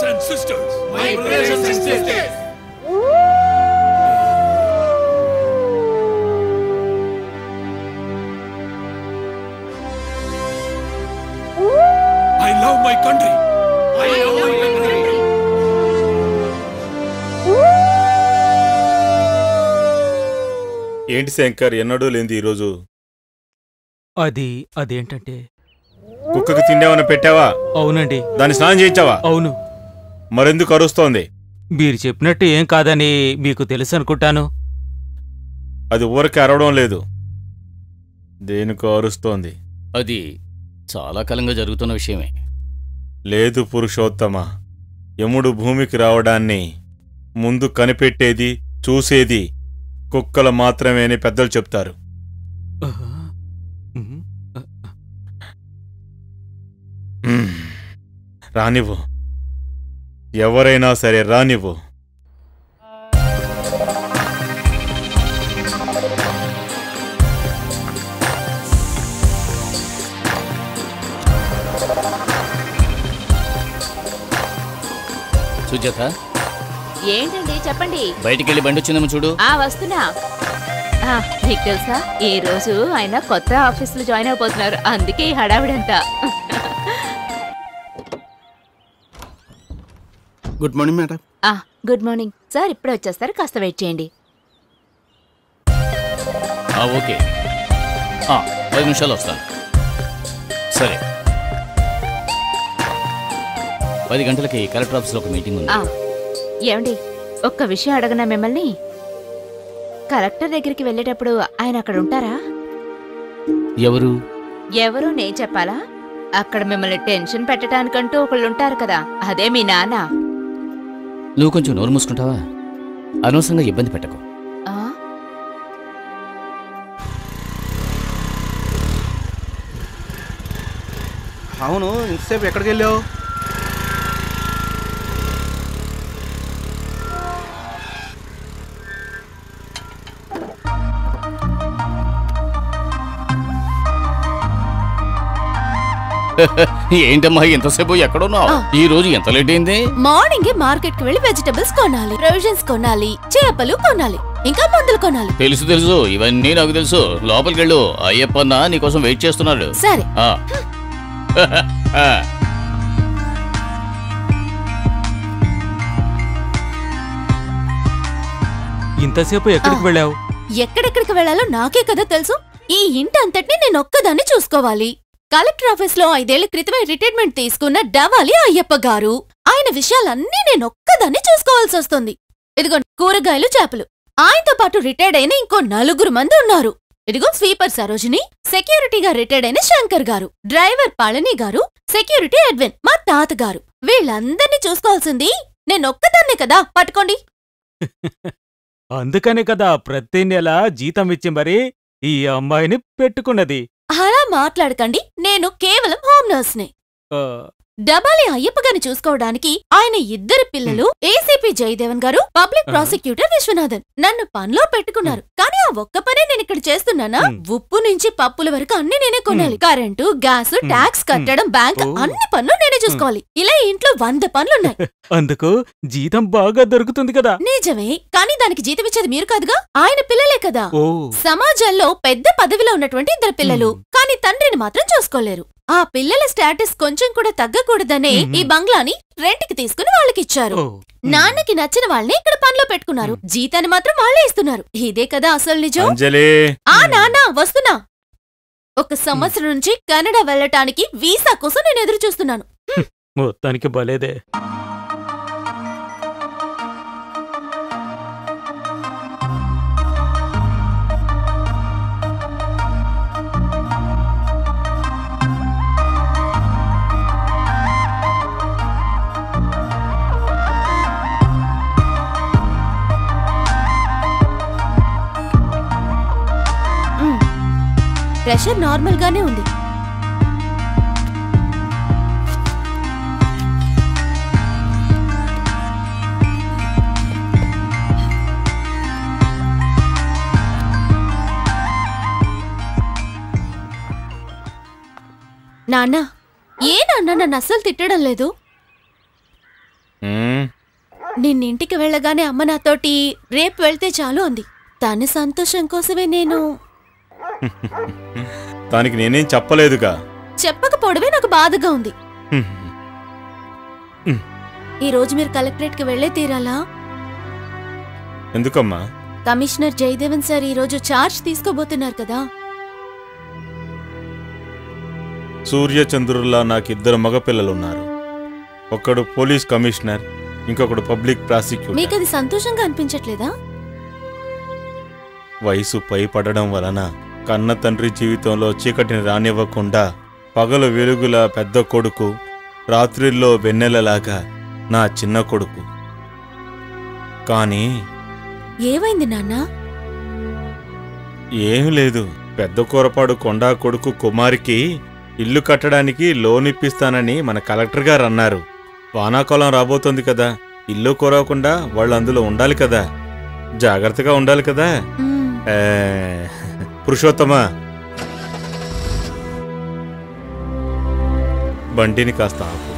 and sisters. My brothers and sisters. I love my country. I love my country. ఏంటి శంకర్ ఎన్నడూ లేనిది ఈరోజు అది అదేంటంటే కుక్కకి తిండేమన్నా పెట్టావా అవునండి దాన్ని స్నానం చేయించావా అవును మరెందుకు అరుస్తోంది మీరు చెప్పినట్టు ఏం కాదని మీకు తెలుసు అనుకుంటాను అది ఊరికి అరవడం లేదు దేనికో అరుస్తోంది అది చాలా కాలంగా జరుగుతున్న విషయమే లేదు పురుషోత్తమ యముడు భూమికి రావడాన్ని ముందు కనిపెట్టేది చూసేది కుక్కలు మాత్రమే అని పెద్దలు చెప్తారు ఉహు. మ్మ్. రానివ్వు ఎవరైనా సరే రానివ్వు సుజాత ఏంటండి చెప్పండి బయటికెళ్ళి బండి వచ్చిందేమో చూడు ఆ వస్తున్నా ఆ, మీకు తెలుసా ఈ రోజు ఆయన కొత్త ఆఫీసులో జాయిన్ అయిపోతున్నారు అందుకే ఈ హడావిడంతా గుడ్ మార్నింగ్ మేడం ఆ, గుడ్ మార్నింగ్ సార్ ఇప్పుడే వచ్చేస్తారు కాస్త వెయిట్ చేయండి ఆ, ఓకే ఆ, పది నిమిషాలు వస్తాను సరే పది గంటలకి కలెక్టర్ ఆఫీస్లో ఒక మీటింగ్ ఉంది ఆ, ఏమండి ఒక్క విషయం అడగనా మిమ్మల్ని కలెక్టర్ దగ్గరికి వెళ్ళేటప్పుడు ఆయన అక్కడ ఉంటారా ఎవరు ఎవరు నేను చెప్పాలా అక్కడ మిమ్మల్ని టెన్షన్ పెట్టడానికంటూ ఒకళ్ళు ఉంటారు కదా అదే మీ నాన్న నువ్వు కొంచెం నోరు మూసుకుంటావా అనవసరంగా ఇబ్బంది పెట్టకు ఆ అవును ఇంతసేపు ఎక్కడికి వెళ్ళావు ఏంటమ్మా ఎంతసేపు ఎక్కడున్నావు ఈ రోజు ఎంత లేట్ అయింది మార్నింగ్ మార్కెట్ కి వెళ్ళి వెజిటబుల్స్ కొనాలి ప్రొవిజన్స్ కొనాలి చేపలు కొనాలి ఇంకా మందులు కొనాలి తెలుసు తెలుసు ఇవన్నీ నాకు తెలుసు లోపలికి వెళ్ళు అయ్యప్పన్న నీకోసం వెయిట్ చేస్తున్నాడు సరే ఆ. ఆ. ఇంతసేపు ఎక్కడికి ఆ. వెళ్ళావు ఎక్కడెక్కడికి వెళ్ళాలో నాకే కదా తెలుసు ఈ ఇంటి అంతటిని నేను ఒక్కదాన్ని చూసుకోవాలి కలెక్టర్ ఆఫీస్ లో ఐదేళ్ల క్రితమే రిటైర్మెంట్ తీసుకున్న డవాలి అయ్యప్ప గారు ఆయన విషయాలన్నీ నేను ఒక్కదాన్ని చూసుకోవాల్సి వస్తుంది ఇదిగో కూరగాయలు చేపలు ఆయనతో పాటు రిటైర్డ్ అయిన ఇంకో నలుగురు మంది ఉన్నారు ఇదిగో స్వీపర్ సరోజిని సెక్యూరిటీగా రిటైర్డ్ అయిన శంకర్ గారు డ్రైవర్ పళని గారు సెక్యూరిటీ ఎడ్విన్ మా తాతగారు వీళ్ళందర్నీ చూసుకోవాల్సింది నేనొక్కదాన్నే కదా పట్టుకోండి అందుకనే కదా ప్రతి నెల జీతం ఇచ్చి మరి ఈ అమ్మాయిని పెట్టుకున్నది అలా మాట్లాడకండి నేను కేవలం హోమ్ నర్స్నే ఆ, డబాలి అయ్యప్ప గారిని చూసుకోవడానికి ఆయన ఇద్దరు పిల్లలు ఏసీపీ జయదేవన్ గారు పబ్లిక్ ఆ. ప్రాసిక్యూటర్ విశ్వనాథన్ నన్ను పనిలో పెట్టుకున్నారు కానీ ఆ ఒక్క పనే నేను ఇక్కడ చేస్తున్నానా మ్. ఉప్పు నుంచి పప్పుల వరకు అన్ని నేనే కొనాలి కరెంటు గ్యాస్ మ్. ట్యాక్స్ కట్టడం బ్యాంక్ ఓ. అన్ని పనులు నేనే చూసుకోవాలి ఇలా ఈ ఇంట్లో వంద పనులున్నాయి అందుకు జీతం బాగా దొరుకుతుంది కదా నిజమే కానీ దానికి జీతం ఇచ్చేది మీరు కాదుగా ఆయన పిల్లలే కదా ఓ సమాజంలో పెద్ద పదవిలో ఉన్నటువంటి ఇద్దరు పిల్లలు మ్. కానీ తండ్రిని మాత్రం చూసుకోలేరు ఆ పిల్లల స్టేటస్ కొంచెం కూడా తగ్గకూడదనే మ్. ఈ బంగ్లాని రెంట్కి తీసుకుని వాళ్ళకిచ్చారు ఓ నాన్నకి నచ్చిన వాళ్ళని ఇక్కడ పనిలో పెట్టుకున్నారు జీతాన్ని మాత్రం వాళ్ళే ఇస్తున్నారు ఇదే కదా అసలు నిజం అంజలి ఆ నాన్న వస్తున్నా ఒక సంవత్సరం నుంచి కెనడా వెళ్ళటానికి వీసా కోసం నేను ఎదురు చూస్తున్నాను మొత్తానికి బలేదే మ్. ప్రెషర్ నార్మల్ గానే ఉంది నాన్న ఏ నాన్న నన్ను అస్సలు తిట్టడం లేదు ఉమ్, నిన్నింటికి వెళ్ళగానే అమ్మ నాతోటి రేపు వెళ్తే చాలు అంది తన సంతోషం కోసమే నేను దానికి నేనేం చెప్పలేదుగా చెప్పకపోవడమే నాకు బాధగా ఉంది హ్మ్. ఈ రోజు మీరు కలెక్టరేట్కి వెళ్లే తీరాలా ఎందుకమ్మా కమిషనర్ జయదేవన్ సార్ ఈ రోజు చార్జ్ తీసుకోబోతున్నారు కదా సూర్యచంద్రుల్లా నాకిద్దరు మగపిల్లలున్నారు ఒకడు పోలీస్ కమిషనర్ ఇంకొకడు పబ్లిక్ మీకు ప్రాసిక్యూటర్ అది సంతోషంగా అనిపించట్లేదా వయసు పైపడడం వలన కన్న తండ్రి జీవితంలో చీకటిని రానివ్వకుండా పగలు వెలుగుల పెద్ద కొడుకు రాత్రిల్లో వెన్నెలలాగా నా చిన్న కొడుకు కానీ ఏమైంది నాన్నా ఏం లేదు పెద్ద కూరపాడు కొండా కొడుకు కుమారికి ఇల్లు కట్టడానికి లోన్ ఇప్పిస్తానని మన కలెక్టర్ గారు అన్నారు వానాకాలం రాబోతోంది కదా ఇల్లు కురవకుండా వాళ్ళు అందులో ఉండాలి కదా జాగ్రత్తగా ఉండాలి కదా మ్మ్. ఏ, పురుషోత్తమా బండిని కాస్త ఆపు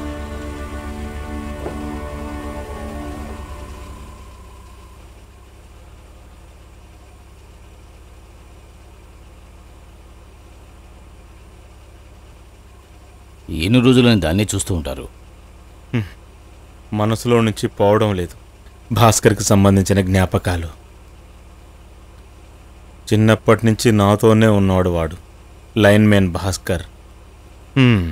ఎన్ని రోజులని దాన్నే చూస్తూ ఉంటారు మనసులో నుంచి పోవడం లేదు భాస్కర్కి సంబంధించిన జ్ఞాపకాలు చిన్నప్పటి నుంచి నాతోనే ఉన్నాడు వాడు లైన్ మ్యాన్ భాస్కర్ హ్మ్.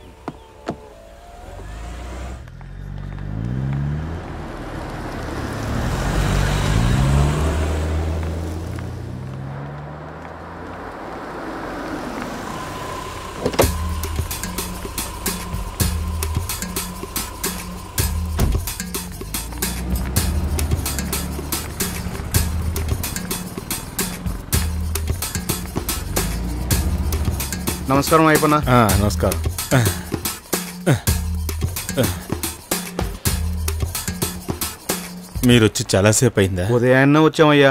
నమస్కారం అయిపోయినా ఆ, నమస్కారం మీరొచ్చి చాలాసేపు అయిందా ఉదయాన్నే వచ్చామయ్యా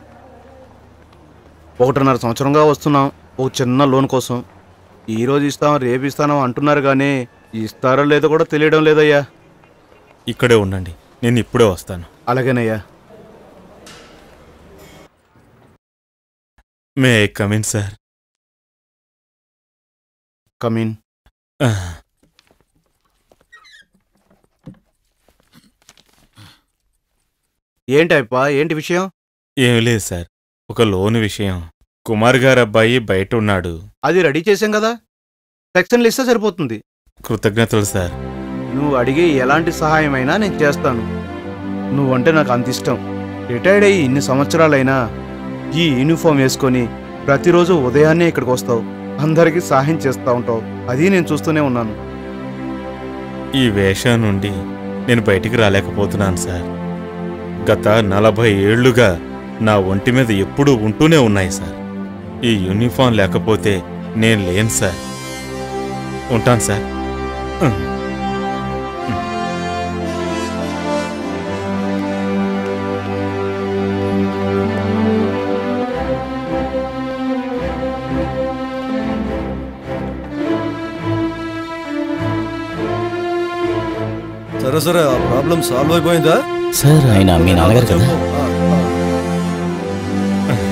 ఒకటిన్నర సంవత్సరంగా వస్తున్నాం ఒక చిన్న లోన్ కోసం ఈ రోజు ఇస్తాం రేపు ఇస్తాను అంటున్నారు కానీ ఇస్తారో లేదో కూడా తెలియడం లేదయ్యా ఇక్కడే ఉండండి నేను ఇప్పుడే వస్తాను అలాగేనయ్యా మే కమిన్ సార్ కమీన్ ఏంటి అయ్యప్ప ఏంటి విషయం ఏం లేదు సార్ ఒక లోన్ విషయం కుమార్ గారు అబ్బాయి బయట ఉన్నాడు అది రెడీ చేసాం కదా సెక్షన్లు ఇస్తే సరిపోతుంది కృతజ్ఞతలు సార్ నువ్వు అడిగే ఎలాంటి సహాయమైనా నేను చేస్తాను నువ్వంటే నాకు అంత ఇష్టం రిటైర్డ్ అయ్యి ఇన్ని సంవత్సరాలైనా ఈ యూనిఫామ్ వేసుకొని ప్రతిరోజు ఉదయాన్నే ఇక్కడికి వస్తావు అందరికీ సహాయం చేస్తూ ఉంటావు అది నేను చూస్తూనే ఉన్నాను ఈ వేషం నుండి నేను బయటికి రాలేకపోతున్నాను సార్ గత నలభై ఏళ్లుగా నా ఒంటి మీద ఎప్పుడూ ఉంటూనే ఉన్నాయి సార్ ఈ యూనిఫామ్ లేకపోతే నేను లేను సార్ ఉంటాను సార్ ఉమ్. సరే సరే ఆ ప్రాబ్లం సాల్వ్ అయిపోయిందా సార్ ఆయన మీ నాన్నగారు కదా చెప్పు. ఆ, ఆ.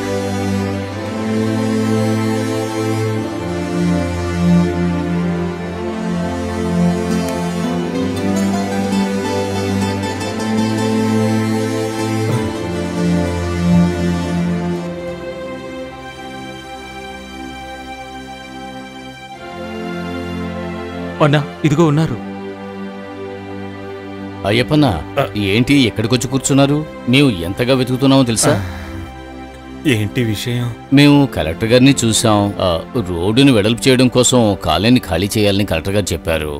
అన్నా ఇదిగో ఉన్నారు అయ్యప్పన్న ఏంటి ఎక్కడికొచ్చి కూర్చున్నారు మేము ఎంతగా వెతుకుతున్నామో తెలుసా ఏంటి విషయం మేము కలెక్టర్ గారిని చూసాం ఆ, రోడ్డుని వెడల్పు చేయడం కోసం కాలనీ ఖాళీ చేయాలని కలెక్టర్ గారు చెప్పారు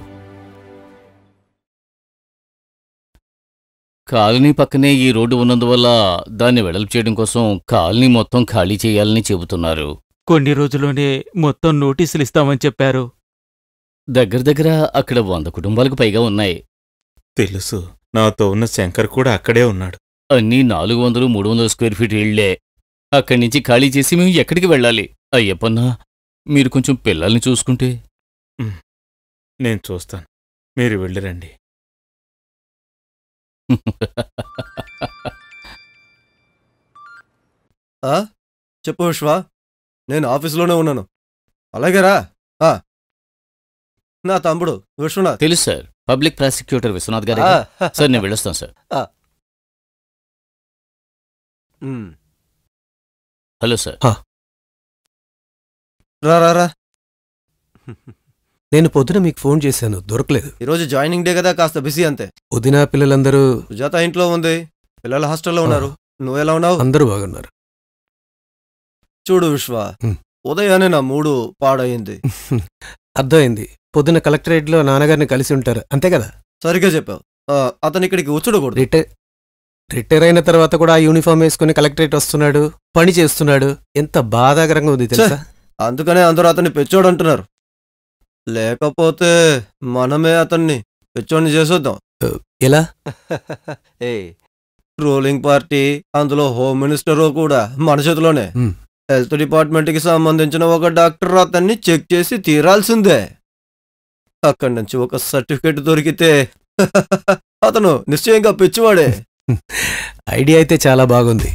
కాలనీ పక్కనే ఈ రోడ్డు ఉన్నందువల్ల దాన్ని వెడల్పు చేయడం కోసం కాలనీ మొత్తం ఖాళీ చేయాలని చెబుతున్నారు కొన్ని రోజుల్లోనే మొత్తం నోటీసులు ఇస్తామని చెప్పారు దగ్గర దగ్గర అక్కడ వంద కుటుంబాలకు పైగా ఉన్నాయి తెలుసు నాతో ఉన్న శంకర్ కూడా అక్కడే ఉన్నాడు అన్నీ నాలుగు వందలు మూడు వందల స్క్వేర్ ఫీట్ ఇళ్లే అక్కడి నుంచి ఖాళీ చేసి మేము ఎక్కడికి వెళ్ళాలి అయ్యప్పన్నా మీరు కొంచెం పిల్లల్ని చూసుకుంటే నేను చూస్తాను మీరు వెళ్ళిరండి ఆ? చెప్పు విశ్వ నేను ఆఫీస్లోనే ఉన్నాను అలాగేరా ఆ. నా తమ్ముడు విశ్వనాథ్ తెలుసు సార్ పబ్లిక్ ప్రాసిక్యూటర్ విశ్వనాథ్ గారు ఆ. సార్ నేను వెళ్ళొస్తాను సార్ ఉమ్. హలో సార్ రా రా రా నేను పొద్దున మీకు ఫోన్ చేశాను దొరకలేదు ఈరోజు జాయినింగ్ డే కదా కాస్త బిజీ అంతే వదిన పిల్లలందరూ సుజాత ఇంట్లో ఉంది పిల్లలు హాస్టల్లో ఉన్నారు నువ్వు ఎలా ఉన్నావు అందరూ బాగున్నారు చూడు విశ్వ హ్మ్. ఉదయాన్నే నా మూడు పాడయింది అర్థమైంది పొద్దున కలెక్టరేట్లో నాన్నగారిని కలిసి ఉంటారు అంతే కదా సరిగ్గా చెప్పావు ఆ, అతను ఇక్కడికి వచ్చుడకూడదు రిటైర్ రిటైర్ అయిన తర్వాత కూడా ఆ యూనిఫామ్ వేసుకుని కలెక్టరేట్ వస్తున్నాడు పని చేస్తున్నాడు ఎంత బాధాకరంగా ఉంది తెలుసా అందుకనే అందరూ అతన్ని పెచ్చోడు అంటున్నారు లేకపోతే మనమే అతన్ని పెచ్చోడిని చేసేద్దాం ఎలా ఏ రూలింగ్ పార్టీ అందులో హోమ్ మినిస్టర్ కూడా మన చేతిలోనే హ్మ్. హెల్త్ డిపార్ట్మెంట్ కి సంబంధించిన ఒక డాక్టర్ అతన్ని చెక్ చేసి తీరాల్సిందే అక్కడి నుంచి ఒక సర్టిఫికెట్ దొరికితే అతను నిశ్చయంగా పిచ్చివాడే ఐడియా అయితే చాలా బాగుంది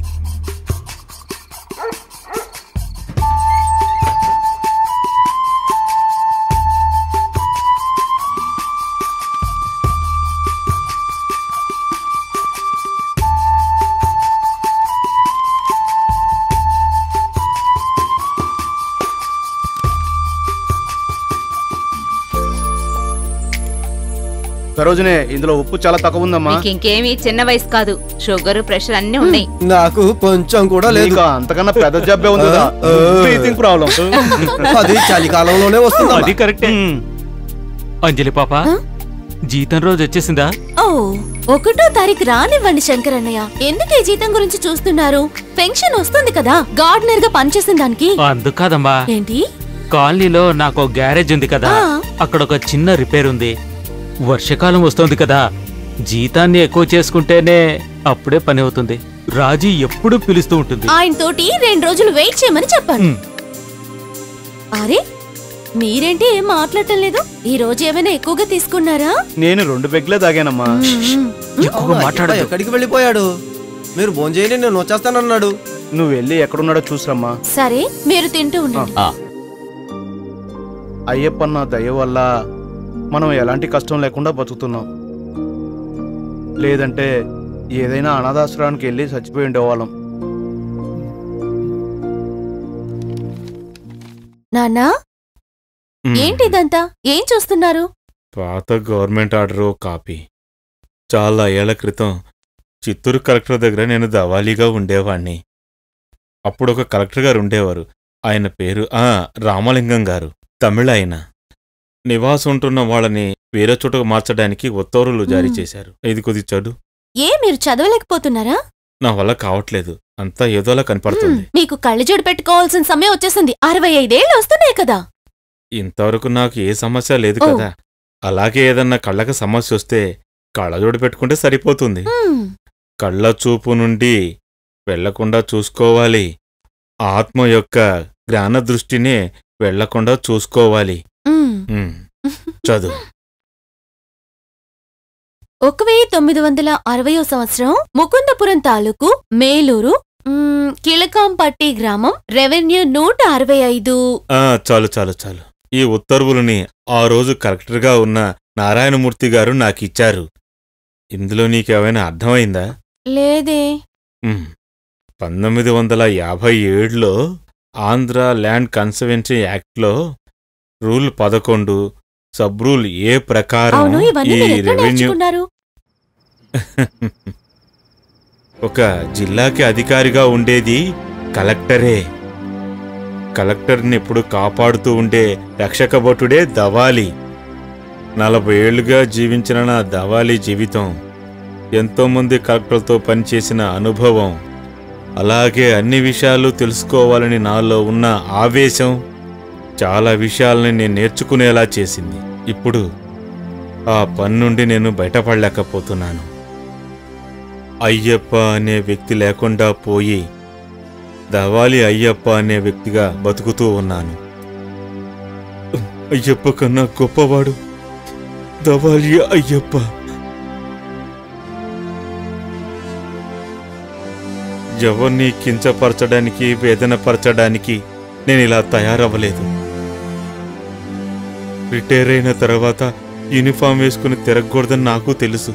సరోజనే ఇందులో ఉప్పు చాలా తక్కువ ఉందమ్మా మీకు ఇంకేమీ చిన్న వయసు కాదు షుగర్ ప్రెషర్ అన్నీ ఉన్నాయి నాకు కొంచెం కూడా లేదు నీకు అంతకన్నా పెద్ద జబ్బే ఉంది కదా ఆ, ఆ. బ్రీతింగ్ ప్రాబ్లం అది చలికాలంలోనే అది వస్తుంది కరెక్టే అంజలి పాప ఆ? జీతం రోజు వచ్చేసిందా ఓ ఒకటో తారీఖు రానివ్వండి శంకరన్నయ్య ఎందుకు ఈ జీతం గురించి చూస్తున్నారు పెన్షన్ వస్తుంది కదా గార్డెనర్ గా పనిచేసిన దానికి అందుకాదమ్మా ఏంటి కాలనీలో నాకు ఒక గ్యారేజ్ ఉంది కదా ఆ. అక్కడ ఒక చిన్న రిపేర్ ఉంది వర్షాకాలం వస్తోంది కదా జీతాన్ని ఎక్కువ చేసుకుంటేనే అప్పుడే పని అవుతుంది రాజీ ఎప్పుడు పిలుస్తూ ఉంటుంది ఆయన తోటి రెండు రోజులు వెయిట్ చేయమని చెప్పాను ఉమ్. అరే మీరేంటి ఏం మాట్లాడటం లేదు ఈ రోజు ఏమైనా ఎక్కువగా తీసుకున్నారా నేను రెండు పెగ్లే తాగానమ్మా మ్మ్. ఎక్కువగా మాట్లాడదు ఎక్కడికి వెళ్ళిపోయాడు మీరు భోంచేయని నేను వచ్చేస్తానన్నాడు నువ్వు వెళ్ళి ఎక్కడున్నాడో చూసిరమ్మా సరే మీరు తింటూ ఉండండి ఆ, అయ్యప్పన్న దయ వల్ల మనం ఎలాంటి కష్టం లేకుండా బతుకుతున్నాం లేదంటే ఏదైనా అనాథాశ్రమానికి వెళ్ళి చచ్చిపోయి ఉండేవాళ్ళం నాన్నా ఉమ్. ఏంటిదంతా ఏం చూస్తున్నారు పాత గవర్నమెంట్ ఆర్డర్ ఓ కాపీ చాలా ఏళ్ల క్రితం చిత్తూరు కలెక్టర్ దగ్గర నేను దవాలీగా ఉండేవాణ్ణి అప్పుడు ఒక కలెక్టర్ గారు ఉండేవారు ఆయన పేరు ఆ రామలింగం గారు తమిళ ఆయన నివాసం ఉంటున్న వాళ్ళని వేరే చోటకు మార్చడానికి ఉత్తర్వులు జారీ మ్మ్. చేశారు ఇది కొద్ది చదువు ఏ మీరు చదవలేకపోతున్నారా నా వల్ల కావట్లేదు అంతా ఏదోలా కనపడుతుంది మ్మ్, మీకు కళ్ళజోడు పెట్టుకోవాల్సిన సమయం వచ్చేసింది అరవై ఐదేళ్ళు వస్తున్నాయి కదా ఇంతవరకు నాకు ఏ సమస్య లేదు ఓ. కదా అలాగే ఏదన్నా కళ్ళకి సమస్య వస్తే కళ్ళజోడు పెట్టుకుంటే సరిపోతుంది మ్మ్, కళ్ళ చూపు నుండి వెళ్లకుండా చూసుకోవాలి ఆత్మ యొక్క జ్ఞాన దృష్టినే వెళ్లకుండా చూసుకోవాలి మ్మ్. ఉమ్, చదువు ఒక వెయ్యి తొమ్మిది వందల అరవయో సంవత్సరం ముకుందపురం తాలూకు మేలూరు మ్మ్, కిళకాంపట్టి గ్రామం రెవెన్యూ నూట అరవై ఐదు ఆ చాలు చాలు చాలు ఈ ఉత్తర్వులని ఆ రోజు కలెక్టర్గా ఉన్న నారాయణమూర్తి గారు నాకిచ్చారు ఇందులో నీకేమైనా అర్థమైందా లేదే ఉమ్, పంతొమ్మిది వందల యాభై ఏడులో ఆంధ్ర ల్యాండ్ కన్సర్వెన్సీ యాక్ట్లో రూల్ పదకొండు సబ్ రూల్ ఏ ప్రకారం అవును ఇవన్నీ ఈ మీరు ఎక్కడ రెవెన్యూ నేర్చుకున్నారు ఒక జిల్లాకి అధికారిగా ఉండేది కలెక్టరే కలెక్టర్ని ఎప్పుడు కాపాడుతూ ఉండే రక్షక భటుడే దవాలి నలభై ఏళ్లుగా జీవించిన నా దవాలి జీవితం ఎంతోమంది కలెక్టర్లతో పనిచేసిన అనుభవం అలాగే అన్ని విషయాలు తెలుసుకోవాలని నాలో ఉన్న ఆవేశం చాలా విషయాలని నేను నేర్చుకునేలా చేసింది ఇప్పుడు ఆ పని నుండి నేను బయటపడలేకపోతున్నాను అయ్యప్ప అనే వ్యక్తి లేకుండా పోయి దవాలి అయ్యప్ప అనే వ్యక్తిగా బతుకుతూ ఉన్నాను అయ్యప్ప కన్నా గొప్పవాడు దవాలి అయ్యప్ప ఎవరిని కించపరచడానికి వేదనపరచడానికి నేను ఇలా తయారవ్వలేదు రిటైర్ అయిన తర్వాత యూనిఫామ్ వేసుకుని తిరగకూడదని నాకు తెలుసు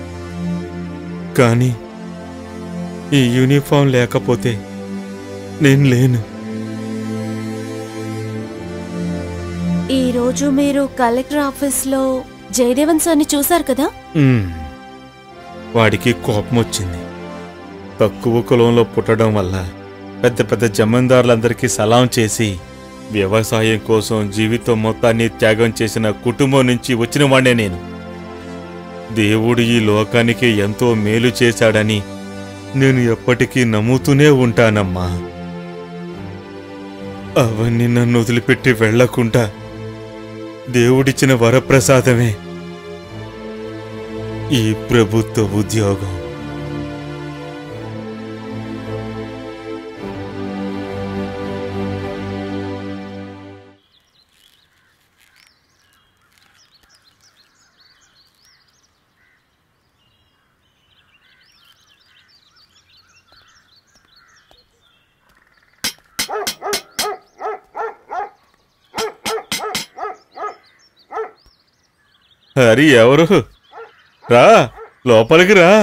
కానీ ఈ యూనిఫామ్ లేకపోతే నేను లేను ఈ రోజు మీరు కలెక్టర్ ఆఫీస్ లో జయదేవన్ సార్ని చూశారు కదా మ్మ్. వాడికి కోపం వచ్చింది తక్కువ కులంలో పుట్టడం వల్ల పెద్ద పెద్ద జమీందారులందరికీ సలాం చేసి వ్యవసాయం కోసం జీవితం మొత్తాన్ని త్యాగం చేసిన కుటుంబం నుంచి వచ్చిన వాడే నేను దేవుడు ఈ లోకానికి ఎంతో మేలు చేశాడని నేను ఎప్పటికీ నమ్ముతూనే ఉంటానమ్మా అవన్నీ నన్ను వదిలిపెట్టి వెళ్లకుండా దేవుడిచ్చిన వరప్రసాదమే ఈ ప్రభుత్వ ఉద్యోగం హరి ఎవరు రా లోపలికి రా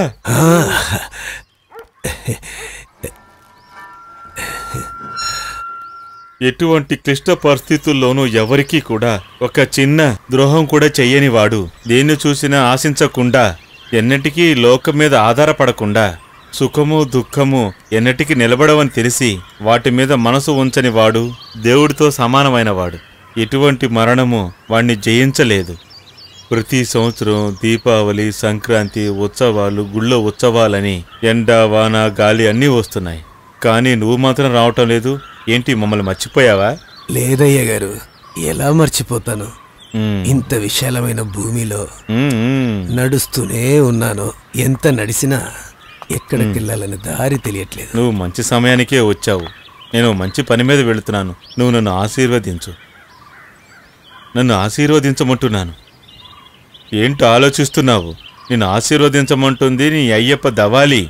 ఎటువంటి క్లిష్ట పరిస్థితుల్లోనూ ఎవరికీ కూడా ఒక చిన్న ద్రోహం కూడా చెయ్యని వాడు దేన్ని చూసినా ఆశించకుండా ఎన్నటికీ లోకం మీద ఆధారపడకుండా సుఖము దుఃఖము ఎన్నటికీ నిలబడవని తెలిసి వాటి మీద మనసు ఉంచని వాడు దేవుడితో సమానమైన వాడు ఎటువంటి మరణము వాణ్ణి జయించలేదు ప్రతి సంవత్సరం దీపావళి సంక్రాంతి ఉత్సవాలు గుళ్ళో ఉత్సవాలని ఎండ వాన గాలి అన్నీ వస్తున్నాయి కానీ నువ్వు మాత్రం రావటం లేదు ఏంటి మమ్మల్ని మర్చిపోయావా లేదయ్య గారు ఎలా మర్చిపోతాను మ్మ్. ఇంత విశాలమైన భూమిలో మ్మ్, మ్మ్. నడుస్తూనే ఉన్నాను ఎంత నడిచినా ఎక్కడికి వెళ్ళాలని దారి తెలియట్లేదు నువ్వు మంచి సమయానికే వచ్చావు నేను మంచి పని మీద వెళుతున్నాను నువ్వు నన్ను ఆశీర్వదించు నన్ను ఆశీర్వదించమంటున్నాను ఏంటి ఆలోచిస్తున్నావు నేను ఆశీర్వదించమంటుంది నీ అయ్యప్ప దవాలి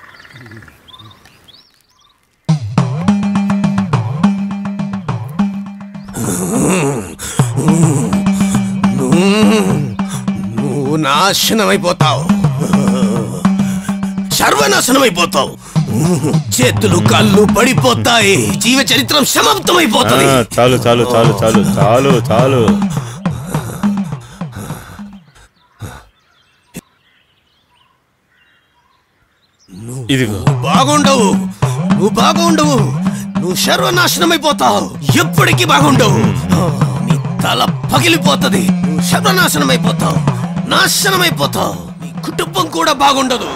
నువ్వు నాశనమైపోతావు సర్వనాశనమైపోతావు చేతులు కళ్ళు పడిపోతాయి జీవ చరిత్రం ఆ, సమాప్తమైపోతుంది చాలు చాలు చాలు చాలు చాలు చాలు ఇదిగో బాగుండవు నువ్వు బాగుండవు నువ్వు సర్వనాశనమైపోతావు ఎప్పటికీ బాగుండవు నీ తల పగిలిపోతుంది నువ్వు సర్వనాశనమైపోతావు నాశనమైపోతావు నీ కుటుంబం కూడా బాగుండదు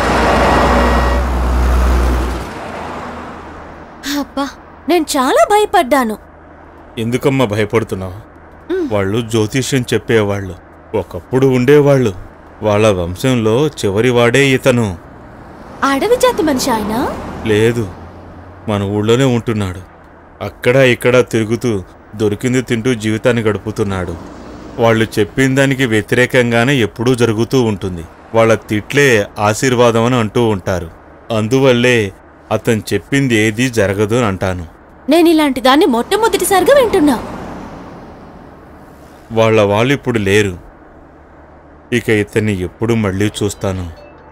అబ్బా నేను చాలా భయపడ్డాను ఎందుకమ్మా భయపడుతున్నావు వాళ్ళు జ్యోతిష్యం చెప్పేవాళ్ళు ఒకప్పుడు ఉండేవాళ్ళు వాళ్ళ వంశంలో చివరి వాడే ఇతను అడవి జాతి మనిషి ఆయన లేదు మన ఊళ్ళోనే ఉంటున్నాడు అక్కడ ఇక్కడ తిరుగుతూ దొరికింది తింటూ జీవితాన్ని గడుపుతున్నాడు వాళ్ళు చెప్పిన దానికి వ్యతిరేకంగానే ఎప్పుడూ జరుగుతూ ఉంటుంది వాళ్ళ తిట్లే ఆశీర్వాదం అని అంటూ ఉంటారు అందువల్లే అతను చెప్పింది ఏదీ జరగదు అని అంటాను నేను ఇలాంటి దాన్ని మొట్టమొదటిసారిగా వింటున్నా వాళ్ళ వాళ్ళు ఇప్పుడు లేరు ఇక ఇతన్ని ఎప్పుడు మళ్ళీ చూస్తాను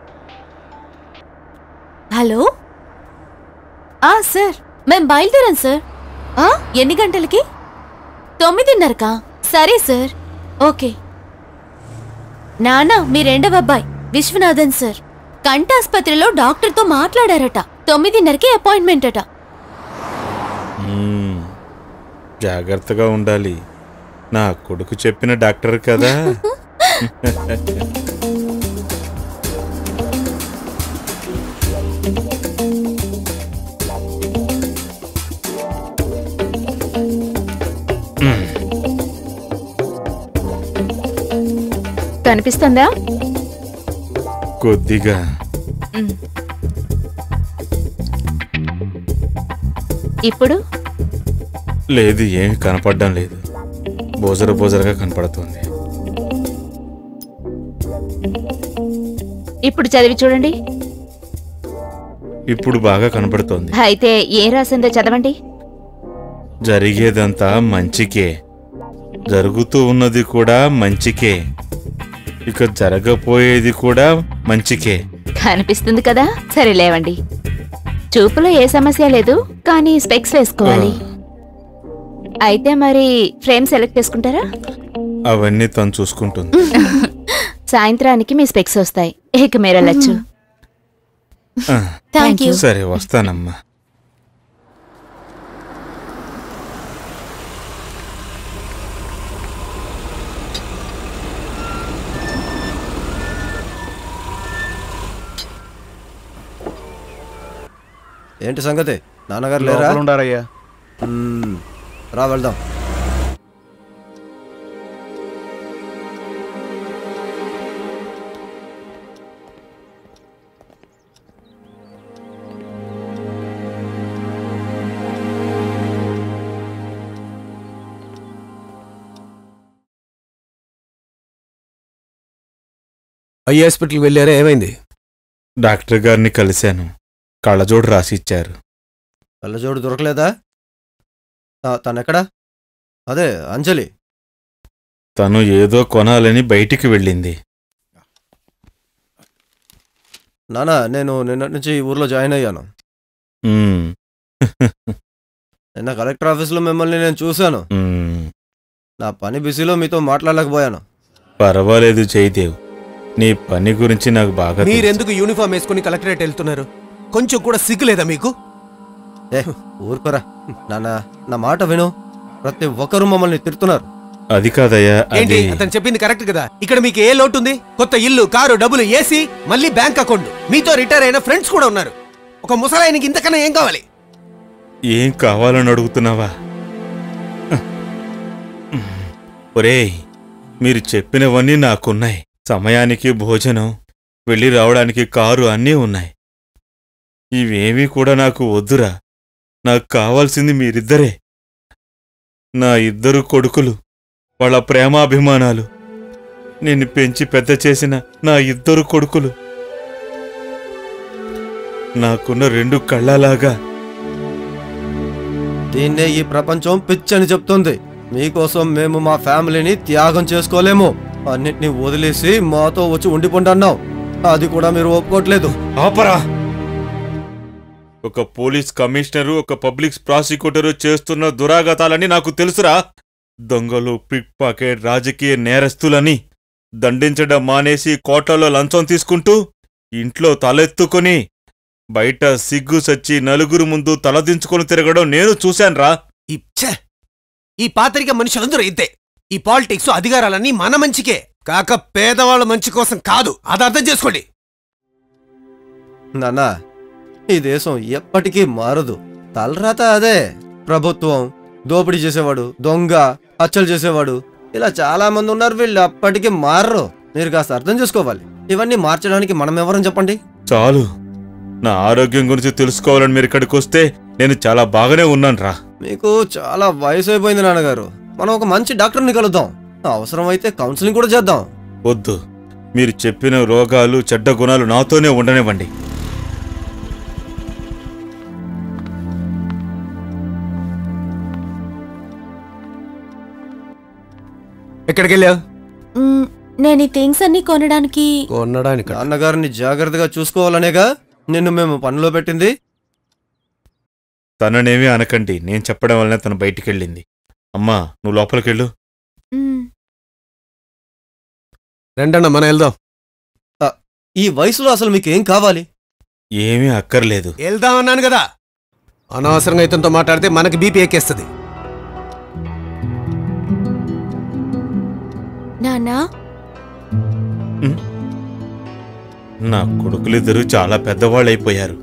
హలో ఆ సార్ మేం బయలుదేరాం సార్ ఆ ఎన్ని గంటలకి తొమ్మిదిన్నరకా సరే సార్ ఓకే నాన్న మీ రెండవ అబ్బాయి విశ్వనాథన్ సార్ కంటాసుపత్రిలో డాక్టర్తో మాట్లాడారట తొమ్మిదిన్నరకి అపాయింట్మెంట్ అట మ్మ్. జాగ్రత్తగా ఉండాలి నా కొడుకు చెప్పిన డాక్టర్ కదా కనిపిస్తుందా కొద్దిగా ఇప్పుడు లేదు ఏమి కనపడడం లేదు బోజర బోజరగా కనపడుతుంది ఇప్పుడు చదివి చూడండి ఇప్పుడు బాగా కనబడుతోంది అయితే ఏం రాసిందో చదవండి జరిగేదంతా మంచికే జరుగుతూ ఉన్నది కూడా మంచికే ఇక జరగపోయేది కూడా మంచికే కనిపిస్తుంది కదా సరే లేవండి చూపులో ఏ సమస్య లేదు కానీ స్పెక్స్ వేసుకోవాలి అయితే మరి ఫ్రేమ్ సెలెక్ట్ చేసుకుంటారా అవన్నీ తను చూసుకుంటుంది సాయంత్రానికి మీ స్పెక్స్ వస్తాయి ఇక మీరు వెళ్ళొచ్చు ఆ, థ్యాంక్ యూ సరే వస్తానమ్మా ఏంటి సంగతి నాన్నగారు లేరా లోపల ఉండారయ్యా మ్మ్. రా వెళ్దాం ఐ హాస్పిటల్కి వెళ్ళారా ఏమైంది డాక్టర్ గారిని కలిశాను కళ్ళజోడు రాసిచ్చారు కళ్ళజోడు దొరకలేదా ఆ, తనెక్కడా అదే అంజలి తను ఏదో కొనాలని బయటికి వెళ్ళింది నానా నేను నిన్నటి నుంచి ఈ ఊర్లో జాయిన్ అయ్యాను ఉమ్, నిన్న కలెక్టర్ ఆఫీస్లో మిమ్మల్ని నేను చూశాను ఉమ్, నా పని బిజీలో మీతో మాట్లాడలేకపోయాను పర్వాలేదు జయదేవ్ నీ పని గురించి నాకు బాగా తెలుసు. మీరెందుకు యూనిఫామ్ వేసుకుని కలెక్టరేట్ వెళ్తున్నారు కొంచెం కూడా సిగ్గులేదా మీకు ఏ ఊరుకోరా నానా నా మాట విను ప్రతి ఒక్కరూ మమ్మల్ని తిడుతున్నారు అది కాదయ్యా ఏంటి అది అతను చెప్పింది కరెక్ట్ కదా ఇక్కడ మీకు ఏ లోటు ఉంది కొత్త ఇల్లు కారు డబ్బులు ఏసీ మళ్ళీ బ్యాంక్ అకౌంట్ మీతో రిటైర్ అయిన ఫ్రెండ్స్ కూడా ఉన్నారు ఒక ముసలాయనకి ఇంతకన్నా ఏం కావాలి ఏం కావాలని అడుగుతున్నావా ఒరేయ్ మీరు చెప్పినవన్నీ నాకున్నాయి సమయానికి భోజనం వెళ్ళి రావడానికి కారు అన్నీ ఉన్నాయి ఇవేమీ కూడా నాకు వద్దురా నాకు కావాల్సింది మీరిద్దరే నా ఇద్దరు కొడుకులు వాళ్ళ ప్రేమాభిమానాలు నిన్ను పెంచి పెద్ద చేసిన నా ఇద్దరు కొడుకులు నాకున్న రెండు కళ్ళలాగా దీన్నే ఈ ప్రపంచం పిచ్చని చెప్తుంది మీకోసం మేము మా ఫ్యామిలీని త్యాగం చేసుకోలేము అన్నిటినీ వదిలేసి మాతో వచ్చి ఉండిపోండి అన్నాం అది కూడా మీరు ఒప్పుకోవట్లేదు ఆపరా ఒక పోలీస్ కమిషనరు ఒక పబ్లిక్ ప్రాసిక్యూటరు చేస్తున్న దురాగతాలని నాకు తెలుసురా దొంగలు పిక్ పాకెట్ రాజకీయ నేరస్తులని దండించడం మానేసి కోట్లలో లంచం తీసుకుంటూ ఇంట్లో తలెత్తుకొని బయట సిగ్గు సచ్చి నలుగురు ముందు తలదించుకొని తిరగడం నేను చూశాన్రా ఈ ఛే! ఈ పాతరిక మనుషులందరూ ఇంతే ఈ పాలిటిక్స్ అధికారాలన్నీ మన మంచికే కాక పేదవాళ్ళ మంచి కోసం కాదు అది అర్థం చేసుకోండి నాన్నా ఈ దేశం ఎప్పటికీ మారదు తలరాత అదే ప్రభుత్వం దోపిడీ చేసేవాడు దొంగ హత్యలు చేసేవాడు ఇలా చాలా మంది ఉన్నారు వీళ్ళు అప్పటికీ మారరు మీరు కాస్త అర్థం చేసుకోవాలి ఇవన్నీ మార్చడానికి మనం ఎవరని చెప్పండి చాలు నా ఆరోగ్యం గురించి తెలుసుకోవాలని మీరు ఇక్కడికి వస్తే నేను చాలా బాగానే ఉన్నానురా మీకు చాలా వయసు అయిపోయింది నాన్నగారు మనం ఒక మంచి డాక్టర్ని కలుద్దాం అవసరమైతే కౌన్సిలింగ్ కూడా చేద్దాం వద్దు మీరు చెప్పిన రోగాలు చెడ్డ గుణాలు నాతోనే ఉండనివ్వండి ఎక్కడికి వెళ్ళావు మ్, నేను ఈ థింగ్స్ అన్ని కొనడానికి కొనడానికి నాన్నగారిని జాగ్రత్తగా చూసుకోవాలనేగా నిన్ను మేము పనిలో పెట్టింది తననేమీ అనకండి నేను చెప్పడం వల్లనే తను బయటికెళ్ళింది అమ్మా నువ్వు లోపలికెళ్ళు మ్, రెండన్న మన వెళ్దాం ఈ వయసులో అసలు మీకు ఏం కావాలి ఏమీ అక్కర్లేదు వెళ్దాం అన్నాను కదా అనవసరంగా ఇతనితో మాట్లాడితే మనకి బీపీ ఎక్కేస్తుంది నాన్నా నా కొడుకులిద్దరూ చాలా పెద్దవాళ్ళైపోయారు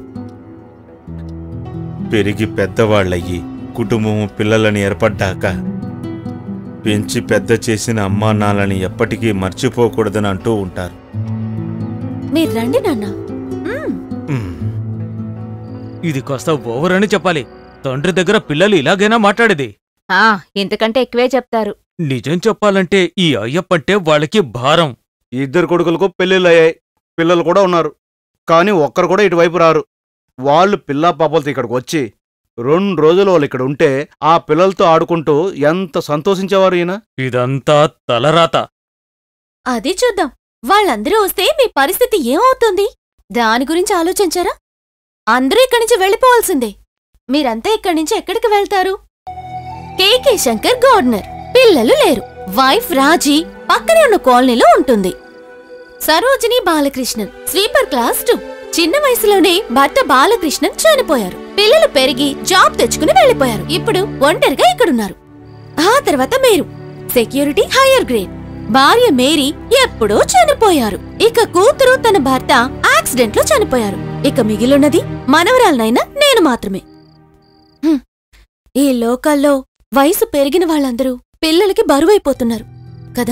పెరిగి పెద్దవాళ్ళయ్యి కుటుంబము పిల్లలని ఏర్పడ్డాక పెంచి పెద్ద చేసిన అమ్మా నాన్నని ఎప్పటికీ మర్చిపోకూడదని అంటూ ఉంటారు మీరు రండి నాన్న మ్, ఉమ్, ఇది కాస్త ఓవర్ అని చెప్పాలి తండ్రి దగ్గర పిల్లలు ఇలాగైనా మాట్లాడేది ఆ ఇంతకంటే ఎక్కువే చెప్తారు నిజం చెప్పాలంటే ఈ అయ్యప్పంటే వాళ్ళకి భారం ఈ ఇద్దరు కొడుకులకు పెళ్ళిళ్ళు అయ్యాయి పిల్లలు కూడా ఉన్నారు కానీ ఒక్కరు కూడా ఇటువైపు రారు వాళ్ళు పిల్లా పాపలతో ఇక్కడికి వచ్చి రెండు రోజులు వాళ్ళు ఇక్కడ ఉంటే ఆ పిల్లలతో ఆడుకుంటూ ఎంత సంతోషించేవారు ఈయన ఇదంతా తలరాత అది చూద్దాం వాళ్ళందరూ వస్తే మీ పరిస్థితి ఏమవుతుంది దాని గురించి ఆలోచించారా అందరూ ఇక్కడి నుంచి వెళ్ళిపోవాల్సిందే మీరంతా ఇక్కడి నుంచి ఎక్కడికి వెళ్తారు కేకే శంకర్ గవర్నర్ పిల్లలు లేరు వైఫ్ రాజీ పక్కనే ఉన్న కాలనీలో ఉంటుంది Sarojini Balakrishnan sweeper class two చిన్న వయసులోనే భర్త బాలకృష్ణన్ చనిపోయారు పిల్లలు పెరిగి జాబ్ తెచ్చుకుని వెళ్ళిపోయారు ఇప్పుడు ఒంటరిగా ఇక్కడున్నారు ఆ తర్వాత మీరు సెక్యూరిటీ హైయర్ గ్రేడ్ భార్య మేరీ ఎప్పుడో చనిపోయారు ఇక కూతురు తన భర్త యాక్సిడెంట్ లో చనిపోయారు ఇక మిగిలిన్నది మనవరాలనైనా నేను మాత్రమే హ్మ్. ఈ లోకాల్లో వయసు పెరిగిన వాళ్ళందరూ పిల్లలకి బరువైపోతున్నారు కదా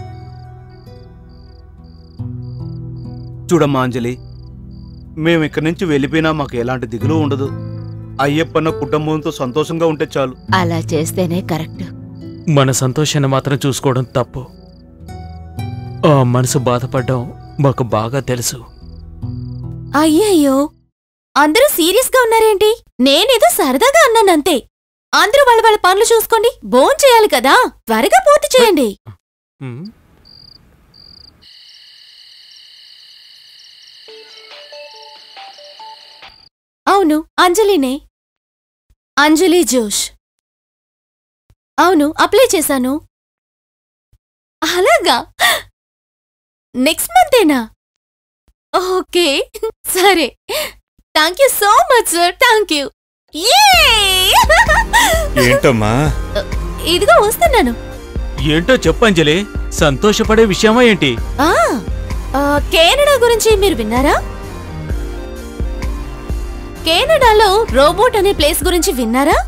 చూడమ్మా అంజలి మేము ఇక్కడి నుంచి వెళ్ళిపోయినా మాకు ఎలాంటి దిగులు ఉండదు అయ్యప్పన్న కుటుంబంతో సంతోషంగా ఉంటే చాలు అలా చేస్తేనే కరెక్ట్ మన సంతోషాన్ని మాత్రం చూసుకోవడం తప్పు ఆ మనసు బాధపడడం మాకు బాగా తెలుసు అయ్యయ్యో అందరూ సీరియస్ గా ఉన్నారేంటి నేనేదో సరదాగా అన్నానంతే అందరూ వాళ్ళ వాళ్ళ పనులు చూసుకోండి భోన్ చేయాలి కదా త్వరగా పూర్తి చేయండి ఉమ్, అవును అంజలినే అంజలి జోష్ అవును అప్లై చేశాను అలాగా నెక్స్ట్ మంతేనా ఓకే సరే thank you so much sir thank you ఏంటమ్మా ఇదిగో వస్తున్నాను ఏంటో చెప్పు అంజలి సంతోషపడే విషయమా ఏంటి ఆ, ఆ, కెనడా గురించి మీరు విన్నారా కెనడాలో రోబోట్ అనే ప్లేస్ గురించి విన్నారా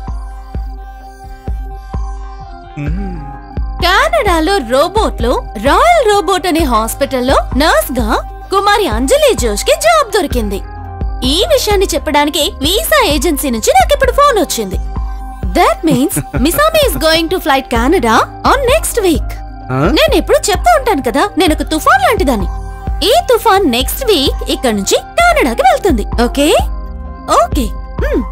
ఉమ్, కెనడాలో రోబోట్ లో రాయల్ రోబోట్ అనే హాస్పిటల్లో నర్స్ గా కుమారి అంజలి జోష్ కి జాబ్ దొరికింది ఈ విషయాన్ని చెప్పడానికి వీసా ఏజెన్సీ నుంచి నాకు ఇప్పుడు ఫోన్ వచ్చింది దట్ మీన్స్ మిసామి is going to flight Canada on next week ఆ? నేను ఎప్పుడు చెప్తూ ఉంటాను కదా నేను ఒక తుఫాన్ లాంటిదాన్ని ఈ తుఫాన్ నెక్స్ట్ వీక్ ఇక్కడ నుంచి కెనడాకి వెళ్తుంది ఓకే ఓకే మ్.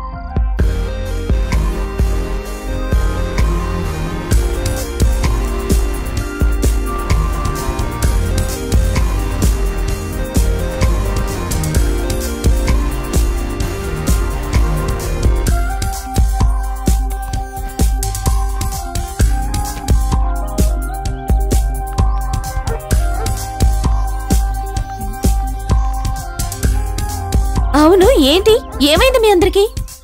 అవును ఏంటి ఏమైంది మీ అందరికి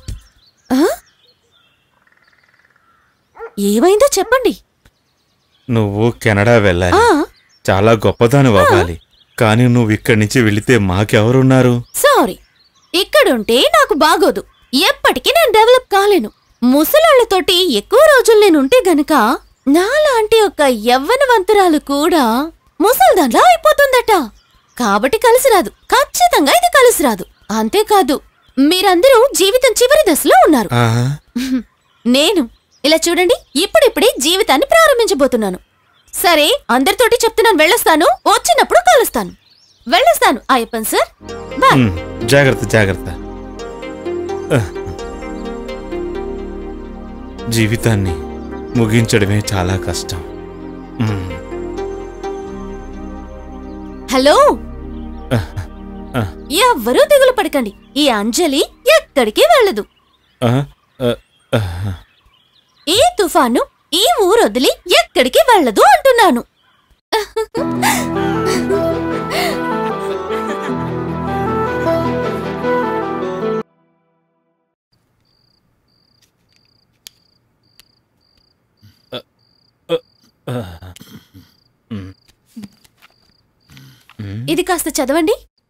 ఏమైందో చెప్పండి నువ్వు కెనడా వెళ్ళాలి ఆ చాలా గొప్పదాని అవ్వాలి కానీ నువ్వు ఇక్కడి నుంచి వెళితే మాకెవరున్నారు సారీ ఇక్కడుంటే నాకు బాగోదు ఎప్పటికీ నేను డెవలప్ కాలేను ముసలాళ్లతోటి ఎక్కువ రోజులు నేనుంటే గనక నాలాంటి ఒక యవ్వనవంతురాలు కూడా ముసల్దాన్లా అయిపోతుందట కాబట్టి కలిసి రాదు ఖచ్చితంగా ఇది కలిసి రాదు అంతేకాదు మీరందరూ జీవితం చివరి దశలో ఉన్నారు ఆహా. నేను ఇలా చూడండి ఇప్పుడిప్పుడే జీవితాన్ని ప్రారంభించబోతున్నాను సరే అందరితోటి చెప్తున్నాను వెళ్ళొస్తాను వచ్చినప్పుడు కలుస్తాను వెళ్ళొస్తాను అయ్యప్పన్ సార్ బాయ్ ఉమ్, జాగ్రత్త జాగ్రత్త ఆహ్. జీవితాన్ని ముగించడమే చాలా కష్టం ఉమ్, హలో ఆహ్. ఆహ్. ఎవ్వరూ దిగులు పడకండి ఈ అంజలి ఎక్కడికి వెళ్ళదు ఆహ్. ఆహ్. ఆహ్. ఈ తుఫాను ఈ ఊరొదిలి ఎక్కడికి వెళ్ళదు అంటున్నాను ఇది కాస్త చదవండి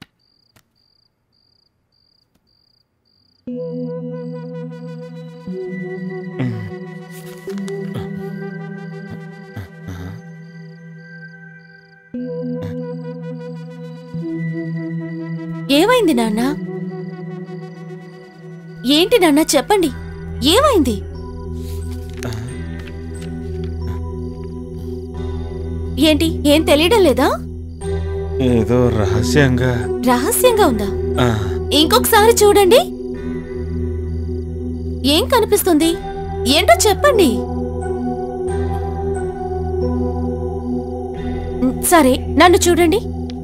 ఏమైంది నాన్న ఏంటి నాన్న చెప్పండి ఏమైంది ఏంటి ఏం తెలియడం లేదా ఏదో రహస్యంగా రహస్యంగా ఉందా ఆ, ఇంకొకసారి చూడండి ఏం కనిపిస్తుంది ఏంటో చెప్పండి మ్, సరే నన్ను చూడండి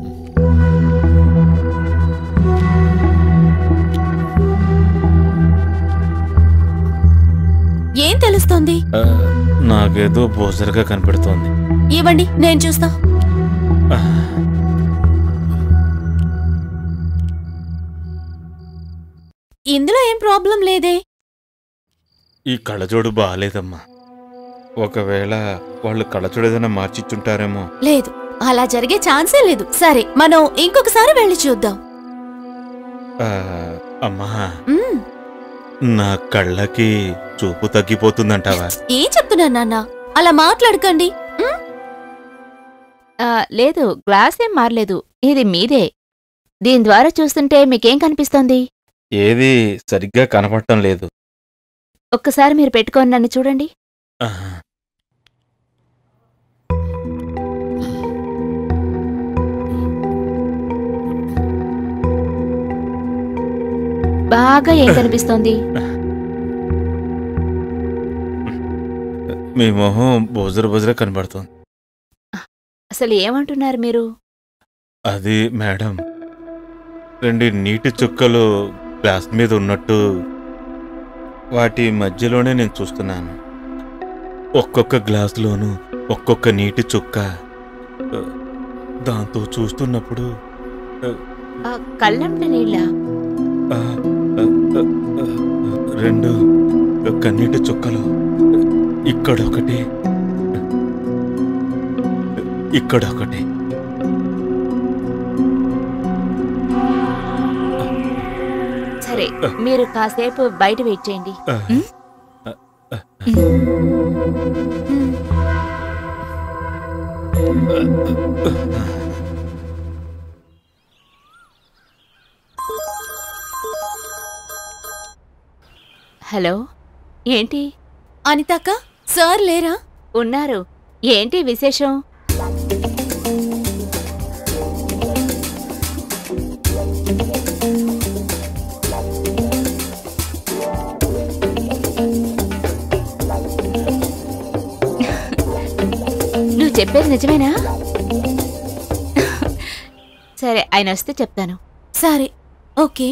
ఏం తెలుస్తోంది ఆ, నాకేదో బోజరుగా కనపడుతోంది ఇవ్వండి నేను చూస్తా ఆ, ఇందులో ఏం ప్రాబ్లం లేదే ఈ కళ్ళజోడు బాగాలేదమ్మా ఒకవేళ వాళ్ళు కళ్ళజోడు ఏదైనా మార్చిచ్చుంటారేమో లేదు అలా జరిగే ఛాన్సే లేదు సరే మనం ఇంకొకసారి వెళ్ళి చూద్దాం ఆ, అమ్మా మ్, నా కళ్ళకి చూపు తగ్గిపోతుందంటావా ఏం చెప్తున్నాను నాన్న అలా మాట్లాడకండి మ్, ఆ, లేదు గ్లాస్ ఏం మారలేదు ఇది మీదే దీని ద్వారా చూస్తుంటే మీకేం కనిపిస్తోంది ఏది సరిగ్గా కనపడటం లేదు ఒక్కసారి మీరు పెట్టుకొని నన్ను చూడండి ఆ, బాగా ఏం కనిపిస్తోంది మీ మొహం బోజర బోజర కనబడుతోంది అసలు ఏమంటున్నారు మీరు అది మేడం రెండు నీటి చుక్కలు గ్లాస్ మీద ఉన్నట్టు వాటి మధ్యలోనే నేను చూస్తున్నాను ఒక్కొక్క గ్లాసులోనూ ఒక్కొక్క నీటి చుక్క ఆ, దాంతో చూస్తున్నప్పుడు ఆ, కళ్ళంట నీళ్ళ ఆ, ఆ, ఆ, ఆ, రెండు కన్నీటి చుక్కలు ఇక్కడొకటి ఇక్కడొకటి సరే మీరు కాసేపు బయట వెయిట్ చేయండి ఆ, మ్? హలో ఏంటి అనితాక సార్ లేరా ఉన్నారు ఏంటి విశేషం నువ్వు చెప్పేది నిజమేనా సరే ఆయన వస్తే చెప్తాను సరే ఓకే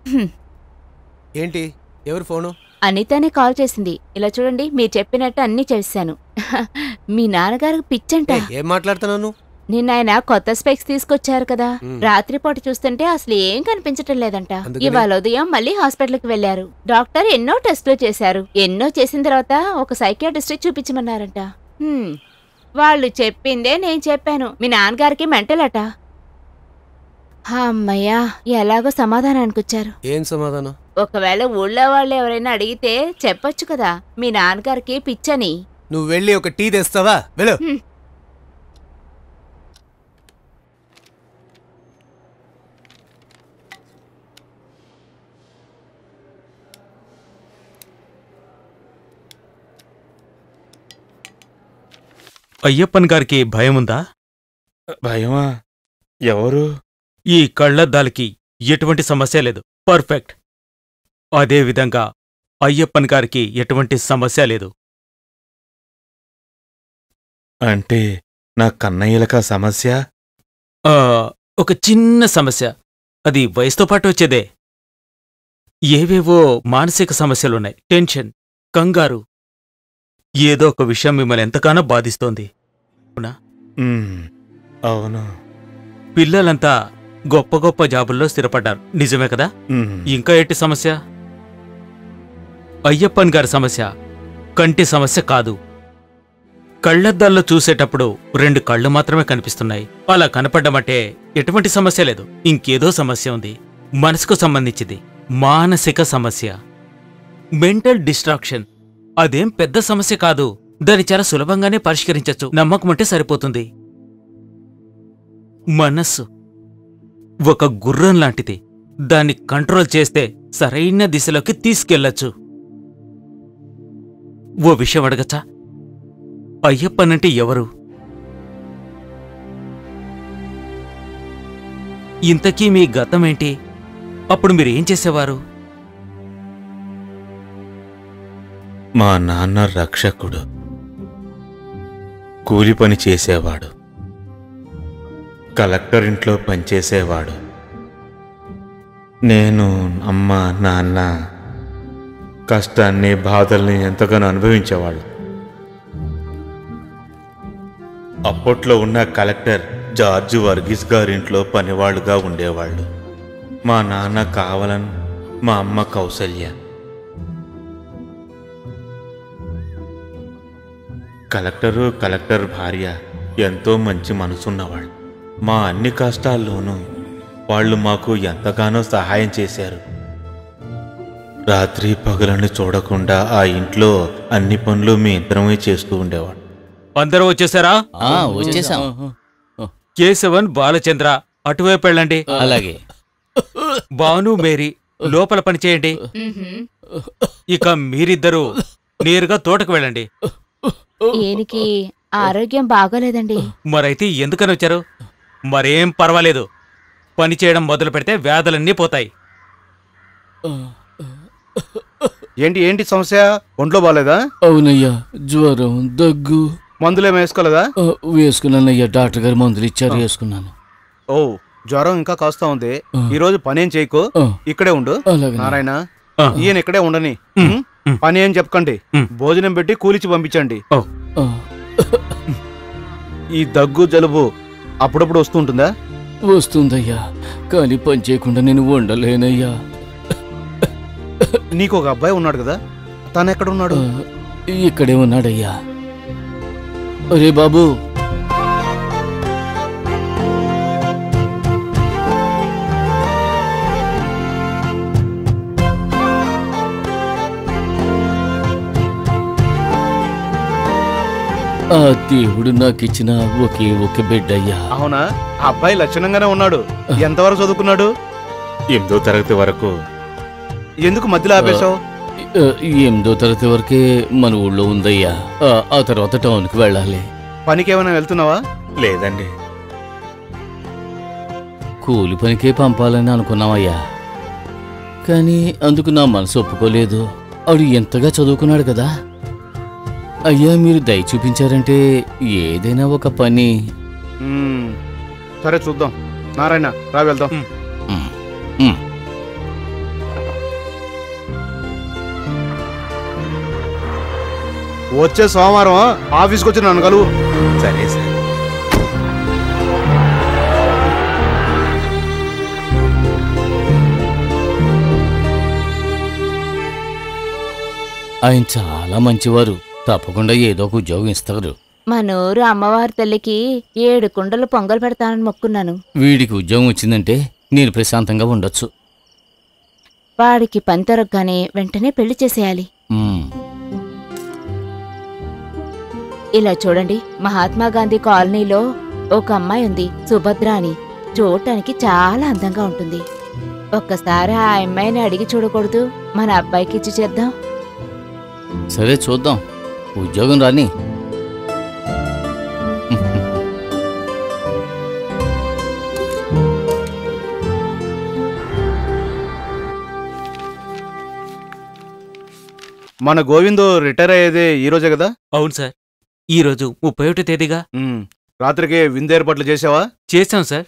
ఏంటి ఎవరు ఫోను అనితానే కాల్ చేసింది ఇలా చూడండి మీరు చెప్పినట్టు అన్నీ చేశాను మీ నాన్నగారికి పిచ్చంట ఏ, ఏం మాట్లాడుతున్నాను నిన్న ఆయన కొత్త స్పెక్స్ తీసుకొచ్చారు కదా మ్. రాత్రిపూట చూస్తుంటే అసలు ఏం కనిపించటం లేదంట అందుకని? ఇవాళ ఉదయం మళ్ళీ హాస్పిటల్కి వెళ్లారు డాక్టర్ ఎన్నో టెస్టులు చేశారు ఎన్నో చేసిన తర్వాత ఒక సైకియాట్రిస్ట్ చూపించమన్నారంట హ్మ్. వాళ్ళు చెప్పిందే నేను చెప్పాను మీ నాన్నగారికి మెంటల్ అట అమ్మయ్యా ఎలాగో సమాధానానికి వచ్చారు ఏం సమాధానం ఒకవేళ ఊళ్ళో వాళ్ళు ఎవరైనా అడిగితే చెప్పొచ్చు కదా మీ నాన్నగారికి పిచ్చని నువ్వు వెళ్ళి ఒక టీ తెస్తావా వెళ్ళు హ్మ్. అయ్యప్పన్ గారికి భయముందా భయమా ఎవరు ఈ కళ్ళద్దాలకి ఎటువంటి సమస్య లేదు పర్ఫెక్ట్ అదేవిధంగా అయ్యప్పన్ గారికి ఎటువంటి సమస్య లేదు అంటే నా కన్నయ్యలక సమస్య ఆ, ఒక చిన్న సమస్య అది వయసుతో పాటు వచ్చేదే ఏవేవో మానసిక సమస్యలున్నాయి టెన్షన్ కంగారు ఏదో ఒక విషయం మిమ్మల్ని ఎంతగానో బాధిస్తోంది ఉమ్, అవును పిల్లలంతా గొప్ప గొప్ప జాబుల్లో స్థిరపడ్డారు నిజమే కదా ఉమ్, ఇంకా ఏంటి సమస్య అయ్యప్పన్ గారి సమస్య కంటి సమస్య కాదు కళ్ళద్దాల్లో చూసేటప్పుడు రెండు కళ్ళు మాత్రమే కనిపిస్తున్నాయి అలా కనపడ్డమంటే ఎటువంటి సమస్య లేదు ఇంకేదో సమస్య ఉంది మనసుకు సంబంధించింది మానసిక సమస్య మెంటల్ డిస్ట్రాక్షన్ అదేం పెద్ద సమస్య కాదు దాన్ని చాలా సులభంగానే పరిష్కరించచ్చు నమ్మకం సరిపోతుంది మనస్సు ఒక గుర్రం లాంటిది దాన్ని కంట్రోల్ చేస్తే సరైన దిశలోకి తీసుకెళ్లొచ్చు ఓ విషయం అడగచ్చా అయ్యప్పనంటే ఎవరు ఇంతకీ మీ గతమేంటి అప్పుడు మీరేం చేసేవారు మా నాన్న రక్షకుడు కూలి పని చేసేవాడు కలెక్టర్ ఇంట్లో పనిచేసేవాడు నేను అమ్మ నాన్న కష్టాన్ని బాధల్ని ఎంతగానో అనుభవించేవాళ్ళు అప్పట్లో ఉన్న కలెక్టర్ జార్జ్ వర్గీస్ గారింట్లో పనివాళ్ళుగా ఉండేవాళ్ళు మా నాన్న కావలన్ మా అమ్మ కౌసల్య కలెక్టరు కలెక్టర్ భార్య ఎంతో మంచి మనసున్నవాళ్ళు మా అన్ని కష్టాల్లోనూ వాళ్ళు మాకు ఎంతగానో సహాయం చేశారు రాత్రి పగలను చూడకుండా ఆ ఇంట్లో అన్ని పనులు మీ ఇద్దరమే చేస్తూ ఉండేవాడు అందరూ వచ్చేసారా ఆ, వచ్చేసాం కేశవన్ బాలచంద్ర అటువైపు వెళ్ళండి అలాగే భాను మేరీ లోపల పని చేయండి మ్మ్హ్మ్. ఇక మీరిద్దరూ నేరుగా తోటకు వెళ్ళండి ఈయనకి ఆరోగ్యం బాగోలేదండి మరైతే ఎందుకని వచ్చారు మరేం పర్వాలేదు పని చేయడం మొదలు పెడితే వ్యాధులన్నీ పోతాయి ఏంటి ఏంటి సమస్య ఒంట్లో బాగాలేదా అవునయ్యా జ్వరం దగ్గు మందులేం వేసుకోలేదా ఆ, వేసుకున్నానయ్యా డాక్టర్ గారు మందులు ఇచ్చారు వేసుకున్నాను ఓ జ్వరం ఇంకా కాస్తా ఉంది ఆ. ఈ రోజు పని ఏం చేయకు ఆ, ఇక్కడే ఉండు అలాగే నారాయణ ఆ. ఈయన ఇక్కడే ఉండని ఉమ్, ఉమ్? ఉమ్. పని ఏం చెప్పకండి ఉమ్. భోజనం పెట్టి కూలిచి పంపించండి ఆ, ఈ దగ్గు జలుబు అప్పుడప్పుడు వస్తూ ఉంటుందా వస్తుందయ్యా కానీ పని చేయకుండా నేను ఉండలేనయ్యా నీకు ఒక అబ్బాయి ఉన్నాడు కదా తను ఎక్కడ ఉన్నాడు ఆ, ఇక్కడే ఉన్నాడయ్యా అరే బాబు ఆ దేవుడు నాకిచ్చిన ఒకే ఒక బిడ్డయ్యా అవునా ఆ అబ్బాయి లక్షణంగానే ఉన్నాడు ఎంతవరకు చదువుకున్నాడు ఎనిమిదో తరగతి వరకు ఎందుకు మధ్యలో ఆపేశావు ఆ, ఎనిమిదో తరగతి వరకే మన ఊళ్ళో ఉందయ్యా ఆ, ఆ తర్వాత టౌన్కి వెళ్ళాలి పనికి ఏమైనా వెళ్తున్నావా లేదండి కూలి పనికే పంపాలని అనుకున్నామయ్యా కానీ అందుకు నా మనసు ఒప్పుకోలేదు ఆడు ఎంతగా చదువుకున్నాడు కదా అయ్యా మీరు దయ చూపించారంటే ఏదైనా ఒక పని ఉమ్, సరే చూద్దాం నారాయణ రా వెళ్దాం ఉమ్, ఉమ్. వచ్చే సోమవారం ఆఫీస్కి వచ్చి నన్ను కలువు సరే సార్ ఆయన చాలా మంచివారు తప్పకుండా ఏదో ఒక ఉద్యోగం ఇస్తారు మన ఊరు అమ్మవారి తల్లికి ఏడు కుండలు పొంగల్ పెడతానని మొక్కున్నాను వీడికి ఉద్యోగం వచ్చిందంటే నేను ప్రశాంతంగా ఉండొచ్చు వాడికి పని దొరకగానే వెంటనే పెళ్లి చేసేయాలి ఉమ్, ఇలా చూడండి మహాత్మా గాంధీ కాలనీలో ఒక అమ్మాయి ఉంది సుభద్ర అని చూడటానికి చాలా అందంగా ఉంటుంది ఒక్కసారి ఆ అమ్మాయిని అడిగి చూడకూడదు మన అబ్బాయికి ఇచ్చి చేద్దాం సరే చూద్దాం ఉద్యోగం రాని మన గోవిందు రిటైర్ అయ్యేదే ఈ రోజే కదా అవును సార్ ఈ రోజు ముప్పై ఒకటో తేదీగా ఉమ్, రాత్రికి విందు ఏర్పాట్లు చేసావా చేశాం సార్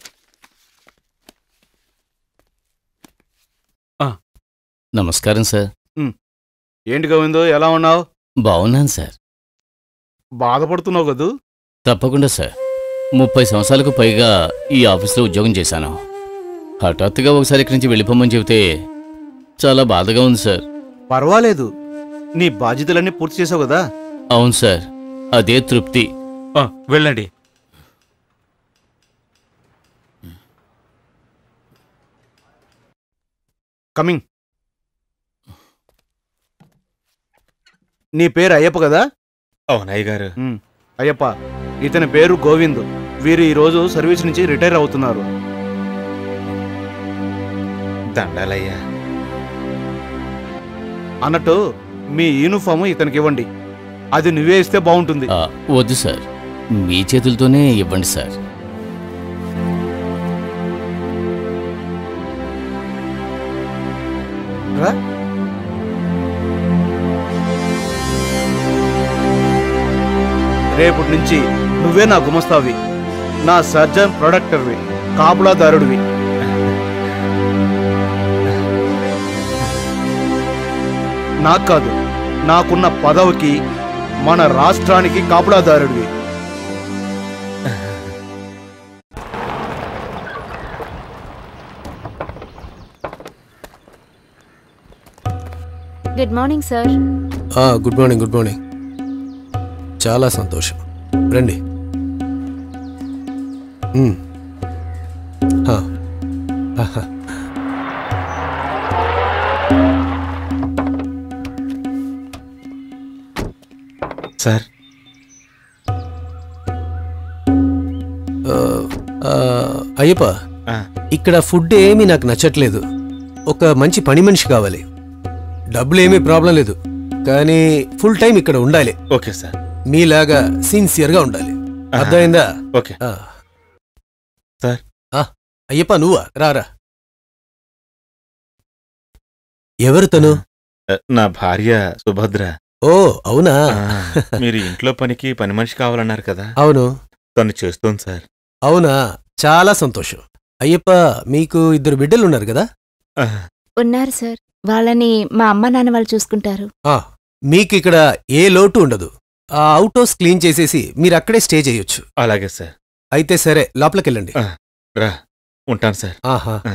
నమస్కారం సార్ ఏంటి గోవిందు ఎలా ఉన్నావు బాగున్నాను సార్ బాధపడుతున్నావు కదూ తప్పకుండా సార్ ముప్పై సంవత్సరాలకు పైగా ఈ ఆఫీస్లో ఉద్యోగం చేశాను హఠాత్తుగా ఒకసారి ఇక్కడి నుంచి వెళ్ళిపోమని చెబితే చాలా బాధగా ఉంది సార్ పర్వాలేదు నీ బాధ్యతలన్నీ పూర్తి చేసావు కదా అవును సార్ అదే తృప్తి ఆ, వెళ్ళండి కమింగ్ నీ పేరు అయ్యప్ప కదా అవునయ్య గారు ఉమ్, అయ్యప్ప ఇతని పేరు గోవింద్ వీరు ఈ రోజు సర్వీస్ నుంచి రిటైర్ అవుతున్నారు దండాలయ్యా అన్నట్టు మీ యూనిఫామ్ ఇతనికి ఇవ్వండి అది నువ్వే ఇస్తే బాగుంటుంది ఆ, వద్దు సార్ మీ చేతులతోనే ఇవ్వండి సార్ రా. రేపటి నుంచి నువ్వే నా గుమస్తావి నా సర్జన్ ప్రొడక్టర్వి కాపులాదారుడివి నాకు కాదు నాకున్న పదవికి మన రాష్ట్రానికి కాపులాదారుడివి గుడ్ మార్నింగ్ సార్ ఆ, గుడ్ మార్నింగ్ గుడ్ మార్నింగ్ చాలా సంతోషం రండి మ్. ఆ. ఆహా. సార్ ఆ, ఆ, అయ్యప్ప ఆ, ఇక్కడ ఫుడ్ ఏమీ నాకు నచ్చట్లేదు ఒక మంచి పని మనిషి కావాలి డబ్బులు ఏమీ ప్రాబ్లం లేదు కానీ ఫుల్ టైం ఇక్కడ ఉండాలి ఓకే సార్ మీలాగా సిన్సియర్గా ఉండాలి ఆహా. అర్థమైందా ఓకే ఆ. సార్. ఆ, అయ్యప్ప నువ్వా రారా ఎవరు తను ఆ, నా భార్య సుభద్ర ఓ అవునా ఆ, మీరు ఇంట్లో పనికి పని మనిషి కావాలన్నారు కదా అవును తను చేస్తోంది సార్ అవునా చాలా సంతోషం అయ్యప్ప మీకు ఇద్దరు బిడ్డలు ఉన్నారు కదా ఆ, ఉన్నారు సార్ వాళ్ళని మా అమ్మ నాన్న వాళ్ళు చూసుకుంటారు ఆ, మీకు ఇక్కడ ఏ లోటు ఉండదు ఆ అవుట్ హౌస్ క్లీన్ చేసేసి మీరు అక్కడే స్టే చేయొచ్చు అలాగే సార్ అయితే సరే లోపలికెళ్ళండి ఆ. రా ఉంటాను సార్ ఆహా ఆ.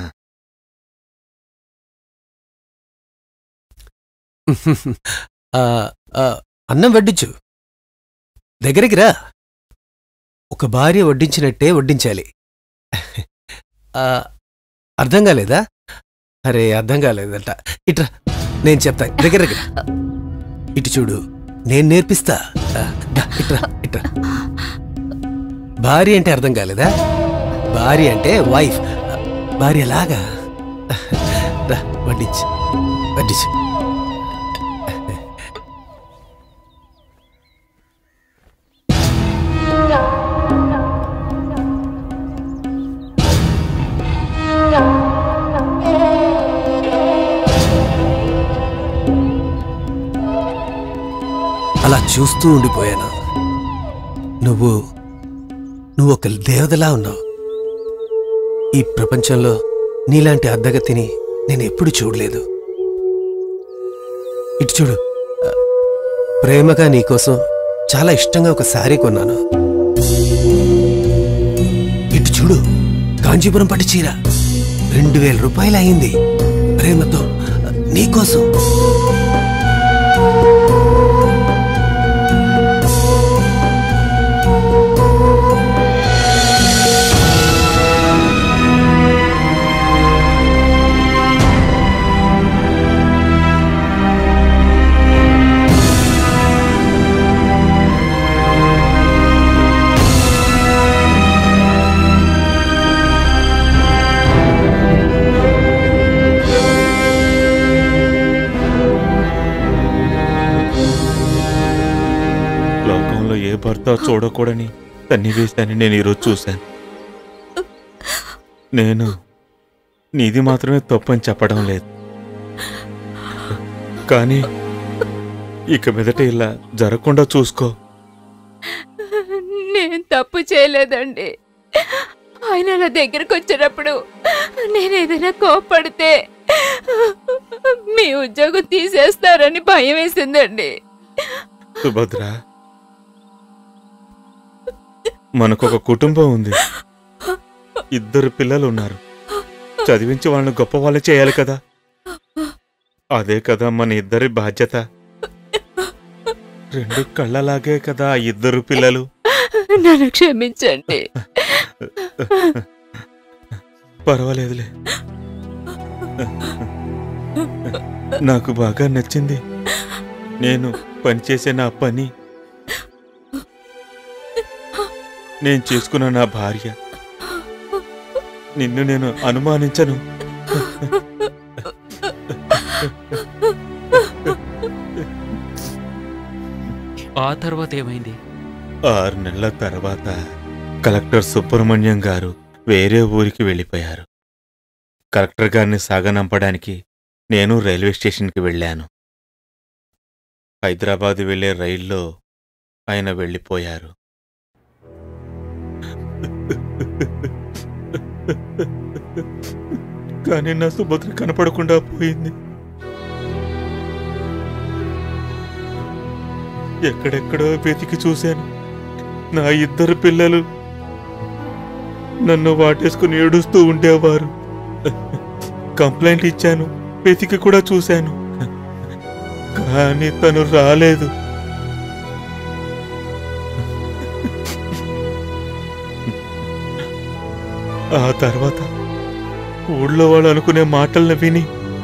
ఆ, ఆ, అన్నం వడ్డించు దగ్గరికి రా ఒక భార్య వడ్డించినట్టే వడ్డించాలి ఆ, అర్థం కాలేదా అరే అర్థం కాలేదట ఇట్రా నేను చెప్తా దగ్గర దగ్గర ఇటు చూడు నేను నేర్పిస్తా ఆ, దా, ఇట్రా ఇట్రా భార్య అంటే అర్థం కాలేదా భార్య అంటే వైఫ్ భార్య లాగా రా వడ్డించు వడ్డించు అలా చూస్తూ ఉండిపోయాను నువ్వు నువ్వు ఒక దేవతలా ఉన్నావు ఈ ప్రపంచంలో నీలాంటి అద్దగతిని నేను ఎప్పుడు చూడలేదు ఇటు చూడు ఆ, ప్రేమగా నీకోసం చాలా ఇష్టంగా ఒక శారీ కొన్నాను ఇటు చూడు కాంచీపురం పట్టు చీర రెండు వేల రూపాయలు అయింది ప్రేమతో ఆ, నీకోసం లోకంలో ఏ భర్త చూడకూడని సన్నివేశాన్ని నేను ఈరోజు చూశాను నేను నీది మాత్రమే తప్పని చెప్పడం లేదు కానీ ఇక మీదట ఇలా జరగకుండా చూసుకో నేను తప్పు చేయలేదండి ఆయన నా దగ్గరకు వచ్చినప్పుడు నేను ఏదైనా కోపడితే మీ ఉద్యోగం తీసేస్తారని భయం వేసిందండి సుభద్ర మనకొక కుటుంబం ఉంది ఇద్దరు పిల్లలు ఉన్నారు చదివించి వాళ్ళని గొప్ప వాళ్ళు చేయాలి కదా అదే కదా మన ఇద్దరి బాధ్యత రెండు కళ్ళలాగే కదా ఆ ఇద్దరు పిల్లలు నన్ను క్షమించండి పర్వాలేదులే నాకు బాగా నచ్చింది నేను పనిచేసే నా పని నేను చేసుకున్న నా భార్య నిన్ను నేను అనుమానించను ఆ తర్వాత ఏమైంది ఆరు నెలల తర్వాత కలెక్టర్ సుబ్రహ్మణ్యం గారు వేరే ఊరికి వెళ్ళిపోయారు కలెక్టర్ గారిని సాగనంపడానికి నేను రైల్వే స్టేషన్కి వెళ్ళాను హైదరాబాద్ వెళ్ళే రైల్లో ఆయన వెళ్ళిపోయారు కానీ నా సుభద్ర కనపడకుండా పోయింది ఎక్కడెక్కడో వెతికి చూశాను నా ఇద్దరు పిల్లలు నన్ను వాటేసుకుని ఏడుస్తూ ఉండేవారు కంప్లైంట్ ఇచ్చాను వెతికి కూడా చూశాను కానీ తను రాలేదు ఆ తర్వాత ఊళ్ళో వాళ్ళు అనుకునే మాటలను విని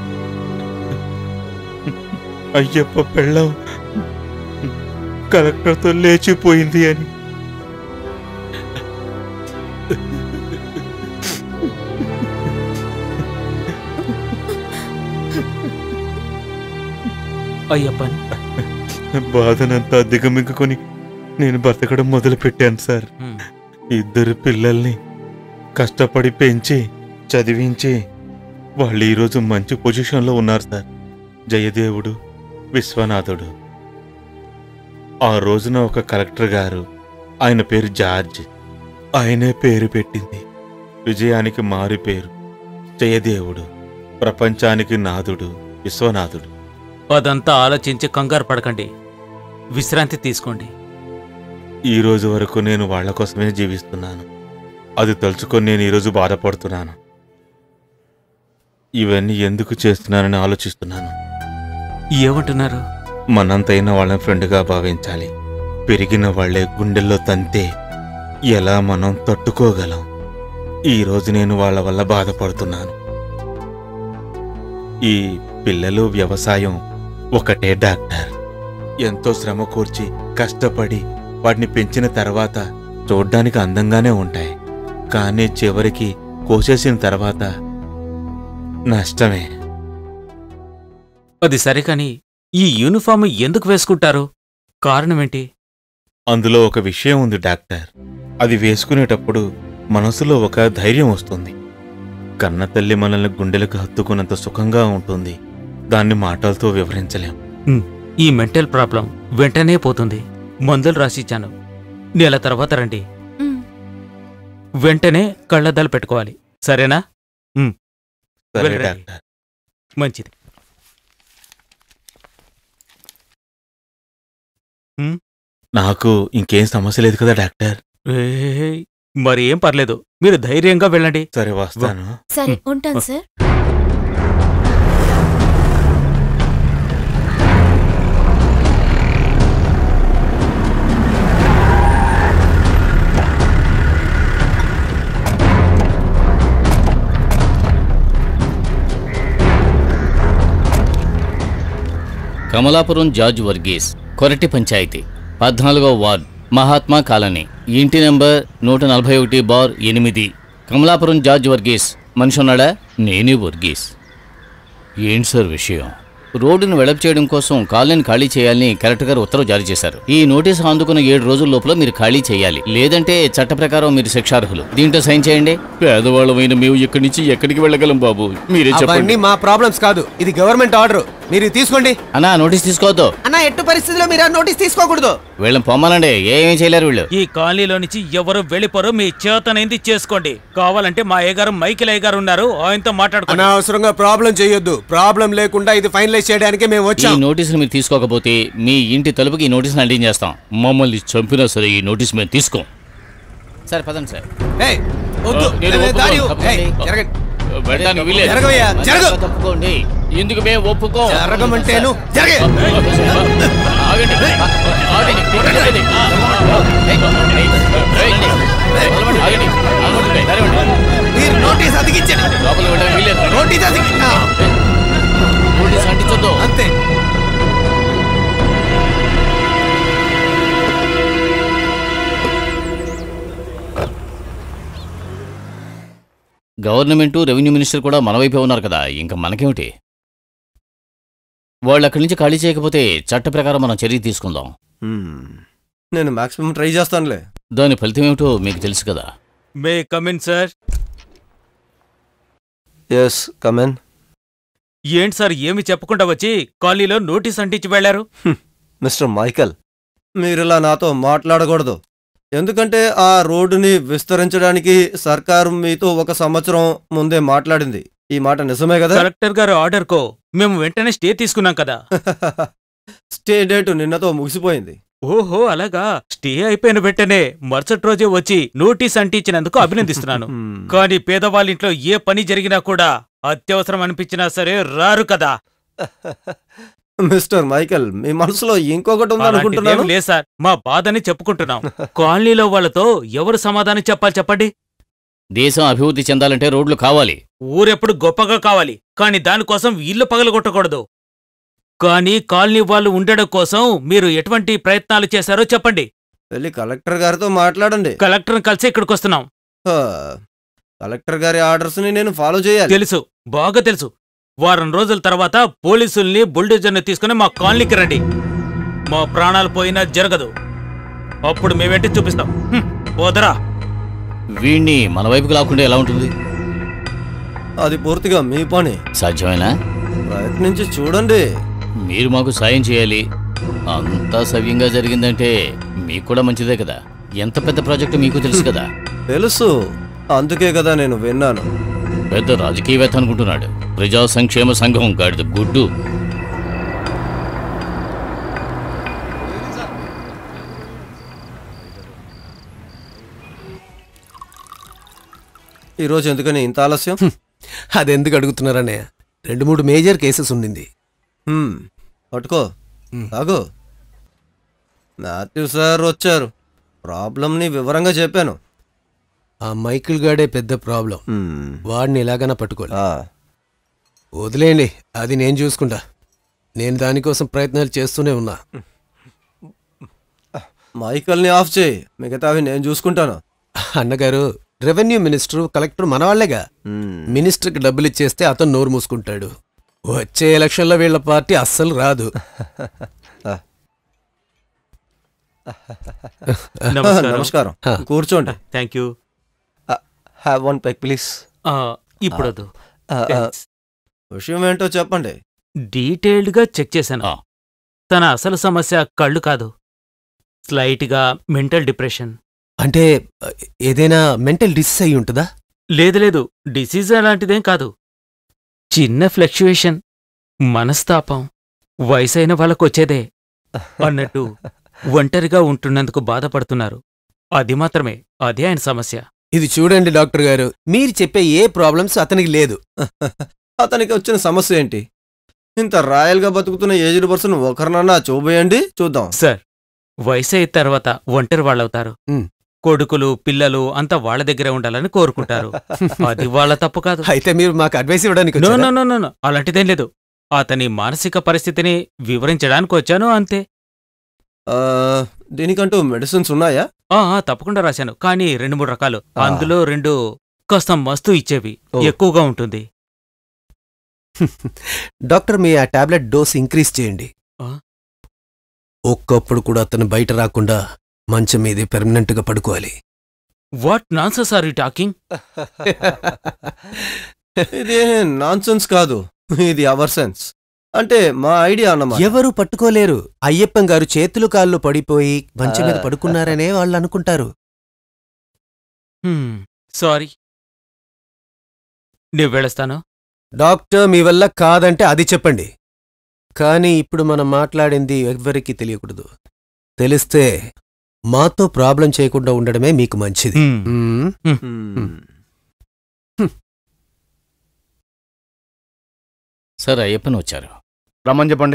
అయ్యప్ప పెళ్ళం కలెక్టర్తో లేచిపోయింది అని అయ్యప్పన్ బాధనంతా దిగమింగుకొని నేను బతకడం మొదలు పెట్టాను సార్ హ్మ్. ఇద్దరు పిల్లల్ని కష్టపడి పెంచి చదివించి వాళ్ళు ఈరోజు మంచి పొజిషన్లో ఉన్నారు సార్ జయదేవుడు విశ్వనాథుడు ఆ రోజున ఒక కలెక్టర్ గారు ఆయన పేరు జార్జ్ ఆయనే పేరు పెట్టింది విజయానికి మారి పేరు జయదేవుడు ప్రపంచానికి నాథుడు విశ్వనాథుడు అదంతా ఆలోచించి కంగారు పడకండి విశ్రాంతి తీసుకోండి ఈ రోజు వరకు నేను వాళ్ళ కోసమే జీవిస్తున్నాను అది తలుచుకొని నేను ఈరోజు బాధపడుతున్నాను ఇవన్నీ ఎందుకు చేస్తున్నానని ఆలోచిస్తున్నాను ఏమంటున్నారు మనంతైన వాళ్ళని ఫ్రెండ్గా భావించాలి పెరిగిన వాళ్ళే గుండెల్లో తంతే ఎలా మనం తట్టుకోగలం ఈ రోజు నేను వాళ్ళ వల్ల బాధపడుతున్నాను ఈ పిల్లలు వ్యవసాయం ఒకటే డాక్టర్ ఎంతో శ్రమ కూర్చి కష్టపడి వాటిని పెంచిన తర్వాత చూడ్డానికి అందంగానే ఉంటాయి కానీ చివరికి కోసేసిన తర్వాత నష్టమే అది సరే కాని ఈ యూనిఫామ్ ఎందుకు వేసుకుంటారు కారణమేంటి అందులో ఒక విషయం ఉంది డాక్టర్ అది వేసుకునేటప్పుడు మనసులో ఒక ధైర్యం వస్తుంది కన్నతల్లి మనల్ని గుండెలకు హత్తుకున్నంత సుఖంగా ఉంటుంది దాన్ని మాటలతో వివరించలేం ఉమ్, ఈ మెంటల్ ప్రాబ్లం వెంటనే పోతుంది మందులు రాసిచ్చాను నెల తర్వాత రండి ఉమ్. వెంటనే కళ్ళద్దాలు పెట్టుకోవాలి సరేనా సరే వెళ్ళిరండి. డాక్టర్ మంచిది నాకు ఇంకేం సమస్య లేదు కదా డాక్టర్ ఏయ్, మరి ఏం పర్లేదు మీరు ధైర్యంగా వెళ్ళండి సరే వస్తాను సరే ఉంటాను సార్ కమలాపురం జార్జ్ వర్గీస్ కొరటి పంచాయతీ పద్నాలుగో వార్డ్ మహాత్మా కాలనీ ఇంటి నెంబర్ నూట నలభై ఒకటి బార్ ఎనిమిది కమలాపురం జార్జ్ వర్గీస్ మనిషి ఉన్నాడా నేనే వర్గీస్ ఏంటి సార్ విషయం రోడ్డును వెడప్ చేయడం కోసం కాలనీని ఖాళీ చేయాలని కలెక్టర్ గారు ఉత్తర్వు జారీ చేశారు ఈ నోటీసు అందుకున్న ఏడు రోజుల లోపల మీరు ఖాళీ చేయాలి లేదంటే చట్ట ప్రకారం మీరు శిక్షార్హులు దీంట్లో సైన్ చేయండి పేదవాళ్ళమైన మేము ఇక్కడి నుంచి ఎక్కడికి వెళ్ళగలం బాబు మీరే అవన్నీ చెప్పండి మా ప్రాబ్లమ్స్ కాదు ఇది గవర్నమెంట్ ఆర్డర్ మీరు ఇది తీసుకోండి అన్నా నోటీస్ తీసుకోవద్దు అన్న ఎట్టు పరిస్థితిలో మీరు ఆ నోటీస్ తీసుకోకూడదు వీళ్ళని పొమ్మాలండి ఏమీ చేయలేరు వీళ్ళు ఈ కాలనీలో నుంచి ఎవరు వెళ్ళిపోరు మీ చేతనైంది చేసుకోండి కావాలంటే మా అయ్యగారు మైకిల్ అయ్య గారు ఉన్నారు ఆయనతో మాట్లాడుకోండి అనవసరంగా ప్రాబ్లం చేయొద్దు ప్రాబ్లం లేకుండా ఇది ఫైనలైజ్ చేయడానికి మేము ఈ వచ్చాం నోటీసులు మీరు తీసుకోకపోతే మీ ఇంటి తలుపుకి ఈ నోటీసులు అంటించేస్తాం మమ్మల్ని చంపినా సరే ఈ నోటీస్ మేము తీసుకోం సరే పదండి సార్ ఏయ్, వద్దు. నేను ఏ, దారి ఇవ్వు. ఒప్పుకోను. ఏయ్, జరగండి. వెళ్ళడానికి వీలేదు. జరగవయ్యా, జరగ. తప్పుకోండి ఎందుకు మేము ఒప్పుకో జరగమంటేను జరగే ఆగండి ఆగండి ఆగండి. ఆగండి. ఆగండి. తెరవండి. మీరు నోటీస్ అతికించండి లోపలికి వెళ్ళడానికి వీలేదు. నోటీస్ అతికి ఆ, నోటీస్ అంటించొద్దు అంతే గవర్నమెంట్ రెవెన్యూ మినిస్టర్ కూడా మన వైపే ఉన్నారు కదా ఇంకా మనకేమిటి వాళ్ళు అక్కడి నుంచి ఖాళీ చేయకపోతే చట్ట ప్రకారం మనం చర్య తీసుకుందాం హ్మ్. నేను మాక్సిమం ట్రై చేస్తానులే దాని ఫలితం ఏమిటో మీకు తెలుసు కదా may come in sir yes come in ఏంటి సార్ ఏమి చెప్పకుండా వచ్చి కాలనీలో నోటీస్ అంటించి వెళ్లారు మిస్టర్ మైకల్ మీరిలా నాతో మాట్లాడకూడదు ఎందుకంటే ఆ రోడ్డుని విస్తరించడానికి సర్కారు మీతో ఒక సంవత్సరం ముందే మాట్లాడింది ఈ మాట నిజమే కదా కలెక్టర్ గారు ఆర్డర్ కో మేము వెంటనే స్టే తీసుకున్నాం కదా స్టే డేట్ నిన్నతో ముగిసిపోయింది ఓహో అలాగా స్టే అయిపోయిన వెంటనే మరుసటి రోజే వచ్చి నోటీస్ అంటించినందుకు అభినందిస్తున్నాను హ్మ్. కానీ పేదవాళ్ళ ఇంట్లో ఏ పని జరిగినా కూడా అత్యవసరం అనిపించినా సరే రారు కదా మిస్టర్ మైకెల్ మీ మనసులో ఇంకొకటి ఉందనుకుంటున్నాను అలాంటిదేం లేదు సార్ మా బాధని చెప్పుకుంటున్నాం కాలనీలో వాళ్ళతో ఎవరు సమాధానం చెప్పాలి చెప్పండి దేశం అభివృద్ధి చెందాలంటే రోడ్లు కావాలి ఊరెప్పుడు గొప్పగా కావాలి కానీ దానికోసం ఇల్లు పగలగొట్టకూడదు కానీ కాలనీ వాళ్ళు ఉండడం కోసం మీరు ఎటువంటి ప్రయత్నాలు చేశారో చెప్పండి వెళ్ళి కలెక్టర్ గారితో మాట్లాడండి కలెక్టర్ని కలిసి ఇక్కడికి వస్తున్నాం హా, కలెక్టర్ గారి ఆర్డర్స్ ని నేను ఫాలో చేయాలి తెలుసు బాగా తెలుసు వారం రోజుల తర్వాత పోలీసుల్ని బుల్డోజర్ని తీసుకుని మా కాలనీకి రండి మా ప్రాణాలు పోయినా జరగదు అప్పుడు మేమేంటి చూపిస్తాం హ్మ్, పోదరా వీణ్ణి మన వైపుకి లాక్కుంటే ఎలా ఉంటుంది అది పూర్తిగా మీ పని సాధ్యమేనా ప్రయత్నించి చూడండి మీరు మాకు సాయం చేయాలి అంతా సవ్యంగా జరిగిందంటే మీకు కూడా మంచిదే కదా ఎంత పెద్ద ప్రాజెక్టు మీకు తెలుసు కదా తెలుసు అందుకే కదా నేను విన్నాను పెద్ద రాజకీయవేత్త అనుకుంటున్నాడు ప్రజా సంక్షేమ సంఘం గాడిద గుడ్డు ఈరోజు ఎందుకని ఇంత ఆలస్యం అదెందుకు అడుగుతున్నారన్నయ్య రెండు మూడు మేజర్ కేసెస్ ఉండింది హ్మ్, పట్టుకో తాగు మాథ్యూ సార్ వచ్చారు ప్రాబ్లంని వివరంగా చెప్పాను ఆ మైకిల్ గాడే పెద్ద ప్రాబ్లం హ్మ్, వాడిని ఎలాగైనా పట్టుకోవాలి ఆ, వదిలేయండి అది నేను చూసుకుంటా నేను దానికోసం ప్రయత్నాలు చేస్తూనే ఉన్నా మైకల్ని ఆఫ్ చేయి మిగతావి నేను చూసుకుంటాను అన్నగారు రెవెన్యూ మినిస్టర్ కలెక్టర్ మనవాళ్లేగా హ్మ్, మినిస్టర్కి డబ్బులు ఇచ్చేస్తే అతను నోరు మూసుకుంటాడు వచ్చే ఎలక్షన్లో వీళ్ళ పార్టీ అస్సలు రాదు నమస్కారం నమస్కారం ఆ. కూర్చోండి thank you have one peg please ఇప్పుడొద్దు విషయం ఏంటో చెప్పండి డీటెయిల్డ్ గా చెక్ చేశాను ఆ. తన అసలు సమస్య కళ్ళు కాదు స్లైట్ గా మెంటల్ డిప్రెషన్ అంటే ఏదైనా మెంటల్ డిసీజ్ అయి ఉంటుందా లేదు లేదు డిసీజ్ అలాంటిదేం కాదు చిన్న ఫ్లక్చుయేషన్ మనస్తాపం వయసైన వాళ్ళకొచ్చేదే అన్నట్టు ఒంటరిగా ఉంటున్నందుకు బాధపడుతున్నారు అది మాత్రమే అదే ఆయన సమస్య ఇది చూడండి డాక్టర్ గారు మీరు చెప్పే ఏ ప్రాబ్లమ్స్ అతనికి లేదు అతనికి వచ్చిన సమస్య ఏంటి ఇంత రాయల్గా బతుకుతున్న ఏజ్డ్ పర్సన్ ఒకరినన్నా చూపేయండి చూద్దాం సార్ వయసు అయిన తర్వాత ఒంటరి వాళ్ళవుతారు ఉమ్. కొడుకులు పిల్లలు అంతా వాళ్ళ దగ్గరే ఉండాలని కోరుకుంటారు అది వాళ్ళ తప్పు కాదు అయితే మీరు మాకు అడ్వైస్ ఇవ్వడానికి నో వచ్చారా? నో నో నో నో, అలాంటిదేం లేదు అతని మానసిక పరిస్థితిని వివరించడానికి వచ్చాను అంతే ఆ, దీనికంటూ మెడిసిన్స్ ఉన్నాయా ఆ ఆ, తప్పకుండా రాశాను కానీ రెండు మూడు రకాలు ఆ. అందులో రెండు కాస్త మస్తు ఇచ్చేవి ఓ. ఎక్కువగా ఉంటుంది డాక్టర్ మీ ఆ టాబ్లెట్ డోస్ ఇంక్రీజ్ చేయండి ఆ? ఒక్కప్పుడు కూడా అతను బయట రాకుండా మంచం మీదే పెర్మనెంట్ గా పడుకోవాలి what nonsense are you talking ఇది నాన్సెన్స్ కాదు ఇది అవర్ సెన్స్ అంటే మా ఐడియా అన్నమాట ఎవరు పట్టుకోలేరు అయ్యప్పన్ గారు చేతులు కాళ్ళు పడిపోయి మంచం మీద ఆ. పడుకున్నారనే వాళ్ళు అనుకుంటారు సారీ నేను వెళ్ళొస్తాను డాక్టర్ మీ వల్ల కాదంటే అది చెప్పండి కానీ ఇప్పుడు మనం మాట్లాడింది ఎవ్వరికీ తెలియకూడదు తెలిస్తే మాతో ప్రాబ్లం చేయకుండా ఉండడమే మీకు మంచిది హ్మ్. మ్మ్. హ్మ్. సార్ అయ్యప్పన్ వచ్చారు రమ్మని చెప్పండి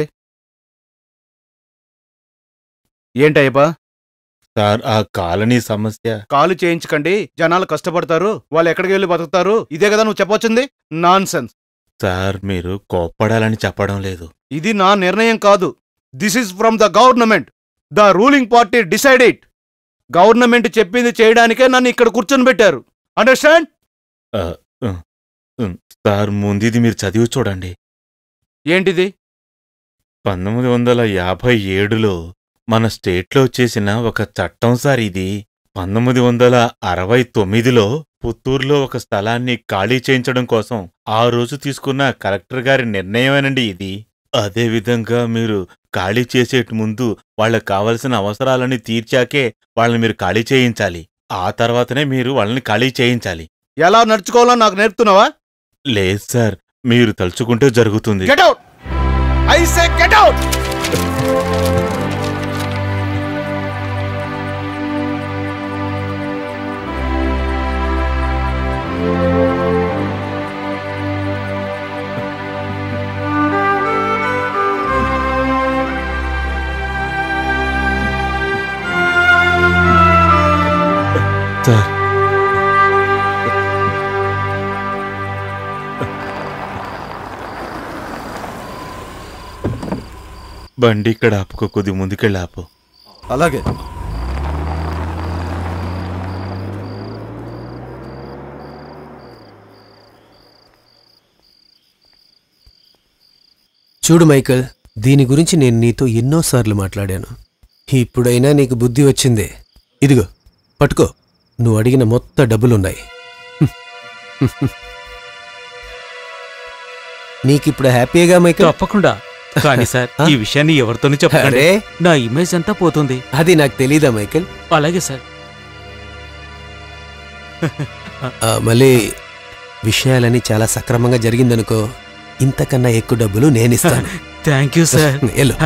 ఏంటయ్యప్ప సార్ ఆ కాలనీ సమస్య కాలు చేయించకండి జనాలు కష్టపడతారు వాళ్ళు ఎక్కడికి వెళ్ళి బతుకుతారు ఇదే కదా నువ్వు చెప్పొచ్చింది నాన్ సెన్స్ సార్ మీరు కోప్పడాలని చెప్పడం లేదు ఇది నా నిర్ణయం కాదు this is from the government the ruling party decide it government చెప్పింది చేయడానికే నన్ను ఇక్కడ కూర్చొని పెట్టారు అండర్స్టాండ్ ఆ, ఉ, ఉ, సార్ ముందిది మీరు చదివి చూడండి ఏంటిది పంతొమ్మిది వందల యాభై ఏడులో మన స్టేట్లో చేసిన ఒక చట్టం సార్ ఇది పంతొమ్మిది వందల అరవై తొమ్మిదిలో పుత్తూరులో ఒక స్థలాన్ని ఖాళీ చేయించడం కోసం ఆ రోజు తీసుకున్న కలెక్టర్ గారి నిర్ణయమేనండి ఇది అదే విధంగా మీరు ఖాళీ చేసేటి ముందు వాళ్ళకి కావలసిన అవసరాలని తీర్చాకే వాళ్ళని మీరు ఖాళీ చేయించాలి ఆ తర్వాతనే మీరు వాళ్ళని ఖాళీ చేయించాలి ఎలా నడుచుకోవాలో నాకు నేర్పుతున్నావా లేదు సార్ మీరు తలుచుకుంటే జరుగుతుంది get out I say get out sir బండి ఇక్కడ ఆపుకో కొద్ది ముందుకెళ్ళి ఆపు అలాగే చూడు మైకల్ దీని గురించి నేను నీతో ఎన్నోసార్లు మాట్లాడాను ఇప్పుడైనా నీకు బుద్ధి వచ్చిందే ఇదిగో పట్టుకో నువ్వు అడిగిన మొత్త డబ్బులున్నాయి నీకిప్పుడు హ్యాపీగా మైకల్ తప్పకుండా కానీ సార్ ఈ విషయాన్ని ఎవరితోనూ చెప్పండి అరే నా ఇమేజ్ అంతా పోతుంది అది నాకు తెలీదా మైకల్ అలాగే సార్ ఆ, మళ్ళీ విషయాలని చాలా సక్రమంగా జరిగిందనుకో ఇంతకన్నా ఎక్కువ డబ్బులు నేనిస్తాను థ్యాంక్ యూ సార్ ఎల్లు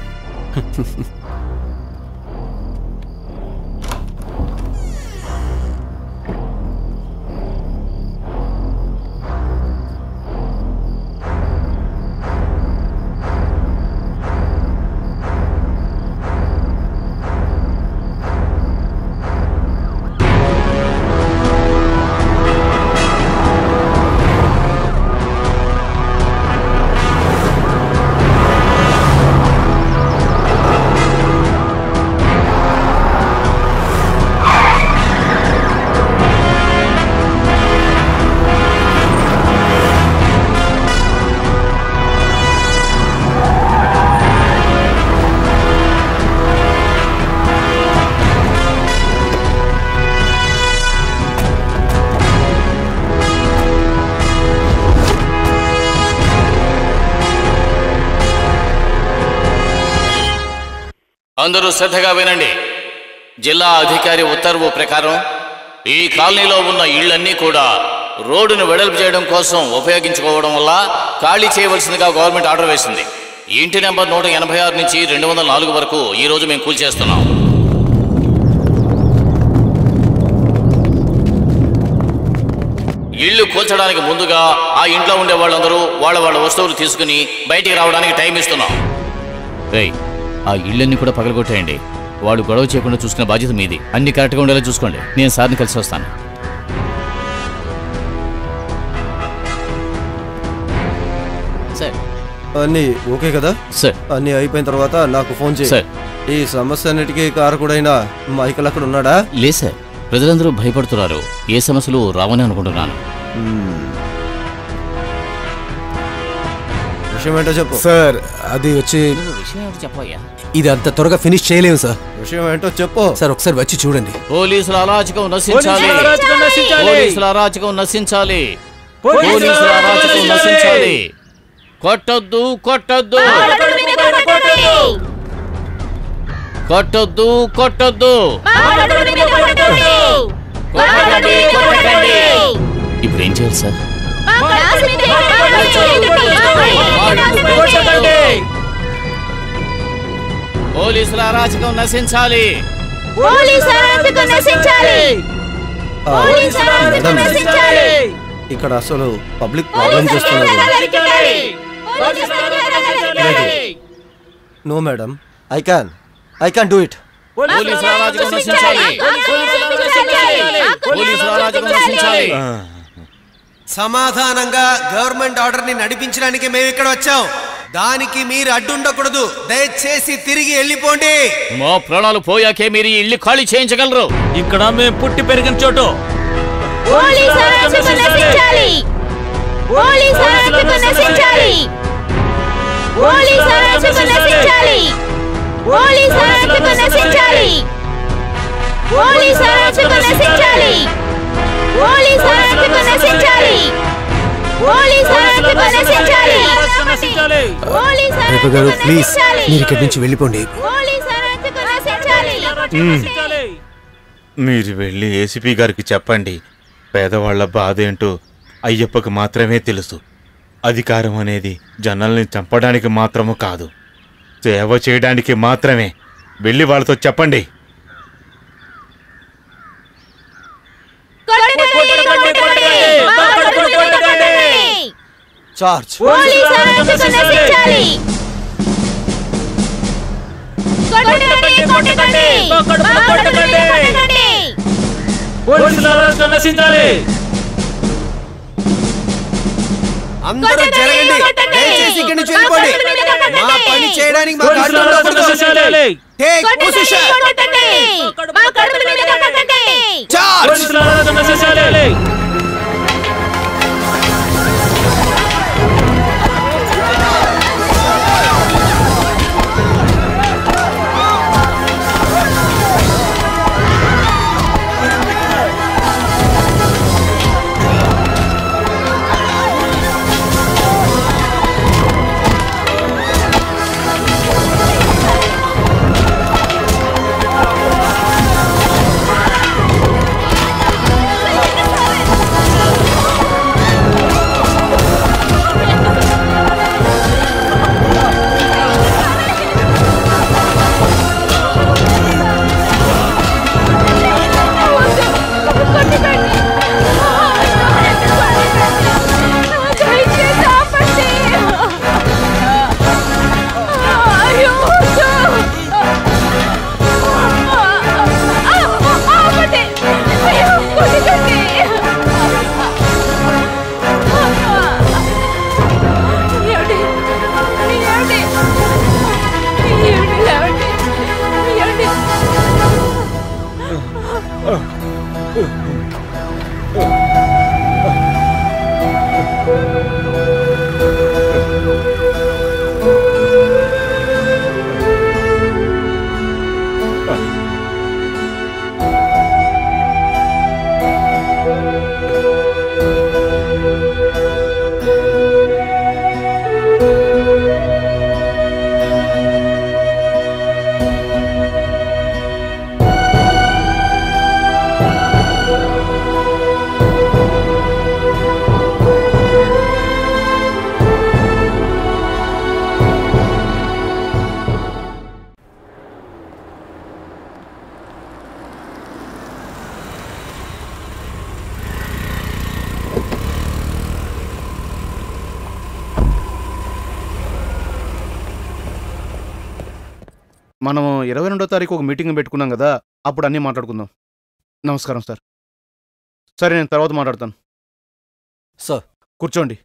అందరూ శ్రద్ధగా వినండి జిల్లా అధికారి ఉత్తర్వు ప్రకారం ఈ కాలనీలో ఉన్న ఇళ్లన్నీ కూడా రోడ్డును వెడల్పు చేయడం కోసం ఉపయోగించుకోవడం వల్ల ఖాళీ చేయవలసిందిగా గవర్నమెంట్ ఆర్డర్ వేసింది ఇంటి నెంబర్ నూట ఎనభై ఆరు నుంచి రెండు వందల నాలుగు వరకు ఈ రోజు మేము కూల్చేస్తున్నాం ఇల్లు కూల్చడానికి ముందుగా ఆ ఇంట్లో ఉండే వాళ్ళందరూ వాళ్ళ వాళ్ళ వస్తువులు తీసుకుని బయటికి రావడానికి టైం ఇస్తున్నాం రేయ్ ఆ ఇళ్ళన్నీ కూడా పగలగొట్టేయండి వాడు గొడవ చేయకుండా చూసుకునే బాధ్యత మీది అన్ని కరెక్ట్గా ఉండేలా చూసుకోండి నేను సార్ని కలిసి వస్తాను సార్ అన్నీ ఓకే కదా సార్ అన్నీ అయిపోయిన తర్వాత నాకు ఫోన్ చేయి సార్ ఈ సమస్య అన్నిటికీ కారకుడైన మైకల్ అక్కడ ఉన్నాడా లేదు సార్ ప్రజలందరూ భయపడుతున్నారు ఏ సమస్యలు రావని అనుకుంటున్నాను విషయం ఏంటో చెప్పు సార్ అది వచ్చి విషయం చెప్పయ్యా ఇది అంత త్వరగా ఫినిష్ చేయలేము సార్ విషయం ఏంటో చెప్పు సార్ ఒకసారి వచ్చి చూడండి పోలీసుల అరాచకం నశించాలి పోలీసుల అరాచకం నశించాలి. పోలీసుల అరాచకం నశించాలి పోలీసుల అరాచకం నశించాలి కొట్టొద్దు కొట్టొద్దు కొట్టొద్దు కొట్టొద్దు కొట్టకండి కొట్టకండి ఇప్పుడు ఏం చేయాలి సార్ పోలీసుల అరాచకం నశించాలి ఆ, మేడం, ఇక్కడ అసలు పబ్లిక్ ప్రాబ్లం చేస్తున్నారు no madam I can I can do it పోలీసుల అరాచకం నశించాలి పోలీసుల అరాచకం నశించాలి ఆ, సమాధానంగా గవర్నమెంట్ ఆర్డర్ ని నడిపించడానికి మేము ఇక్కడ వచ్చాం దానికి మీరు అడ్డుండకూడదు దయచేసి తిరిగి వెళ్ళిపోండి మా ప్రాణాలు పోయాకే మీరు ఈ ఇల్లు ఖాళీ చేయించగలరు ఇక్కడ మేము పుట్టి పెరిగిన చోటు పోలీసు నశించాలి పోలీస్ అయ్యప్ప గారు ప్లీజ్ మీరు ఇక్కడి నుంచి వెళ్ళిపోండి పోలీస్ అరాచకం నశించాలి నశించాలి మీరు వెళ్ళి ఏసీపీ గారికి చెప్పండి పేదవాళ్ల బాధ ఏంటో అయ్యప్పకు మాత్రమే తెలుసు అధికారం అనేది జనాల్ని చంపడానికి మాత్రము కాదు సేవ చేయడానికి మాత్రమే వెళ్ళి వాళ్ళతో చెప్పండి చార్జ్ పోలీస్ అరాచకం నశించాలి కొట్టండి కొట్టండి కొట్టండి పోలీసుల అరాచకం నశించాలి అందరూ జరగండి దయచేసి ఇక్కడి నుంచి వెళ్ళిపోండి మా పని చేయడానికి మాకు పోలీసుల అడ్డు అరాచకం ఉండకూడదు. నశించాలి Take position. కొట్టండి మా కడుపు మీద కొట్టండి Charge. పోలీసుల అరాచకం నశించాలి దయచేసి ఆపండి అయ్యో వద్దు. ఆపండి అయ్యో కొట్టకండి ఏమండి? ఏమండి? ఏమండి? లేవండి. ఏమండి? మనం ఇరవై రెండో తారీఖు ఒక మీటింగ్ పెట్టుకున్నాం కదా అప్పుడు అన్నీ మాట్లాడుకుందాం నమస్కారం సార్ సరే నేను తర్వాత మాట్లాడతాను సార్ కూర్చోండి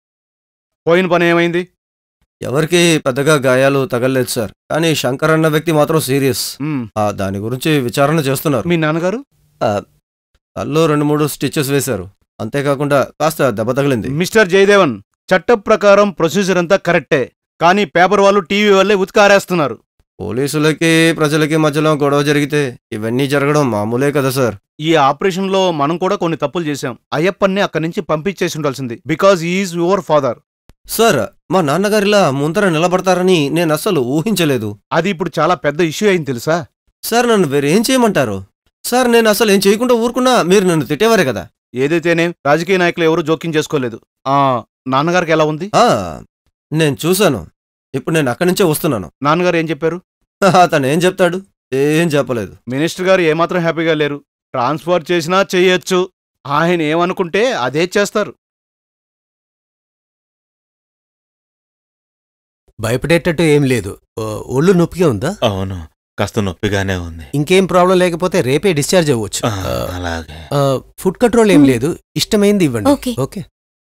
పోయిన పని ఏమైంది ఎవరికి పెద్దగా గాయాలు తగలలేదు సార్ కానీ శంకర్ అన్న వ్యక్తి మాత్రం సీరియస్ మ్మ్. ఆ, దాని గురించి విచారణ చేస్తున్నారు మీ నాన్నగారు ఆ, తల్లో రెండు మూడు స్టిచెస్ వేశారు అంతేకాకుండా కాస్త దెబ్బ తగిలింది మిస్టర్ జయదేవన్ చట్ట ప్రకారం ప్రొసీజర్ అంతా కరెక్టే కానీ పేపర్ వాళ్ళు టీవీ వాళ్ళే ఉతికారేస్తున్నారు పోలీసులకి ప్రజలకి మధ్యలో గొడవ జరిగితే ఇవన్నీ జరగడం మామూలే కదా సార్ ఈ ఆపరేషన్ లో మనం కూడా కొన్ని తప్పులు చేశాం అయ్యప్పన్ని అక్కడి నుంచి పంపించేసి ఉండాల్సింది because is your father sir మా నాన్నగారిలా ముందర నిలబడతారని నేను అస్సలు ఊహించలేదు అది ఇప్పుడు చాలా పెద్ద ఇష్యూ అయింది తెలుసా సార్ నన్ను వేరేం చేయమంటారు సార్ నేను అసలు ఏం చేయకుండా ఊరుకున్నా మీరు నన్ను తిట్టేవారే కదా ఏదైతేనే రాజకీయ నాయకులు ఎవరు జోక్యం చేసుకోలేదు ఆ నాన్నగారికి ఎలా ఉంది ఆ, నేను చూశాను ఇప్పుడు నేను అక్కడి నుంచే వస్తున్నాను నాన్నగారు ఏం చెప్పారు అతను ఏం చెప్తాడు ఏం చెప్పలేదు మినిస్టర్ గారు ఏమాత్రం హ్యాపీగా లేరు ట్రాన్స్ఫర్ చేసినా చెయ్యొచ్చు ఆయన ఏమనుకుంటే అదే చేస్తారు భయపడేటట్టు ఏం లేదు ఓ, ఒళ్ళు నొప్పిగా ఉందా అవును కాస్త నొప్పిగానే ఉంది ఇంకేం ప్రాబ్లం లేకపోతే రేపే డిశ్చార్జ్ అవ్వచ్చు ఆ, అలాగే ఆ, ఫుడ్ కంట్రోల్ ఏం లేదు ఇష్టమైంది ఇవ్వండి ఓకే. ఓకే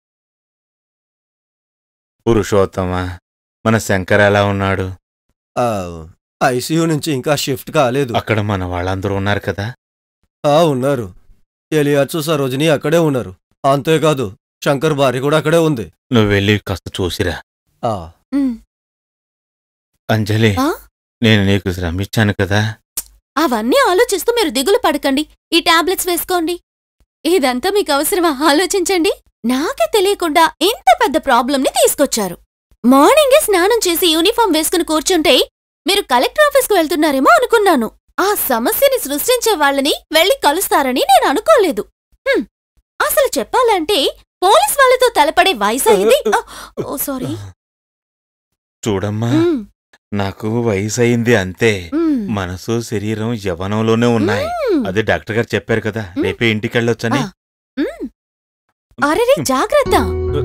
పురుషోత్తమ మన శంకర్ ఎలా ఉన్నాడు ఐసీయూ నుంచి ఇంకా షిఫ్ట్ కాలేదు అక్కడ మన వాళ్ళందరూ ఉన్నారు కదా ఆ ఉన్నారు ఎలియాచు సరోజిని అక్కడే ఉన్నారు అంతేకాదు శంకర్ భార్య కూడా అక్కడే ఉంది నువ్వు వెళ్ళి కాస్త చూసిరా ఆ ఉమ్. అంజలి ఆ? నేను నీకు శ్రమ ఇచ్చాను కదా అవన్నీ ఆలోచిస్తూ మీరు దిగులు పడకండి ఈ టాబ్లెట్స్ వేసుకోండి ఇదంతా మీకు అవసరమా ఆలోచించండి నాకే తెలియకుండా ఇంత పెద్ద ప్రాబ్లంని తీసుకొచ్చారు మార్నింగే స్నానం చేసి యూనిఫామ్ వేసుకుని కూర్చుంటే మీరు కలెక్టర్ ఆఫీస్కు వెళ్తున్నారేమో అనుకున్నాను ఆ సమస్యని సృష్టించే వాళ్ళని వెళ్లి కలుస్తారని నేను అనుకోలేదు హ్మ్. అసలు చెప్పాలంటే పోలీస్ వాళ్ళతో తలపడే వయసు అయింది ఆ, ఓ సారీ చూడమ్మా మ్మ్. నాకు వయసు అయింది అంతే మ్మ్. మనసు శరీరం యవనంలోనే ఉన్నాయి మ్మ్. అదే డాక్టర్ గారు చెప్పారు కదా రేపే ఇంటికి వెళ్ళొచ్చని ఆ. మ్మ్. అరెరే జాగ్రత్త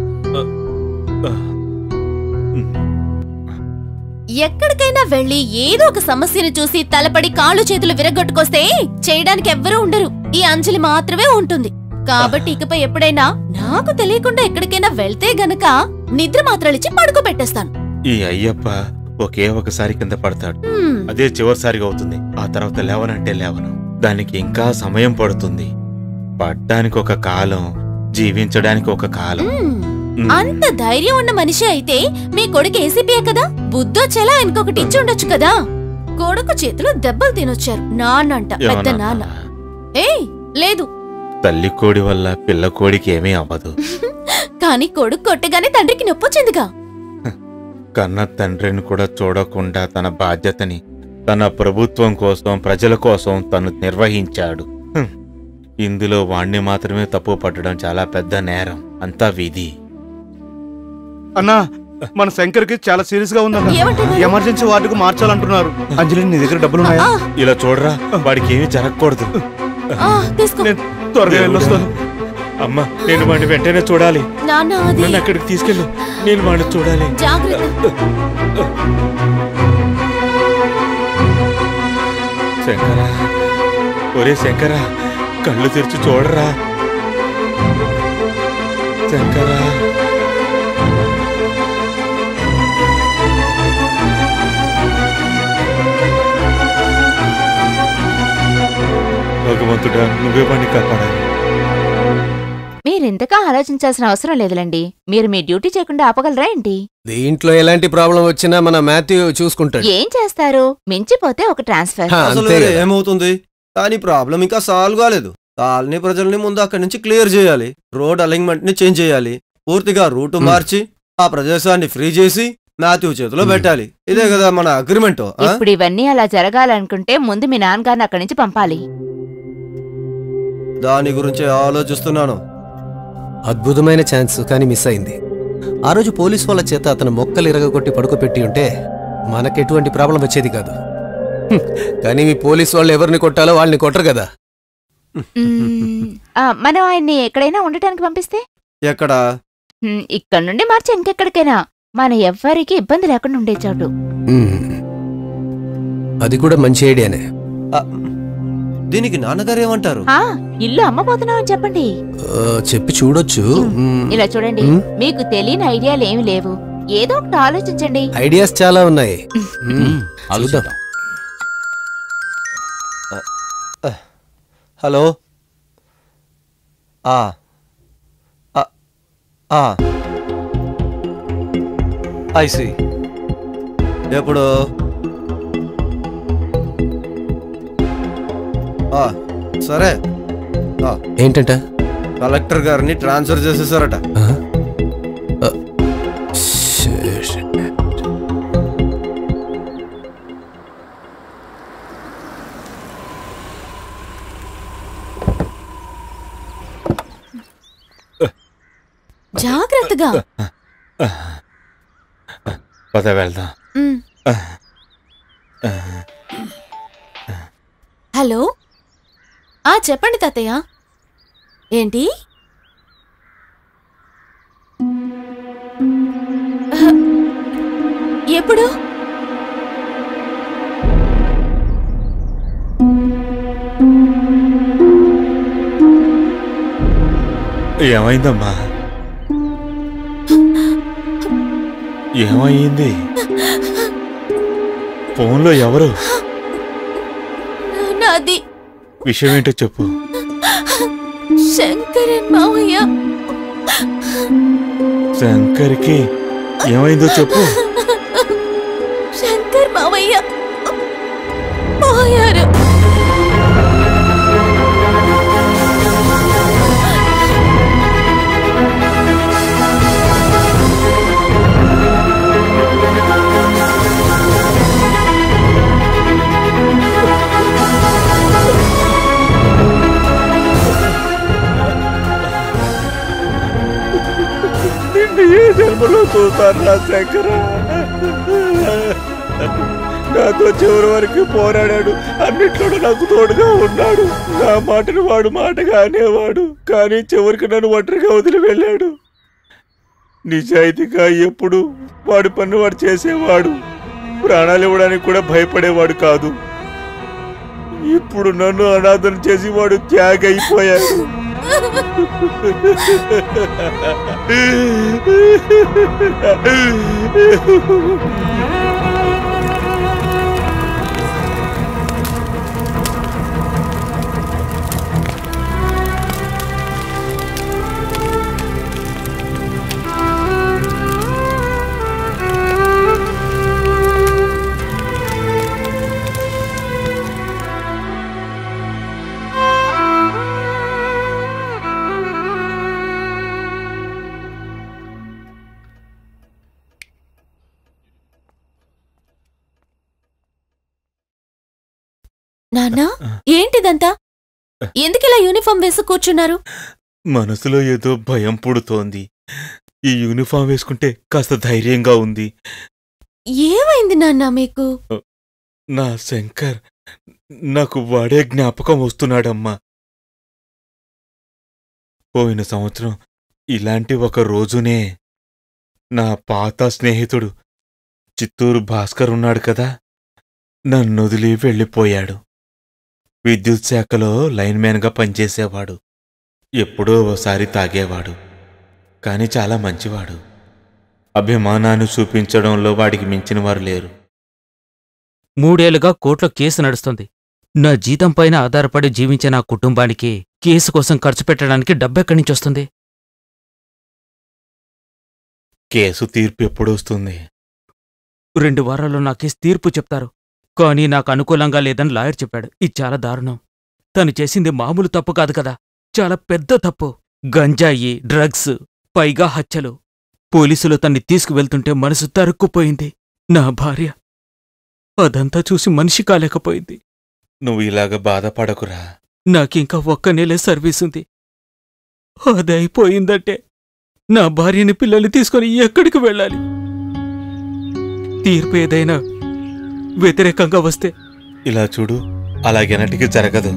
ఎక్కడికైనా వెళ్లి ఏదో ఒక సమస్యను చూసి తలపడి కాళ్ళు చేతులు విరగొట్టుకొస్తే చేయడానికి ఎవ్వరూ ఉండరు ఈ అంజలి మాత్రమే ఉంటుంది కాబట్టి ఇకపై ఎప్పుడైనా నాకు తెలియకుండా ఎక్కడికైనా వెళ్తే గనక నిద్ర మాత్రలిచ్చి పడుకోబెట్టేస్తాను ఈ అయ్యప్ప ఒకే ఒకసారి కింద పడతాడు హ్మ్. అదే చివరిసారిగా అవుతుంది ఆ తర్వాత లేవనంటే లేవను దానికి ఇంకా సమయం పడుతుంది పడ్డానికి ఒక కాలం జీవించడానికి ఒక కాలం హ్మ్. మ్మ్. అంత ధైర్యం ఉన్న మనిషి అయితే మీ కొడుకు ఏసీపీయే కదా బుద్ధొచ్చేలా ఇంకొకటి ఇచ్చి ఉండొచ్చు కదా కొడుకు చేతిలో దెబ్బలు తినొచ్చారు నాన్నంట పెద్ద ఏమన్నా? నాన్న ఏయ్ లేదు తల్లి కోడి వల్ల పిల్ల కోడికి ఏమీ అవ్వదు కానీ కొడుకు కొట్టగానే తండ్రికి నొప్పొచ్చిందిగా కన్న తండ్రిని కూడా చూడకుండా తన బాధ్యతని తన ప్రభుత్వం కోసం ప్రజల కోసం తను నిర్వహించాడు హ్మ్. ఇందులో వాణ్ణి మాత్రమే తప్పు పట్టడం చాలా పెద్ద నేరం అంతా విధి అన్నా మన శంకర్కి చాలా సీరియస్ గా ఉందన్న ఏమంటున్నారు? ఎమర్జెన్సీ వార్డుకు మార్చాలంటున్నారు అంజలి నీ దగ్గర డబ్బులు ఉన్నాయా ఆ, ఇలా చూడరా వాడికి ఏమీ జరగకూడదు ఆ, తీసుకో నేను త్వరగా వెళ్ళొస్తాను అమ్మా నేను వాడిని వెంటనే చూడాలి నాన్న అది నన్ను అక్కడికి తీసుకెళ్ళు నేను వాడిని చూడాలి జాగ్రత్త శంకరా ఒరే శంకరా కళ్ళు తెరిచి చూడరా శంకరా భగవంతుడా నువ్వే వాడిని కాపాడాలి మీరింతగా ఆలోచించాల్సిన అవసరం లేదులేండి మీరు మీ డ్యూటీ చేయకుండా ఆపగలరా ఏంటి దీంట్లో ఎలాంటి ప్రాబ్లం వచ్చినా మన మాథ్యూ చూసుకుంటాడు ఏం చేస్తారు మించిపోతే ఒక ట్రాన్స్ఫర్ హా, అసలు అంతే కదా. ఏమవుతుంది కానీ ప్రాబ్లం ఇంకా సాల్వ్ కాలేదు కాలనీ ప్రజల్ని ముందు అక్కడి నుంచి క్లియర్ చేయాలి రోడ్ అలైన్మెంట్ ని చేంజ్ చేయాలి పూర్తిగా రూట్ మార్చి ఆ ప్రదేశాన్ని ఫ్రీ చేసి మాథ్యూ చేతిలో పెట్టాలి ఇదే కదా మన అగ్రిమెంట్ ఇప్పుడు ఇవన్నీ అలా జరగాలనుకుంటే ముందు మీ నాన్నగారిని అక్కడి నుంచి పంపాలి దాని గురించి ఆలోచిస్తున్నాను అద్భుతమైన ఛాన్స్ కానీ మిస్ అయింది ఆ రోజు పోలీస్ వాళ్ళ చేత అతను మొక్కలు ఇరగొట్టి పడుకోపెట్టి ఉంటే మనకెటువంటి ప్రాబ్లం వచ్చేది కాదు హ్మ్. కానీ మీ పోలీస్ వాళ్ళు ఎవరిని కొట్టాలో వాళ్ళని కొట్టరు కదా మ్మ్. ఆ, మనం ఆయన్ని ఎక్కడైనా ఉండటానికి పంపిస్తే ఎక్కడ మ్మ్, ఇక్కడ నుండి మార్చి ఇంకెక్కడికైనా మన ఎవ్వరికి ఇబ్బంది లేకుండా ఉండే చోటు హ్మ్. అది కూడా మంచి ఐడియానే ఆ, దీనికి నాన్నగారు ఏమంటారు ఆ, ఇల్లు అమ్మబోతున్నామని చెప్పండి ఆ, చెప్పి చూడొచ్చు హ్మ్. ఇలా చూడండి మ్మ్. మీకు తెలియని ఐడియాలు ఏమి లేవు ఏదో ఒకటి ఆలోచించండి ఐడియాస్ చాలా ఉన్నాయి హ్మ్. ఆలోచిద్దాం హలో ఆ ఆ, ఆ ఐసి ఎప్పుడు ఆ, సరే ఆ, ఏంటంట కలెక్టర్ గారిని ట్రాన్స్ఫర్ చేసేసారట ఆ? ఆ, shit. జాగ్రత్తగా పద వెళ్దాం మ్మ్. హలో ఆ చెప్పండి తాతయ్య ఏంటి అహ, ఎప్పుడు ఏమైందమ్మా ఏమైంది ఫోన్లో ఎవరు నాది విషయం ఏంటో చెప్పు శంకరన్ మావయ్య శంకర్కి ఏమైందో చెప్పు శంకర్ మావయ్య పోయారు మళ్ళీ ఏ జన్మలో చూస్తాను రా శంకర నాతో చివరి వరకు పోరాడాడు అన్నిట్లో నాకు తోడుగా ఉన్నాడు నా మాటను వాడు మాటగా అనేవాడు కానీ చివరికి నన్ను ఒంటరిగా వదిలి వెళ్ళాడు నిజాయితీగా ఎప్పుడు వాడి పన్ను వాడు చేసేవాడు ప్రాణాలు ఇవ్వడానికి కూడా భయపడేవాడు కాదు ఇప్పుడు నన్ను అనాథన చేసి వాడు త్యాగ అయిపోయాడు నాన్నా ఏంటిదంతా ఎందుకిలా యూనిఫామ్ వేసి కూర్చున్నారు మనసులో ఏదో భయం పుడుతోంది ఈ యూనిఫామ్ వేసుకుంటే కాస్త ధైర్యంగా ఉంది ఏమైంది నాన్నా మీకు నా శంకర్ నాకు వాడే జ్ఞాపకం వస్తున్నాడమ్మా పోయిన సంవత్సరం ఇలాంటి ఒక రోజునే నా పాత స్నేహితుడు చిత్తూరు భాస్కర్ ఉన్నాడు కదా నన్నొదిలి వెళ్ళిపోయాడు విద్యుత్ శాఖలో లైన్మ్యాన్గా పనిచేసేవాడు ఎప్పుడో ఓసారి తాగేవాడు కాని చాలా మంచివాడు అభిమానాన్ని చూపించడంలో వాడికి మించిన వారు లేరు మూడేళ్లుగా కోర్టులో కేసు నడుస్తుంది నా జీతం పైన ఆధారపడి జీవించే నా కుటుంబానికి కేసు కోసం ఖర్చు పెట్టడానికి డబ్బెక్కడి నుంచి వస్తుంది కేసు తీర్పు ఎప్పుడొస్తుంది రెండు వారాల్లో నా కేసు తీర్పు చెప్తారు కానీ నాకు అనుకూలంగా లేదని లాయర్ చెప్పాడు ఇది చాలా దారుణం తను చేసింది మామూలు తప్పు కాదు కదా చాలా పెద్ద తప్పు గంజాయి డ్రగ్స్ పైగా హత్యలు పోలీసులు తన్ని తీసుకువెళ్తుంటే మనసు తరుక్కుపోయింది నా భార్య అదంతా చూసి మనిషి కాలేకపోయింది నువ్వు ఇలాగ బాధపడకురా నాకింకా ఒక్క నెలే సర్వీస్ ఉంది అది అయిపోయిందంటే నా భార్యని పిల్లల్ని తీసుకొని ఎక్కడికి వెళ్ళాలి తీర్పు ఏదైనా వ్యతిరేకంగా వస్తే ఇలా చూడు అలాగెనటికి జరగదు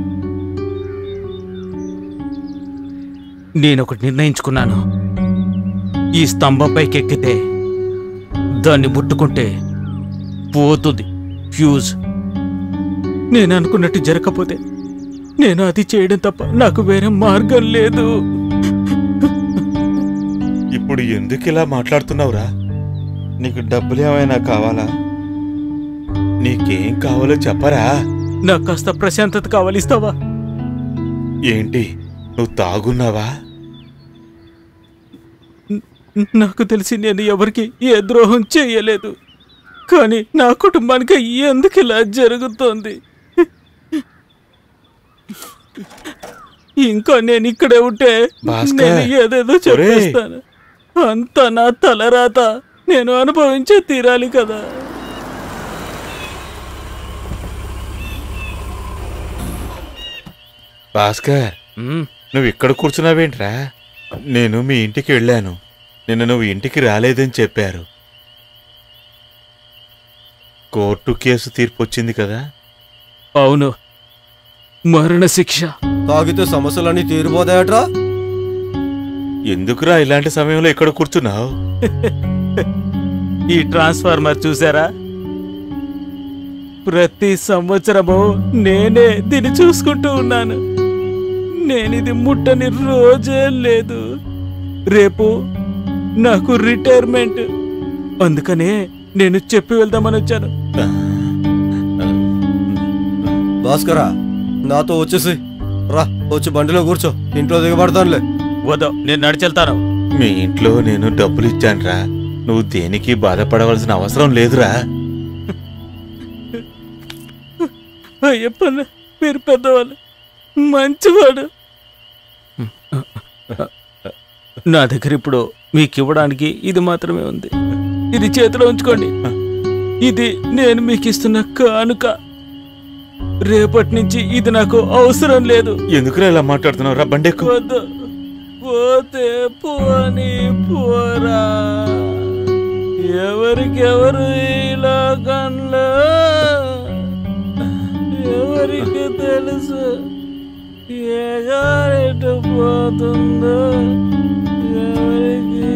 నేనొకటి నిర్ణయించుకున్నాను ఈ స్తంభంపైకి ఎక్కితే దాన్ని ముట్టుకుంటే పోతుంది ఫ్యూజ్ నేను అనుకున్నట్టు జరగకపోతే నేను అది చేయడం తప్ప నాకు వేరే మార్గం లేదు ఇప్పుడు ఎందుకు ఇలా మాట్లాడుతున్నావురా నీకు డబ్బులు ఏమైనా కావాలా నీకేం కావాలో చెప్పరా నాకు కాస్త ప్రశాంతత కావాలి ఇస్తావా ఏంటి నువ్వు తాగున్నావా నాకు తెలిసి నేను ఎవరికి ఏ ద్రోహం చేయలేదు కానీ నా కుటుంబానికి ఎందుకు ఇలా జరుగుతోంది ఇంకా నేను ఇక్కడే ఉంటే భాస్కర్, నేను ఏదేదో చెప్పేస్తాను అంత నా తలరాత నేను అనుభవించే తీరాలి కదా భాస్కర్ నువ్వు ఇక్కడ కూర్చున్నావేంట్రా నేను మీ ఇంటికి వెళ్ళాను నిన్న నువ్వు ఇంటికి రాలేదని చెప్పారు కోర్టు కేసు తీర్పు వచ్చింది కదా అవును మరణ శిక్ష తాగితే సమస్యలన్నీ తీరిపోతాయట్రా ఎందుకురా ఇలాంటి సమయంలో ఇక్కడ కూర్చున్నావు ఈ ట్రాన్స్ఫార్మర్ చూసారా ప్రతి సంవత్సరము నేనే దీన్ని చూసుకుంటూ ఉన్నాను నేనిది ముట్టని రోజే లేదు రేపు నాకు రిటైర్మెంట్ అందుకనే నేను చెప్పి వెళ్దామని వచ్చాను భాస్కరా నాతో వచ్చేసి రా వచ్చి బండిలో కూర్చో ఇంట్లో దిగబడతానులే వదో నేను నడిచెళ్తాను మీ ఇంట్లో నేను డబ్బులు ఇచ్చానురా నువ్వు దేనికి బాధపడవలసిన అవసరం లేదురా అయ్యప్పన్న మీరు పెద్దవాళ్ళు మంచివాడు నా దగ్గర ఇప్పుడు మీకు ఇవ్వడానికి ఇది మాత్రమే ఉంది ఇది చేతిలో ఉంచుకోండి ఇది నేను మీకు ఇస్తున్న కానుక రేపటి నుంచి ఇది నాకు అవసరం లేదు ఎందుకురా ఇలా మాట్లాడుతున్నావు రా బండెక్కు వద్దు పోతే పోని పోని ఎవరికెవరు ఈ లోకంలో ఎవరికి తెలుసు ఎగారెటు పోతుందో ఎవరికి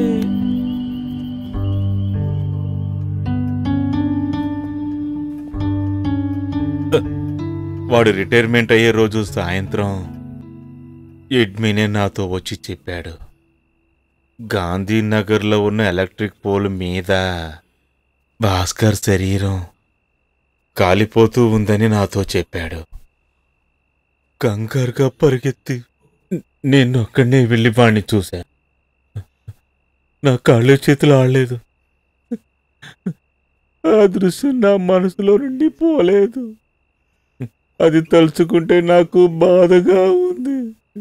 వాడు రిటైర్మెంట్ అయ్యే రోజు సాయంత్రం ఎడ్మినే నాతో వచ్చి చెప్పాడు గాంధీనగర్లో ఉన్న ఎలక్ట్రిక్ పోల్ మీద భాస్కర్ శరీరం కాలిపోతూ ఉందని నాతో చెప్పాడు కంగారుగా పరిగెత్తి నేను ఒక్కడనే వెళ్ళి వాణ్ణి చూశా నా కాళ్ళు చేతులు ఆడలేదు ఆ దృశ్యం నా మనసులో నుండి పోలేదు అది తలుచుకుంటే నాకు బాధగా ఉంది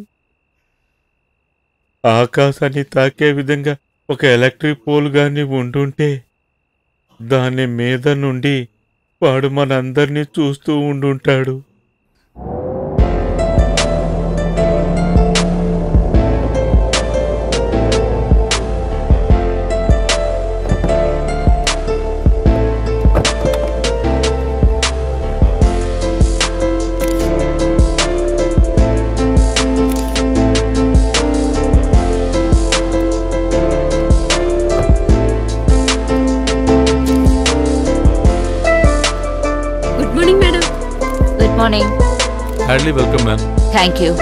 ఆకాశాన్ని తాకే విధంగా ఒక ఎలక్ట్రిక్ పోల్ గాని ఉండుంటే దాని మీద నుండి వాడు మనందరినీ చూస్తూ ఉండుంటాడు good morning madam good morning hardly welcome ma'am thank you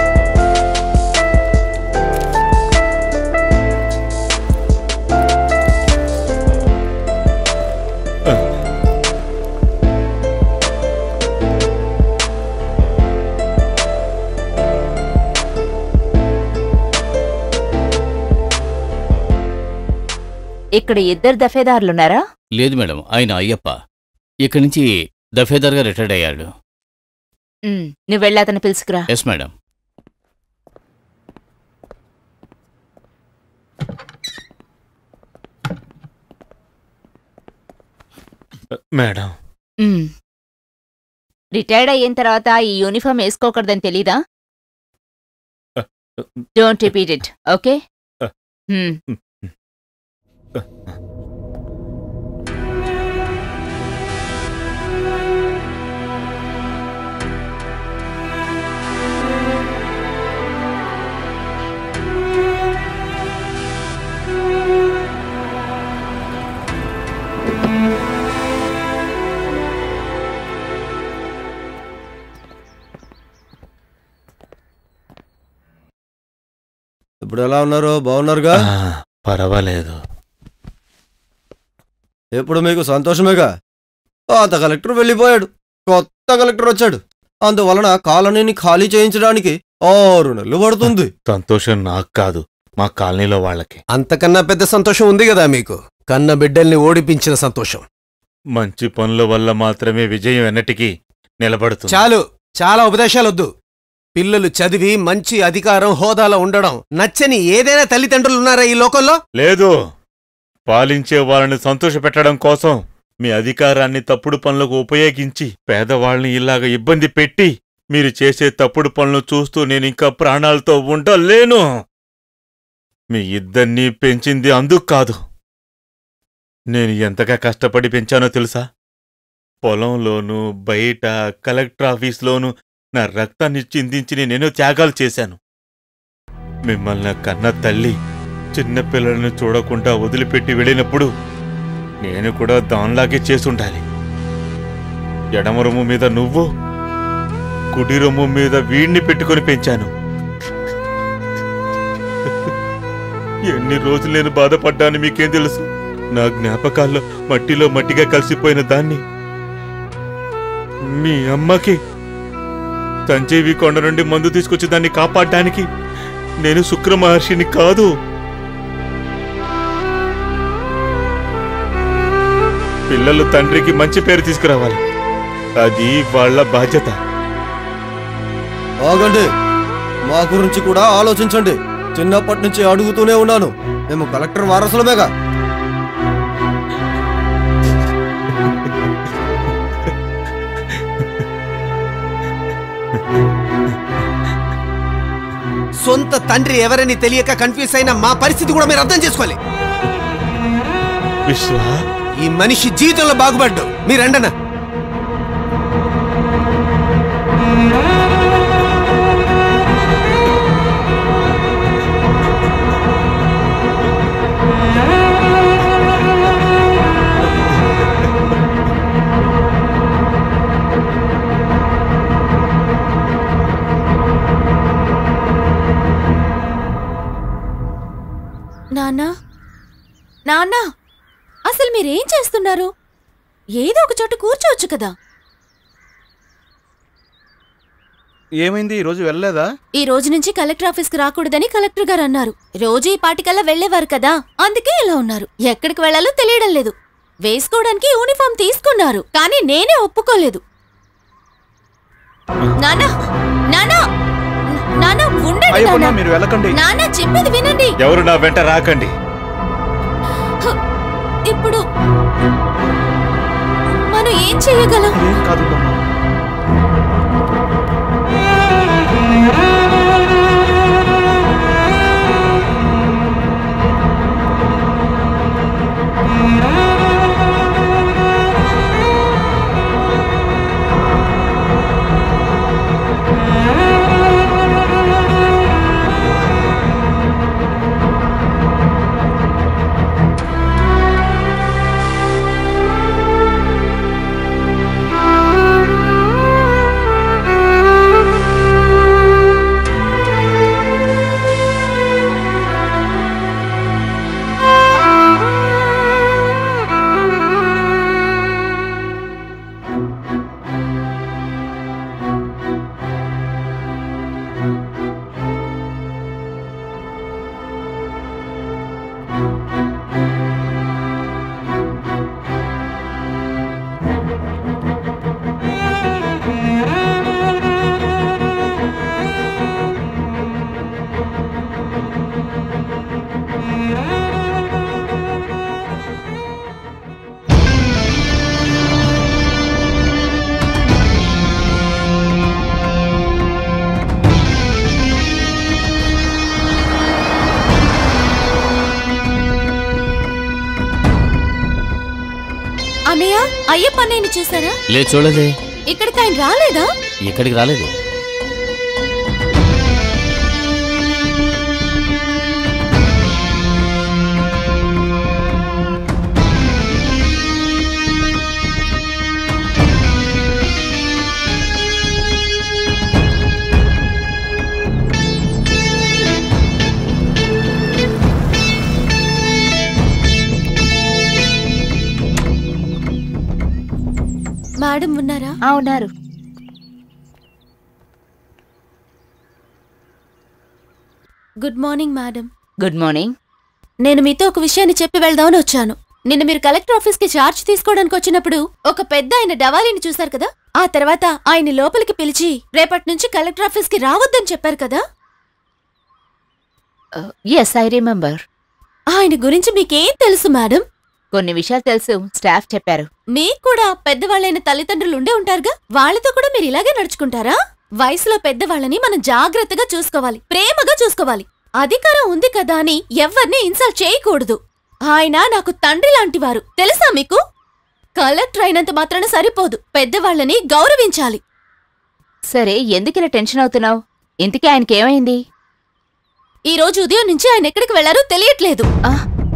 ఇక్కడ ఇద్దరు దఫేదారులున్నారా లేదు మేడం ఆయన అయ్యప్ప ఇక్కడి నుంచి దఫేదార్గా రిటైర్డ్ అయ్యాడు ఉమ్, నువ్వు వెళ్ళి అతను పిలుచుకురా ఎస్ మేడం మేడం ఉమ్. రిటైర్డ్ అయిన తర్వాత ఈ యూనిఫామ్ వేసుకోకూడదని తెలీదా డోంట్ రిపీట్ ఇట్ ఓకే ఉమ్. ఇప్పుడు ఎలా ఉన్నారు బాగున్నారుగా ఆ, పర్వాలేదు ఇప్పుడు మీకు సంతోషమేగా పాత కలెక్టర్ వెళ్ళిపోయాడు కొత్త కలెక్టర్ వచ్చాడు అందువలన కాలనీని ఖాళీ చేయించడానికి ఆరు నెలలు పడుతుంది సంతోషం నాకు కాదు మా కాలనీలో వాళ్ళకి అంతకన్నా పెద్ద సంతోషం ఉంది కదా మీకు కన్న బిడ్డల్ని ఓడిపించిన సంతోషం మంచి పనుల వల్ల మాత్రమే విజయం ఎన్నటికీ నిలబడుతుంది చాలు చాలా ఉపదేశాలొద్దు పిల్లలు చదివి మంచి అధికారం హోదాలో ఉండడం నచ్చని ఏదైనా తల్లిదండ్రులు ఉన్నారా ఈ లోకంలో లేదు పాలించే వాళ్ళని సంతోషపెట్టడం కోసం మీ అధికారాన్ని తప్పుడు పనులకు ఉపయోగించి పేదవాళ్ళని ఇలాగ ఇబ్బంది పెట్టి మీరు చేసే తప్పుడు పనులు చూస్తూ నేను ఇంకా ప్రాణాలతో ఉండలేను మీ ఇద్దరినీ పెంచింది అందుకు కాదు నేను ఎంతగా కష్టపడి పెంచానో తెలుసా పొలంలోనూ బయట కలెక్టర్ ఆఫీస్లోనూ నా రక్తాన్ని చిందించి నేనెన్నో త్యాగాలు చేశాను మిమ్మల్ని కన్న తల్లి చిన్నపిల్లలను చూడకుండా వదిలిపెట్టి వెళ్ళినప్పుడు నేను కూడా దానిలాగే చేసుండాలి ఎడమ రొమ్ము మీద నువ్వు కుడి రొమ్ము మీద వీణ్ణి పెట్టుకొని పెంచాను ఎన్ని రోజులు నేను బాధపడ్డాను మీకేం తెలుసు నా జ్ఞాపకాల్లో మట్టిలో మట్టిగా కలిసిపోయిన దాన్ని మీ అమ్మకి సంజీవి కొండ నుండి మందు తీసుకొచ్చి దాన్ని కాపాడడానికి నేను శుక్ర మహర్షిని కాదు పిల్లలు తండ్రికి మంచి పేరు తీసుకురావాలి అది వాళ్ళ బాధ్యత ఆగండి మా గురించి కూడా ఆలోచించండి చిన్నప్పటి నుంచి అడుగుతూనే ఉన్నాను మేము కలెక్టర్ వారసులమేగా సొంత తండ్రి ఎవరని తెలియక కన్ఫ్యూజ్ అయిన మా పరిస్థితి కూడా మీరు అర్థం చేసుకోవాలి విశ్వ ఈ మనిషి జీవితంలో బాగుపడ్డు మీరండనా నాన్నా నాన్నా అసలు మీరేం చేస్తున్నారు ఏదో ఒక చోట కూర్చోవచ్చు కదా ఏమైంది ఈరోజు వెళ్ళలేదా ఈ రోజు నుంచి కలెక్టర్ ఆఫీస్కి రాకూడదని కలెక్టర్ గారు అన్నారు రోజు ఈ పాటికల్లా వెళ్లేవారు కదా అందుకే ఇలా ఉన్నారు ఎక్కడికి వెళ్లాలో తెలియడం లేదు వేసుకోవడానికి యూనిఫామ్ తీసుకున్నారు కానీ నేనే ఒప్పుకోలేదు నానా నానా నానా ఉండండి అయ్యప్ప నాన్నా. మీరు వెళ్ళకండి నానా చెప్పేది వినండి ఎవరు నా వెంట రాకండి ఇప్పుడు మనం ఏం చేయగలం ఏం కాదు బామ్మ. అన్నయ్య అయ్యప్ప అన్నయ్యని చూసారా లే చూడలే ఇక్కడికి ఆయన రాలేదా ఇక్కడికి రాలేదు మేడం ఉన్నారా ఆ, ఉన్నారు good morning madam good morning నేను మీతో ఒక విషయాన్ని చెప్పి వెళ్దామని వచ్చాను నిన్న మీరు కలెక్టర్ ఆఫీస్కి ఛార్జ్ తీసుకోవడానికి వచ్చినప్పుడు ఒక పెద్ద ఆయన డవాలీని చూశారు కదా ఆ తర్వాత ఆయన లోపలికి పిలిచి రేపటి నుంచి కలెక్టర్ ఆఫీస్కి రావద్దని చెప్పారు కదా ఎస్ ఐ రిమెంబర్ ఆయన గురించి మీకేం తెలుసు మేడం కొన్ని విషయాలు తెలుసు స్టాఫ్ చెప్పారు మీకు కూడా పెద్దవాళ్ళైన తల్లిదండ్రులు ఉండే ఉంటారుగా వాళ్ళతో కూడా మీరు ఇలాగే నడుచుకుంటారా వయసులో పెద్దవాళ్ళని మనం జాగ్రత్తగా చూసుకోవాలి ప్రేమగా చూసుకోవాలి అధికారం ఉంది కదా అని ఎవ్వరిని ఇన్సల్ట్ చేయకూడదు ఆయన నాకు తండ్రి లాంటివారు తెలుసా మీకు కలెక్టర్ అయినంత మాత్రాన సరిపోదు పెద్దవాళ్ళని గౌరవించాలి సరే ఎందుకు ఇలా టెన్షన్ అవుతున్నావు ఇంతకీ ఆయనకి ఏమైంది ఈ రోజు ఉదయం నుంచి ఆయన ఎక్కడికి వెళ్లారో తెలియట్లేదు ఆ,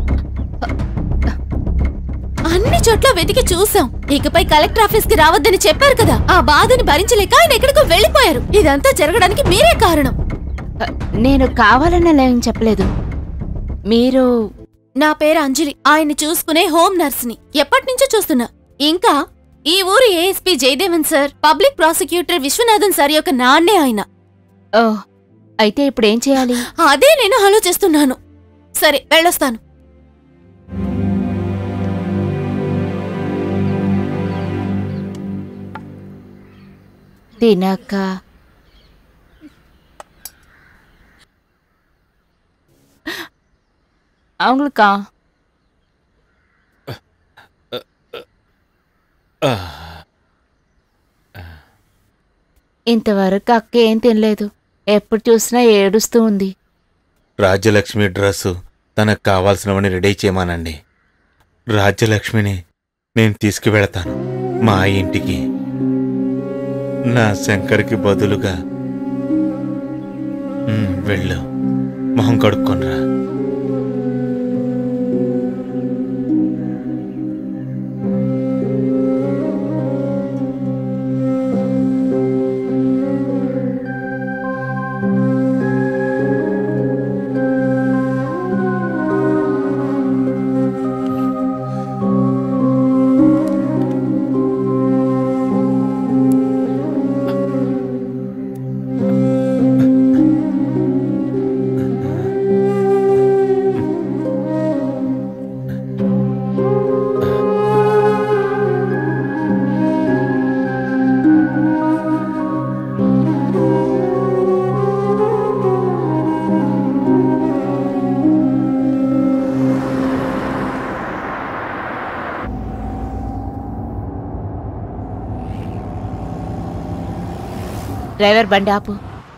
అన్ని చోట్ల వెతికి చూసాం ఇకపై కలెక్టర్ ఆఫీస్ కి రావద్దని చెప్పారు కదా ఆ బాధని భరించలేక ఆయన ఎక్కడికో వెళ్లిపోయారు ఇదంతా జరగడానికి మీరే కారణం ఆ, నేను కావాలని అలా ఏం చెప్పలేదు మీరు నా పేరు అంజలి ఆయన్ని చూసుకునే హోమ్ నర్స్ని ఎప్పటి నుంచో చూస్తున్నా ఇంకా ఈ ఊరు ASP Jayadevan sir public prosecutor Viswanathan sir యొక్క నాన్నే ఆయన ఓ అయితే ఇప్పుడు ఏం చేయాలి అదే నేను ఆలోచిస్తున్నాను సరే వెళ్ళొస్తాను తినక அவங்களுக்கா ఇంతవరకు అక్క ఏం తినలేదు ఎప్పుడు చూసినా ఏడుస్తూ ఉంది రాజ్యలక్ష్మి డ్రెస్సు తనకు కావాల్సినవని రెడీ చేయమానండి రాజ్యలక్ష్మిని నేను తీసుకువెళతాను మా ఇంటికి నా శంకర్కి బదులుగా ఉమ్, వెళ్ళు మొహం కడుక్కొనరా డ్రైవర్ బండి ఆపు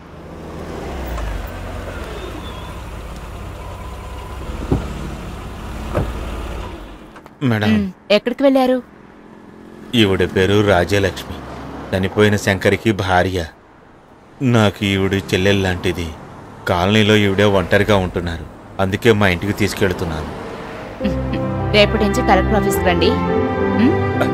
మేడం ఉమ్, ఎక్కడికి వెళ్ళారు ఈవిడ పేరు రాజ్యలక్ష్మి చనిపోయిన శంకర్కి భార్య నాకు ఈవిడ చెల్లెల్లాంటిది కాలనీలో ఈవిడే ఒంటరిగా ఉంటున్నారు అందుకే మా ఇంటికి తీసుకెళ్తున్నాను రేపటి నుంచి కలెక్టర్ ఆఫీస్కి రండి ఉమ్,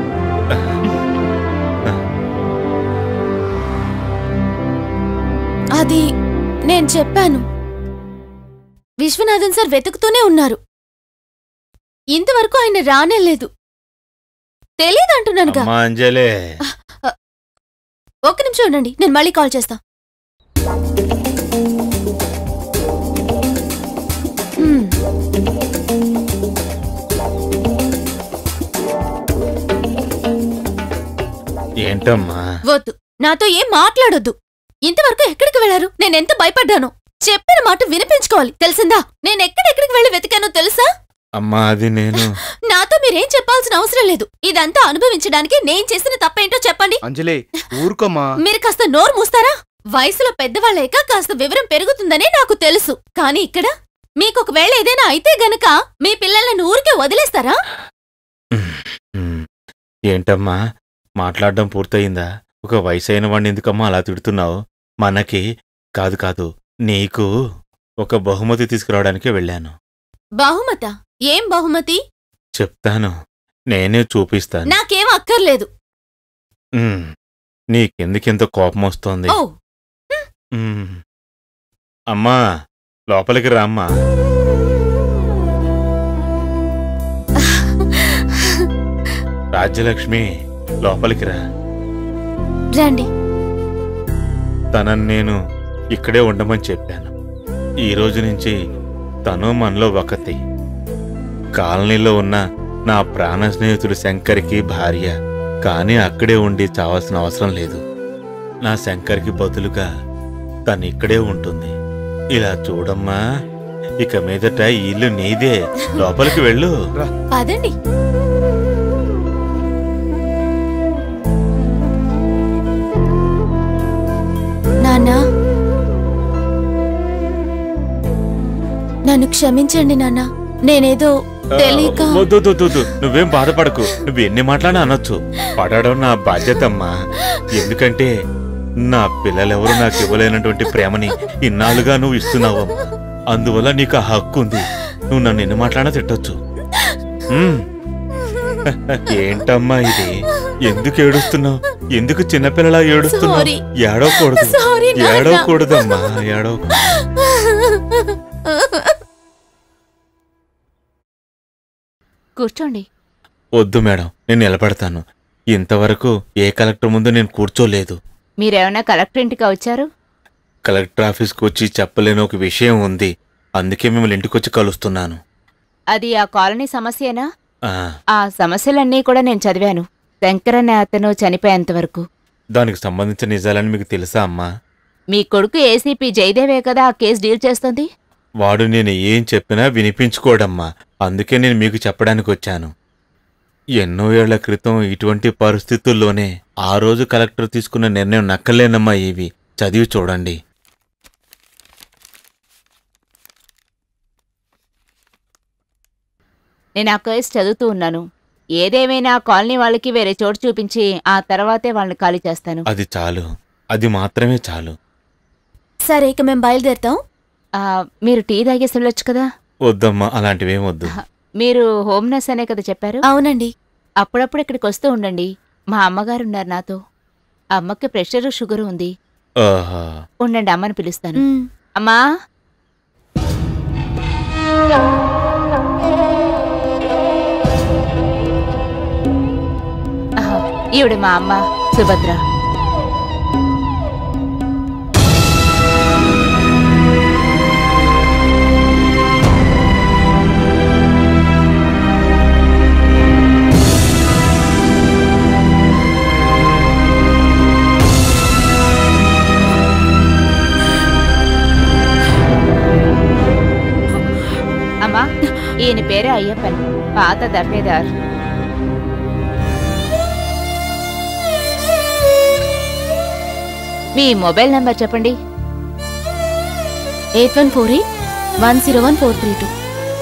అది నేను చెప్పాను విశ్వనాథన్ సార్ వెతుకుతూనే ఉన్నారు ఇంతవరకు ఆయన రానేలేదు తెలీదంటున్నానుగా అమ్మా అంజలే ఒక్క నిమిషం ఉండండి నేను మళ్ళీ కాల్ చేస్తా హ్మ్, ఏంటమ్మా వద్దు నాతో ఏం మాట్లాడొద్దు ఇంతవరకు ఎక్కడికి వెళ్లారు నేనెంత భయపడ్డాను చెప్పిన మాట వినిపించుకోవాలి తెలిసిందా నేను ఎక్కడెక్కడికి వెళ్ళి వెతికానో తెలుసా అమ్మా అది నేను నాతో మీరేం చెప్పాల్సిన అవసరం లేదు ఇదంతా అనుభవించడానికి నేను చేసిన తప్పేంటో చెప్పండి అంజలి ఊరుకోమా మీరు కాస్త నోరు మూస్తారా వయసులో పెద్దవాళ్ళేక కాస్త వివరం పెరుగుతుందనే నాకు తెలుసు కానీ ఇక్కడ మీకు ఒకవేళ ఏదైనా అయితే గనక మీ పిల్లలను ఊరికే వదిలేస్తారా ఉమ్, ఏంటమ్మా మాట్లాడడం పూర్తయిందా ఒక వయసైన వాడిని ఎందుకమ్మా అలా తిడుతున్నావు మనకి కాదు కాదు నీకు ఒక బహుమతి తీసుకురావడానికే వెళ్ళాను బహుమత ఏం బహుమతి చెప్తాను నేనే చూపిస్తాను నాకేం అక్కర్లేదు ఉమ్, నీకెందుకెంత కోపం వస్తోంది ఓ ఉమ్. అమ్మా లోపలికి రామ్మా రాజ్యలక్ష్మి లోపలికి రా రండి తనని నేను ఇక్కడే ఉండమని చెప్పాను ఈ రోజు నుంచి తను మనలో ఒకతి కాలనీలో ఉన్న నా ప్రాణ స్నేహితుడు శంకర్కి భార్య కానీ అక్కడే ఉండి చావాల్సిన అవసరం లేదు నా శంకర్కి బదులుగా తను ఇక్కడే ఉంటుంది ఇలా చూడమ్మా ఇక మీదట ఈ ఇల్లు నీదే లోపలికి వెళ్ళు పదండి నాన్నా నన్ను క్షమించండి నాన్న నేనేదో తెలియక వద్దు వద్దు, వద్దు, వద్దు. నువ్వేం బాధపడకు నువ్వు ఎన్ని మాట్లాడినా అనొచ్చు పడడం నా బాధ్యతమ్మా ఎందుకంటే నా పిల్లలెవరూ నాకు ఇవ్వలేనటువంటి ప్రేమని ఇన్నాళ్ళుగా నువ్వు ఇస్తున్నావు అందువల్ల నీకు ఆ హక్కు ఉంది నువ్వు నన్ను ఎన్ని మాట్లాడినా తిట్టొచ్చు ఉమ్. ఏంటమ్మా ఇది ఎందుకు ఏడుస్తున్నావు ఎందుకు చిన్నపిల్లలా ఏడుస్తున్నావు Sorry. ఏడవకూడదు Sorry, నాన్న. ఏడవకూడదమ్మా ఏడవకూడదు కూర్చోండి వద్దు మేడం నేను నిలబడతాను ఇంతవరకు ఏ కలెక్టర్ ముందు నేను కూర్చోలేదు మీరేమైనా కలెక్టర్ ఇంటికి వచ్చారు కలెక్టర్ ఆఫీస్కి వచ్చి చెప్పలేని ఒక విషయం ఉంది అందుకే మిమ్మల్ని ఇంటికొచ్చి కలుస్తున్నాను అది ఆ కాలనీ సమస్యేనా ఆ, ఆ సమస్యలన్నీ కూడా నేను చదివాను శంకర్ అనే అతను చనిపోయేంత వరకు దానికి సంబంధించిన నిజాలని మీకు తెలుసా అమ్మా మీ కొడుకు ఏసీపీ జయదేవే కదా ఆ కేసు డీల్ చేస్తుంది వాడు నేను ఏం చెప్పినా వినిపించుకోడమ్మా అందుకే నేను మీకు చెప్పడానికి వచ్చాను ఎన్నో ఏళ్ల క్రితం ఇటువంటి పరిస్థితుల్లోనే ఆ రోజు కలెక్టర్ తీసుకున్న నిర్ణయం నక్కలేనమ్మా ఇవి చదివి చూడండి నేను ఆ కేసు చదువుతూ ఉన్నాను ఏదేమైనా కాలనీ వాళ్ళకి వేరే చోటు చూపించి ఆ తర్వాతే వాళ్ళని ఖాళీ చేస్తాను అది చాలు అది మాత్రమే చాలు సరే ఇక మేము బయలుదేరుతాం ఆ, మీరు టీ తాగేసి వెళ్ళొచ్చు కదా వద్దమ్మా అలాంటివేం వద్దు మీరు హోమ్ నర్స్ అనే కదా చెప్పారు అవునండి అప్పుడప్పుడు ఇక్కడికి వస్తూ ఉండండి మా అమ్మగారు ఉన్నారు నాతో అమ్మకి ప్రెషర్ షుగర్ ఉంది ఆహా ఉండండి అమ్మని పిలుస్తాను మ్. అమ్మా ఆహా, ఈవిడ మా అమ్మ సుభద్ర అమ్మా ఈయన పేరే అయ్యప్పన్ పాత దఫేదార్ మీ మొబైల్ నంబర్ చెప్పండి eight one four eight one zero one four three two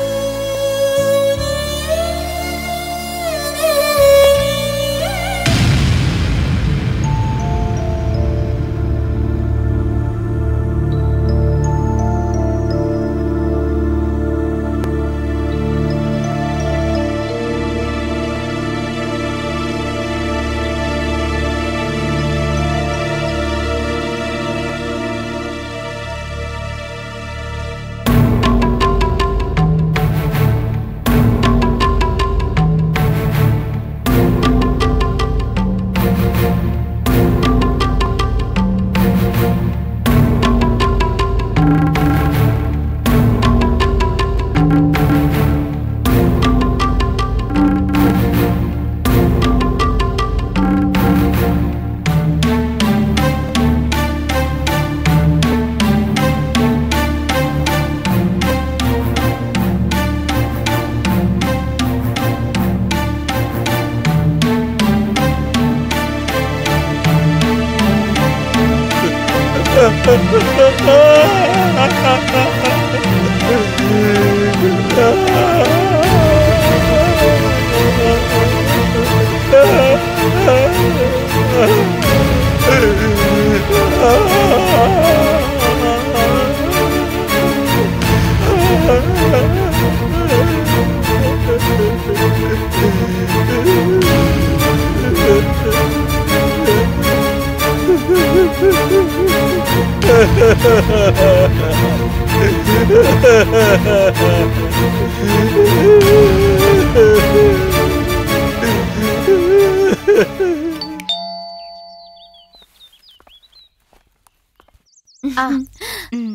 ఆ, మ్.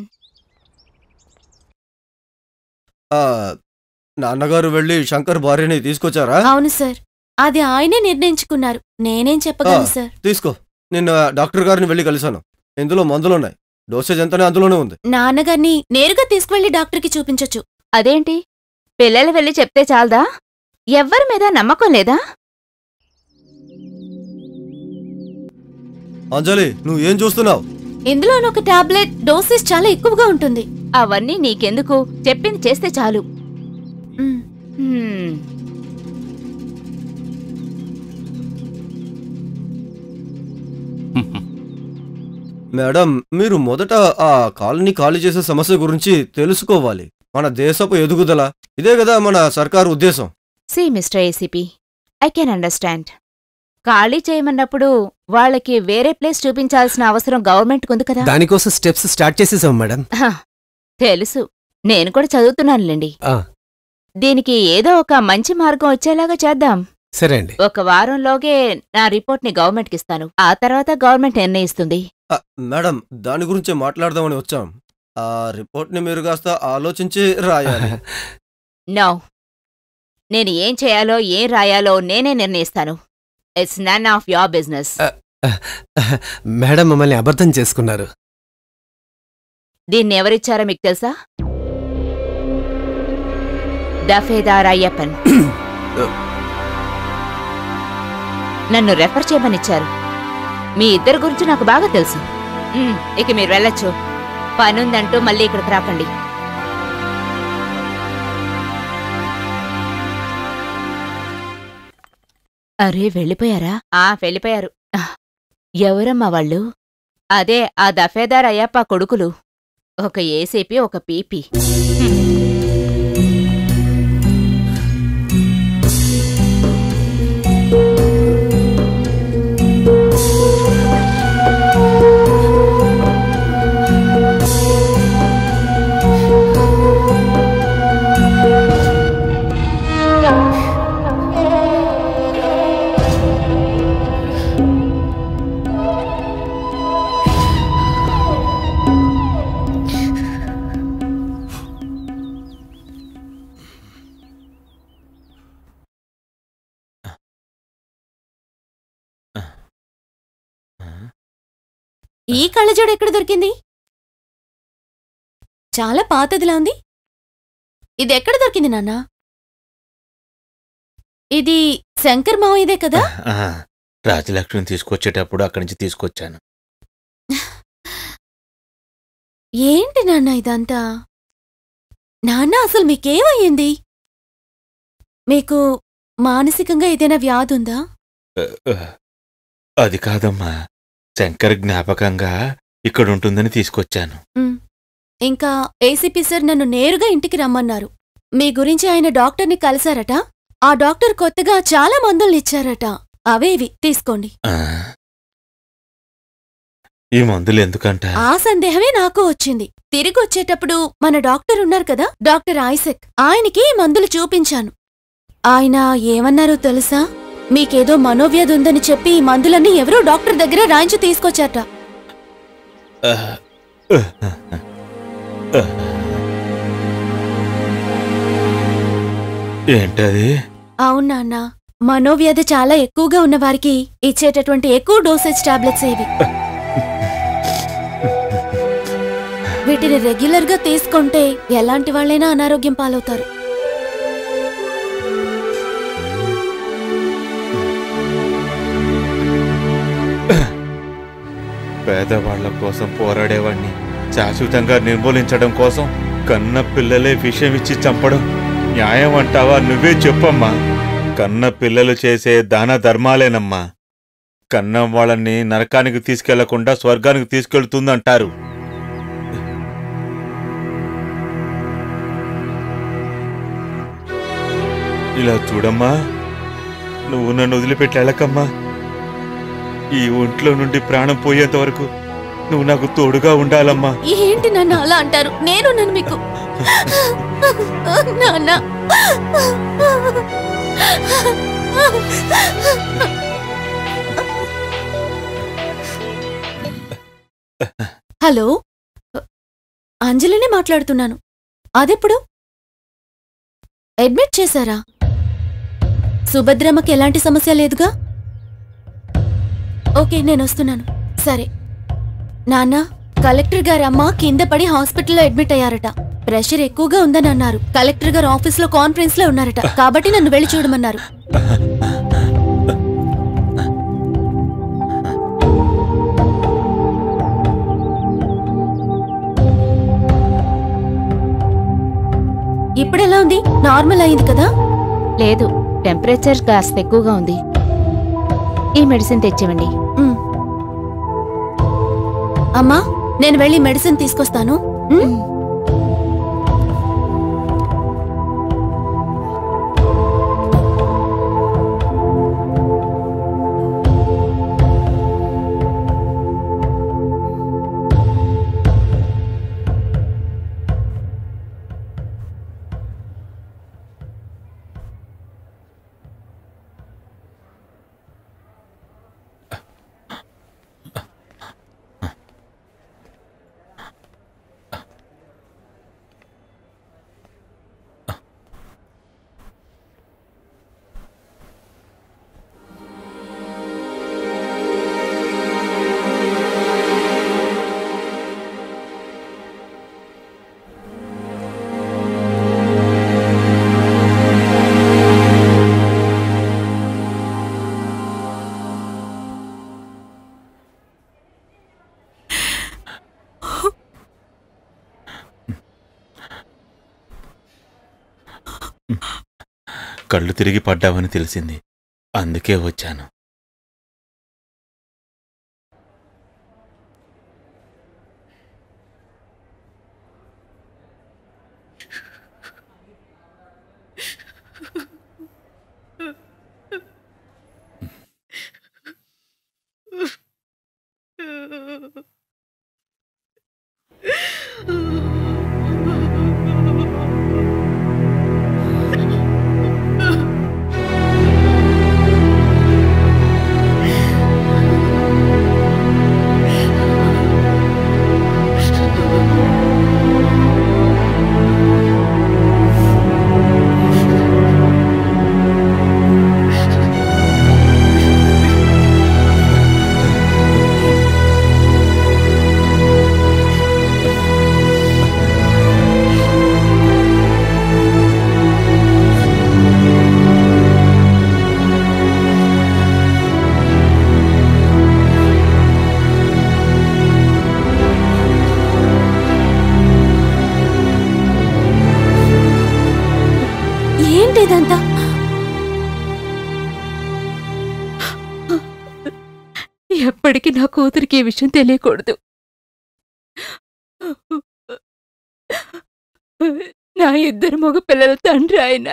ఆ, నాన్నగారు వెళ్ళి శంకర్ భార్యని తీసుకొచ్చారా అవును సార్ అది ఆయనే నిర్ణయించుకున్నారు నేనేం చెప్పగలను ఆ. సార్ తీసుకో నిన్న డాక్టర్ గారిని వెళ్ళి కలిశాను ఇందులో మందులున్నాయి డోసేజ్ ఎంతనే అందులోనే ఉంది నాన్నగారిని నేరుగా తీసుకువెళ్లి డాక్టర్కి చూపించొచ్చు అదేంటి పిల్లలు వెళ్ళి చెప్తే చాలదా ఎవ్వరి మీద నమ్మకం లేదా అంజలి నువ్వు ఏం చూస్తున్నావు ఇందులో ఒక టాబ్లెట్ డోసేజ్ చాలా ఎక్కువగా ఉంటుంది అవన్నీ నీకెందుకు చెప్పింది చేస్తే చాలు మ్. హ్మ్. మేడం మీరు మొదట ఆ కాలనీ ఖాళీ చేసే సమస్య గురించి తెలుసుకోవాలి మన దేశపు ఎదుగుదల ఇదే కదా మన సర్కారు ఉద్దేశం see mister ACP I can understand ఖాళీ చేయమన్నప్పుడు వాళ్ళకి వేరే ప్లేస్ చూపించాల్సిన అవసరం గవర్నమెంట్కి ఉంది కదా దానికోసం స్టెప్స్ స్టార్ట్ చేసేసాం మేడం హ, తెలుసు నేను కూడా చదువుతున్నానులేండి ఆ, దీనికి ఏదో ఒక మంచి మార్గం వచ్చేలాగా చేద్దాం సరే అండి ఒక వారంలోగే నా రిపోర్ట్ని గవర్నమెంట్కి ఇస్తాను ఆ తర్వాత గవర్నమెంట్ నిర్ణయిస్తుంది ఆ, మేడం దాని గురించే మాట్లాడదామని వచ్చాం ఆ రిపోర్ట్ని మీరు కాస్త ఆలోచించి రాయాలి నో నేను ఏం చేయాలో ఏం రాయాలో నేనే నిర్ణయిస్తాను it's none of your business madam మమ్మల్ని అబద్ధం చేసుకున్నారు దీన్ని ఎవరిచ్చారో మీకు తెలుసా దఫేదార్ అయ్యప్పన్ నన్ను రెఫర్ చేయమనిచ్చారు మీ ఇద్దరి గురించి నాకు బాగా తెలుసు మ్, ఇక మీరు వెళ్ళొచ్చు పనుందంటూ మళ్ళీ ఇక్కడికి రాకండి అరే వెళ్ళిపోయారా ఆ వెళ్ళిపోయారు ఎవరమ్మా వాళ్ళు అదే ఆ దఫేదార్ అయ్యప్ప కొడుకులు ఒక ఏసీపీ ఒక పీపీ ఈ కళ్ళజోడు ఎక్కడ దొరికింది చాలా పాతదిలా ఉంది ఇది ఎక్కడ దొరికింది నాన్న ఇది శంకర్ మావయ్యదే కదా ఆ, రాజలక్ష్మిని తీసుకొచ్చేటప్పుడు అక్కడి నుంచి తీసుకొచ్చాను ఏంటి నాన్న ఇదంతా నాన్న అసలు మీకేమయ్యింది మీకు మానసికంగా ఏదైనా వ్యాధి ఉందా ఆ, ఆ, అది కాదమ్మా శంకర్ జ్ఞాపకంగా ఇక్కడ ఉంటుందని తీసుకొచ్చాను ఉమ్. ఇంకా ఏసీపీ సార్ నన్ను నేరుగా ఇంటికి రమ్మన్నారు మీ గురించి ఆయన డాక్టర్ని కలిశారట ఆ డాక్టర్ కొత్తగా చాలా మందుల్ని ఇచ్చారట అవేవి తీసుకోండి ఆ. ఈ మందులు ఎందుకంట ఆ సందేహమే నాకు వచ్చింది తిరిగి వచ్చేటప్పుడు మన డాక్టర్ ఉన్నారు కదా డాక్టర్ ఐసెక్ ఆయనకి ఈ మందులు చూపించాను ఆయన ఏమన్నారో తెలుసా మీకేదో మనోవ్యాధి ఉందని చెప్పి ఈ మందులన్నీ ఎవరో డాక్టర్ దగ్గర రాయించి తీసుకొచ్చారట ఆ, ఆ, ఆ. ఏంటది అవునా అన్న మనోవ్యాధి చాలా ఎక్కువగా ఉన్న వారికి ఇచ్చేటటువంటి ఎక్కువ డోసేజ్ టాబ్లెట్స్ ఇవి వీటిని రెగ్యులర్ గా తీసుకుంటే ఎలాంటి వాళ్ళైనా అనారోగ్యం పాలవుతారు పేదవాళ్ల కోసం పోరాడేవాణ్ణి శాశ్వతంగా నిర్మూలించడం కోసం కన్న పిల్లలే విషయం ఇచ్చి చంపడం న్యాయం అంటావా నువ్వే చెప్పమ్మా కన్న పిల్లలు చేసే దాన ధర్మాలేనమ్మా కన్న వాళ్ళని నరకానికి తీసుకెళ్లకుండా స్వర్గానికి తీసుకెళ్తుందంటారు ఇలా చూడమ్మా నువ్వు నన్ను వదిలిపెట్టి వెళ్ళకమ్మా ఈ ఒంట్లో నుండి ప్రాణం పోయేంత వరకు నువ్వు నాకు తోడుగా ఉండాలమ్మా ఏంటి నన్ను అలా అంటారు నేను నన్ను మీకు నాన్న హలో అంజలిని మాట్లాడుతున్నాను అదెప్పుడు అడ్మిట్ చేశారా సుభద్రమ్మకి ఎలాంటి సమస్య లేదుగా ఓకే నేను వస్తున్నాను సరే నాన్న కలెక్టర్ గారి అమ్మ కింద పడి హాస్పిటల్లో అడ్మిట్ అయ్యారట ప్రెషర్ ఎక్కువగా ఉందని అన్నారు కలెక్టర్ గారు ఆఫీస్ లో కాన్ఫరెన్స్ లో ఉన్నారట కాబట్టి నన్ను వెళ్ళి చూడమన్నారు ఇప్పుడు ఎలా ఉంది నార్మల్ అయింది కదా లేదు టెంపరేచర్ కాస్త ఎక్కువగా ఉంది ఈ మెడిసిన్ తెచ్చివ్వండి ఉమ్. అమ్మా నేను వెళ్ళి మెడిసిన్ తీసుకొస్తాను ఉమ్? కళ్ళు తిరిగి పడ్డావని తెలిసింది అందుకే వచ్చాను ఏంటి ఇదంతా ఎప్పటికీ నా కూతురికి ఈ విషయం తెలియకూడదు నా ఇద్దరు మగ పిల్లల తండ్రి ఆయన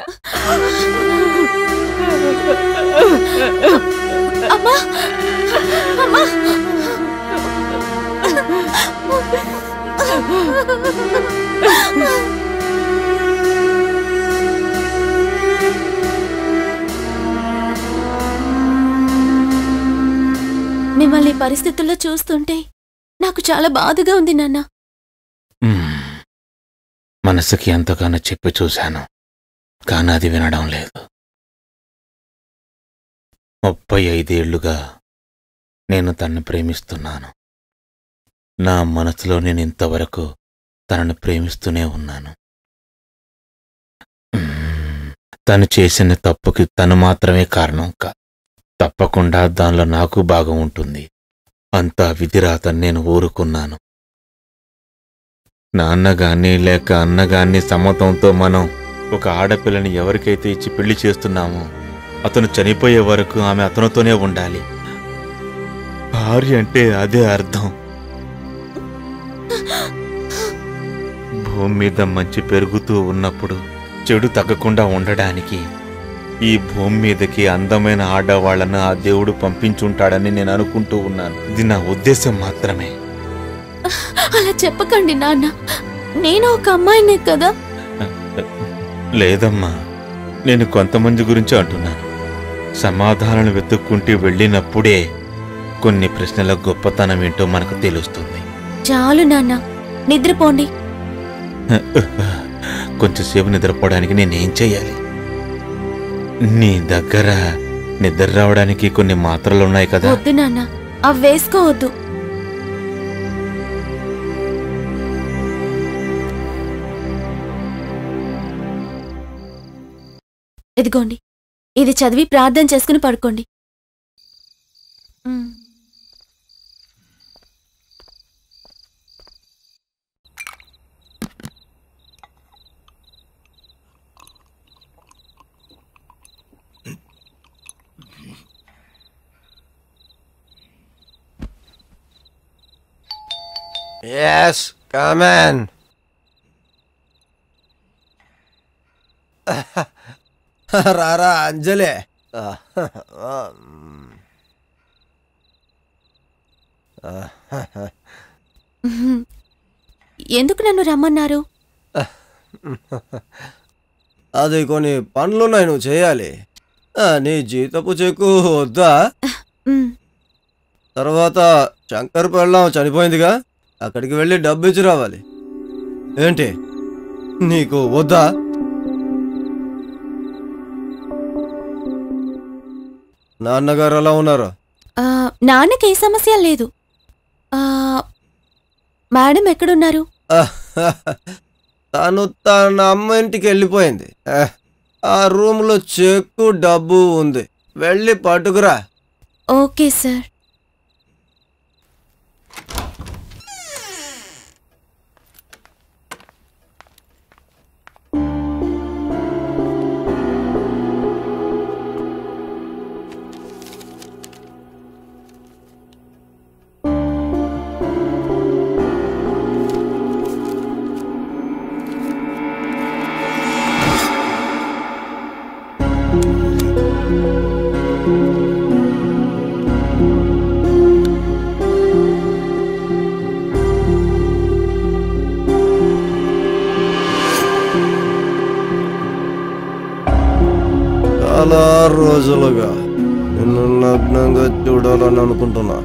అమ్మా అమ్మా మిమ్మల్ని ఈ పరిస్థితుల్లో చూస్తుంటే నాకు చాలా బాధగా ఉంది నాన్న మ్మ్. మనసుకి ఎంతగానో చెప్పి చూశాను కానీ అది వినడం లేదు ముప్పై ఐదేళ్లుగా నేను తనని ప్రేమిస్తున్నాను నా మనసులో నేను ఇంతవరకు తనను ప్రేమిస్తూనే ఉన్నాను మ్మ్. తను చేసిన తప్పుకి తను మాత్రమే కారణం కా తప్పకుండా దానిలో నాకు భాగం ఉంటుంది అంతా విధిరాతని నేను ఊరుకున్నాను నాన్నగాన్ని లేక అన్నగాన్ని సమ్మతంతో మనం ఒక ఆడపిల్లని ఎవరికైతే ఇచ్చి పెళ్లి చేస్తున్నామో అతను చనిపోయే వరకు ఆమె అతనితోనే ఉండాలి భార్య అంటే అదే అర్థం భూమి మీద మంచి పెరుగుతూ ఉన్నప్పుడు చెడు తగ్గకుండా ఉండడానికి ఈ భూమి మీదకి అందమైన ఆడవాళ్లను ఆ దేవుడు పంపించుంటాడని నేను అనుకుంటూ ఉన్నాను ఇది నా ఉద్దేశం మాత్రమే అలా చెప్పకండి నాన్న నేను ఒక అమ్మాయినే కదా లేదమ్మా నేను కొంతమంది గురించి అంటున్నాను సమాధానాలు వెతుక్కుంటూ వెళ్ళినప్పుడే కొన్ని ప్రశ్నల గొప్పతనం ఏంటో మనకు తెలుస్తుంది చాలు నాన్న నిద్రపోండి కొంచెంసేపు నిద్రపోవడానికి నేనేం చెయ్యాలి నీ దగ్గర నిద్ర రావడానికి కొన్ని మాత్రలు ఉన్నాయి కదా వద్దు నాన్న అవి వేసుకోవద్దు ఇదిగోండి ఇది చదివి ప్రార్థన చేసుకుని పడుకోండి ఉమ్. Yes, come in. రారా అంజలే ఉహుం. ఎందుకు నన్ను రమ్మన్నారు అది కొన్ని పనులున్నాయి నువ్వు చేయాలి ఆ, నీ జీతపు చెక్కు వద్దా ఉమ్. తర్వాత శంకర్ పెళ్ళం చనిపోయిందిగా అక్కడికి వెళ్ళి డబ్బు ఇచ్చి రావాలి ఏంటి నీకు వద్దా నాన్నగారు ఎలా ఉన్నారు ఆ, నాన్నకి ఏ సమస్య లేదు ఆ, మేడం ఎక్కడున్నారు తను తన అమ్మ ఇంటికి వెళ్ళిపోయింది ఆ, ఆ రూమ్లో చెక్కు డబ్బు ఉంది వెళ్ళి పట్టుకురా ఓకే సార్ చాలా రోజులుగా నిన్ను నగ్నంగా చూడాలని అనుకుంటున్నా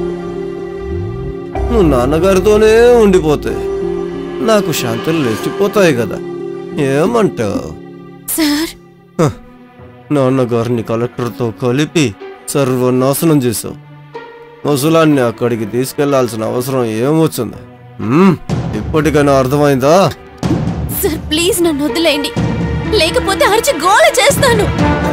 నువ్వు నాన్నగారితోనే ఉండిపోతే నాకు శాంతులు లేచిపోతాయి కదా ఏమంటావు సార్ నాన్నగారిని కలెక్టర్తో కలిపి సర్వనాశనం చేశావు ముసలాన్ని అక్కడికి తీసుకెళ్లాల్సిన అవసరం ఏమొచ్చింది మ్మ్, ఇప్పటికైనా అర్థమైందా సార్ ప్లీజ్ నన్ను వదిలేయండి లేకపోతే అరిచి గోల చేస్తాను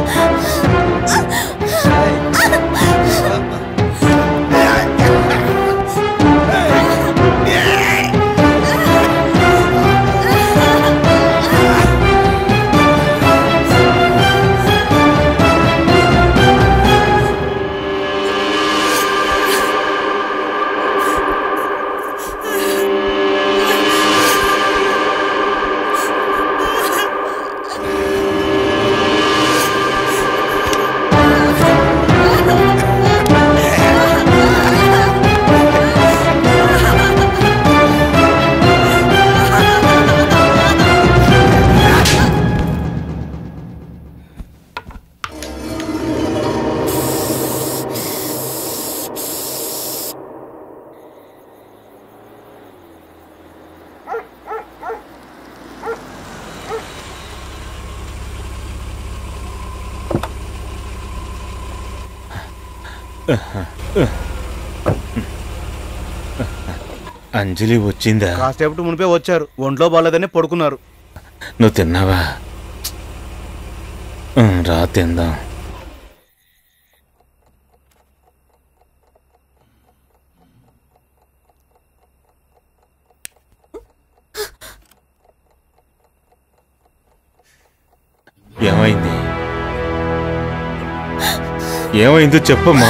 అంజలి వచ్చిందా కాసేపటి మునిపే వచ్చారు ఒంట్లో బాగాలేదని పడుకున్నారు నువ్వు తిన్నావా ఉమ్, రా తిందాం ఏమైంది ఏమైందో చెప్పమ్మా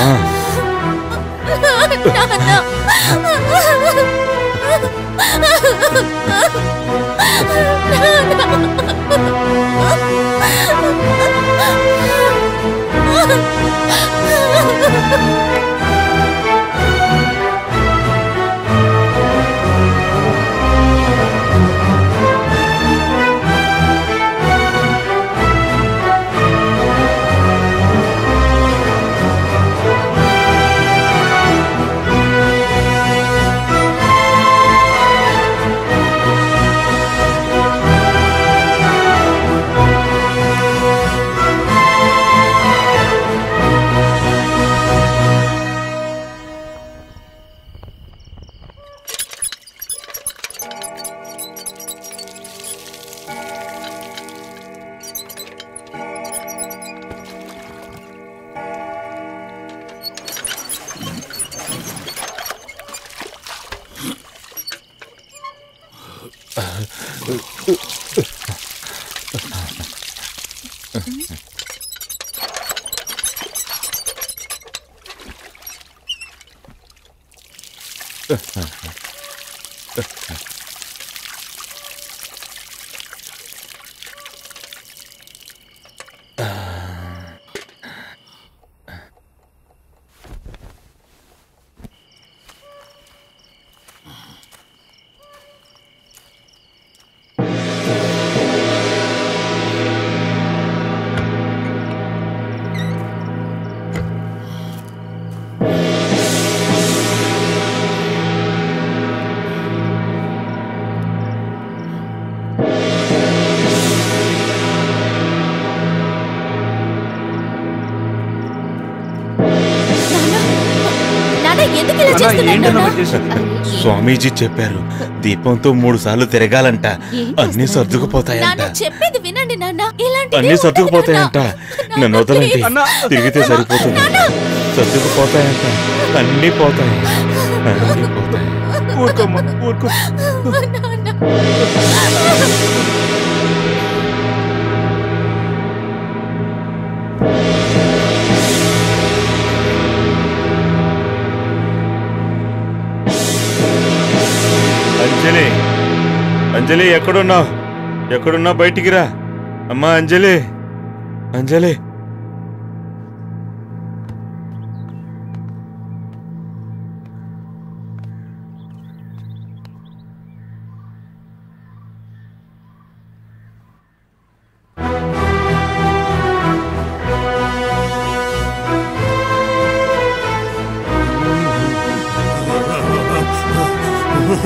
నాన్న ఎందుకు ఇలా చేస్తున్నాడు నాన్న? స్వామీజీ చెప్పారు దీపంతో మూడు సార్లు తిరగాలంట అన్ని సర్దుకుపోతాయంట నాన్న చెప్పేది వినండి నాన్న ఇలాంటి అన్ని సర్దుకుపోతాయంట నన్ను వదలండి తిరిగితే సరిపోతుంది సర్దుకుపోతాయంట అన్ని పోతాయి అన్ని పోతాయి ఊరుకోమ్మా ఊరుకో అంజలి అంజలి ఎక్కడున్నావు ఎక్కడున్నా బయటికి రా అమ్మా అంజలి అంజలి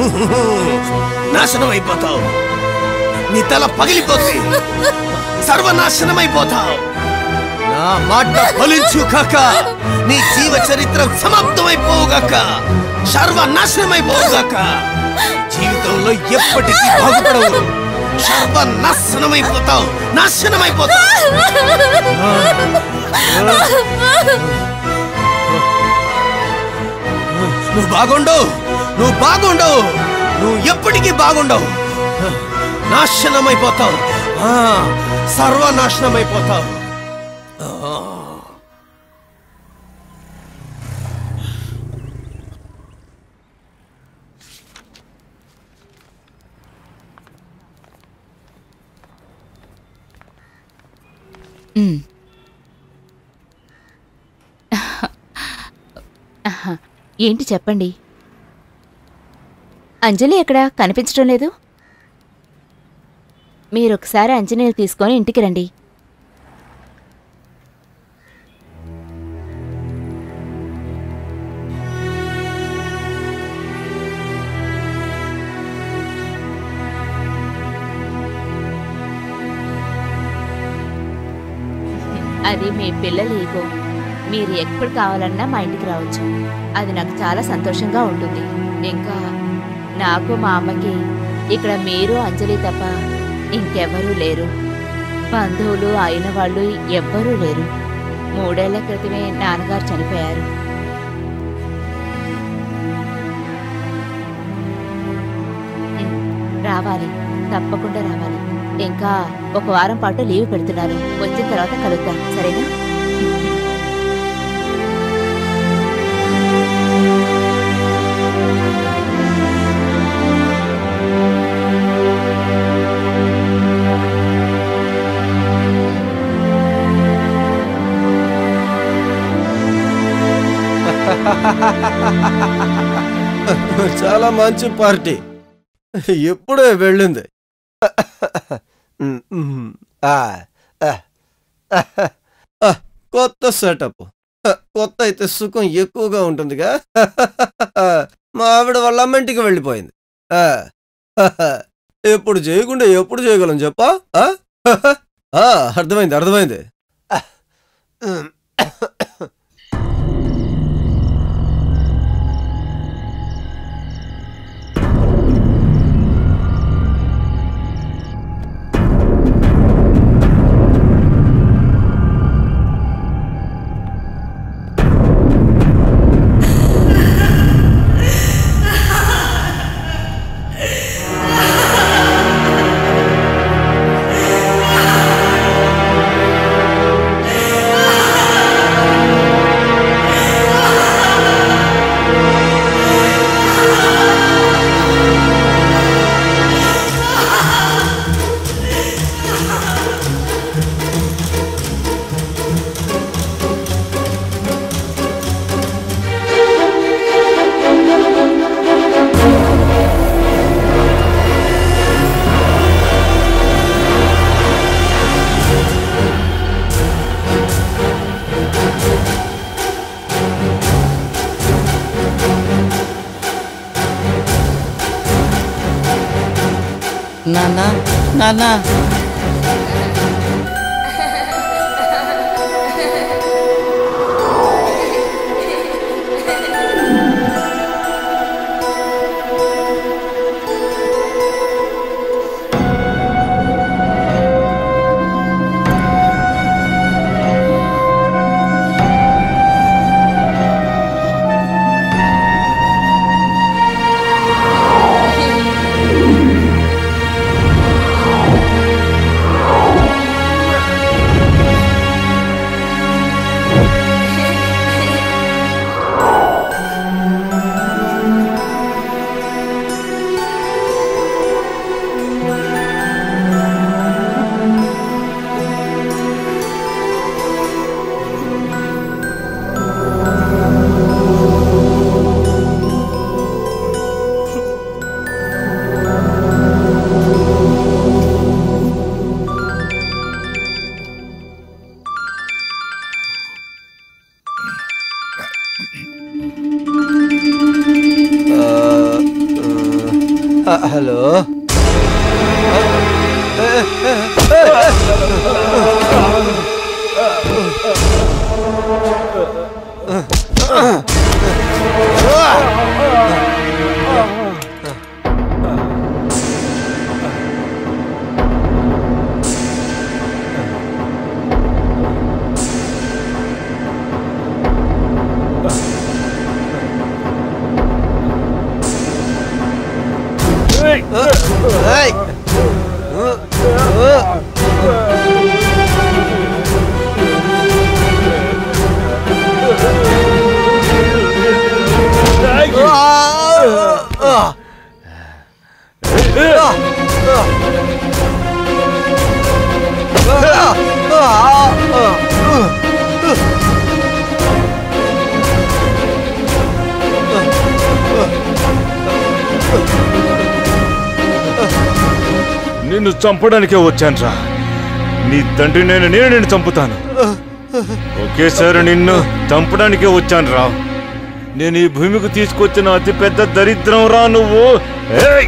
నాశనం అయిపోతావు నీ తల పగిలిపోతే సర్వనాశనం అయిపోతావు నా మాట ఫలించు కాక నీ జీవ చరిత్ర సమాప్తమైపోగాక సర్వనాశనమైపోగాక జీవితంలో ఎప్పటికీ బాగుపడవు సర్వనాశనమైపోతావు నాశనమైపోతావు నువ్వు బాగుండవు నువ్వు బాగుండవు నువ్వు ఎప్పటికీ బాగుండవు నాశనమైపోతావు ఆ, సర్వనాశనమైపోతావు ఆ. ఉమ్. ఆహా. ఏంటి చెప్పండి అంజలి ఎక్కడ కనిపించడం లేదు మీరు ఒకసారి అంజనీలు తీసుకొని ఇంటికి రండి అది మీ పిల్లల ఈగో మీరు ఎప్పుడు కావాలన్నా మా ఇంటికి రావచ్చు అది నాకు చాలా సంతోషంగా ఉంటుంది ఇంకా నాకు మా అమ్మకి ఇక్కడ మీరు అంజలి తప్ప ఇంకెవ్వరూ లేరు బంధువులు అయిన వాళ్ళు ఎవ్వరూ లేరు మూడేళ్ల క్రితమే నాన్నగారు చనిపోయారు ఉమ్, రావాలి తప్పకుండా రావాలి ఇంకా ఒక వారం పాటు లీవ్ పెడుతున్నారు వచ్చిన తర్వాత కలుద్దాం సరేనా చాలా మంచి పార్టీ ఎప్పుడే వెళ్ళింది ఆ, ఆ, ఆ, కొత్త సెటప్ కొత్త అయితే సుఖం ఎక్కువగా ఉంటుందిగా మా ఆవిడ వాళ్ళ అమ్మంటికి వెళ్ళిపోయింది ఆ, ఎప్పుడు చేయకుండా ఎప్పుడు చేయగలం చెప్పా ఆ? ఆ, అర్థమైంది అర్థమైంది నానా నానా ఆ హలో ఏయ్! నిన్ను చంపడానికే వచ్చానురా నీ తండ్రి నేను నేను నిన్ను చంపుతాను ఒకేసారి నిన్ను చంపడానికే వచ్చానురా నేను ఈ భూమికి తీసుకొచ్చిన అతిపెద్ద దరిద్రం రా నువ్వు ఏయ్!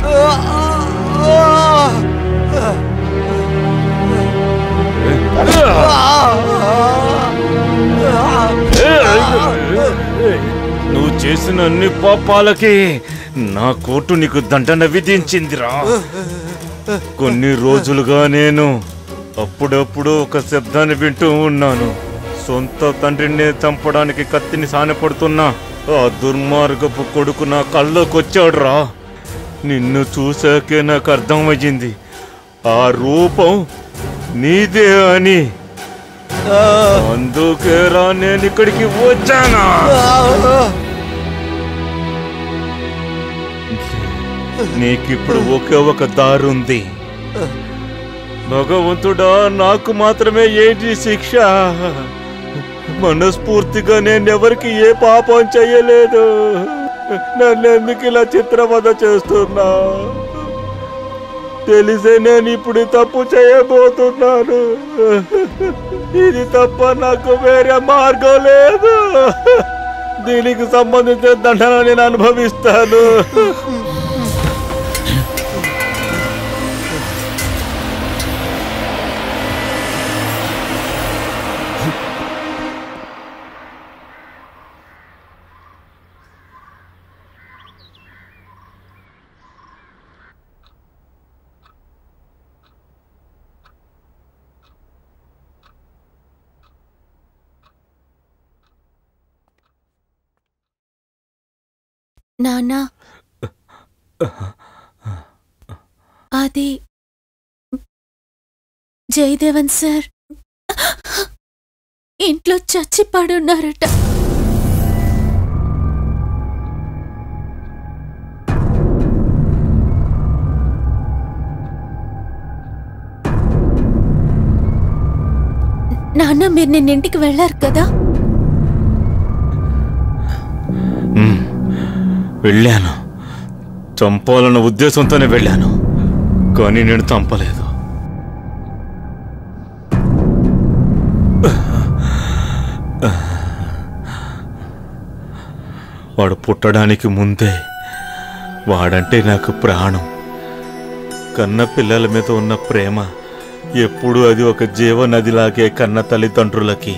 నువ్వు చేసిన అన్ని పాపాలకి నా కోర్టు నీకు దండన విధించిందిరా కొన్ని రోజులుగా నేను అప్పుడప్పుడు ఒక శబ్దాన్ని వింటూ ఉన్నాను సొంత తండ్రిని చంపడానికి కత్తిని సానపడుతున్నా ఆ దుర్మార్గపు కొడుకు నా కళ్ళలోకి వచ్చాడురా నిన్ను చూశాకే నాకు అర్థమయ్యింది ఆ రూపం నీదే అని అందుకేరా నేను ఇక్కడికి వచ్చానా నీకిప్పుడు ఒకే ఒక దారుంది భగవంతుడా నాకు మాత్రమే ఏంటి శిక్ష మనస్ఫూర్తిగా నేను ఎవరికి ఏ పాపం చేయలేదు నన్ను ఎందుకు ఇలా చిత్రవద చేస్తున్నా తెలిసే నేను ఇప్పుడు ఈ తప్పు చేయబోతున్నాను ఇది తప్ప నాకు వేరే మార్గం లేదు దీనికి సంబంధించిన దండన నేను అనుభవిస్తాను నానా అది జయదేవన్ సార్ ఇంట్లో చచ్చి పడున్నారట నాన్న మీరు నిన్న ఇంటికి వెళ్ళారు కదా మ్మ్. వెళ్ళాను చంపాలన్న ఉద్దేశంతోనే వెళ్ళాను కానీ నేను చంపలేదు వాడు పుట్టడానికి ముందే వాడంటే నాకు ప్రాణం కన్న పిల్లల మీద ఉన్న ప్రేమ ఎప్పుడూ అది ఒక జీవనదిలాగే కన్న తల్లిదండ్రులకి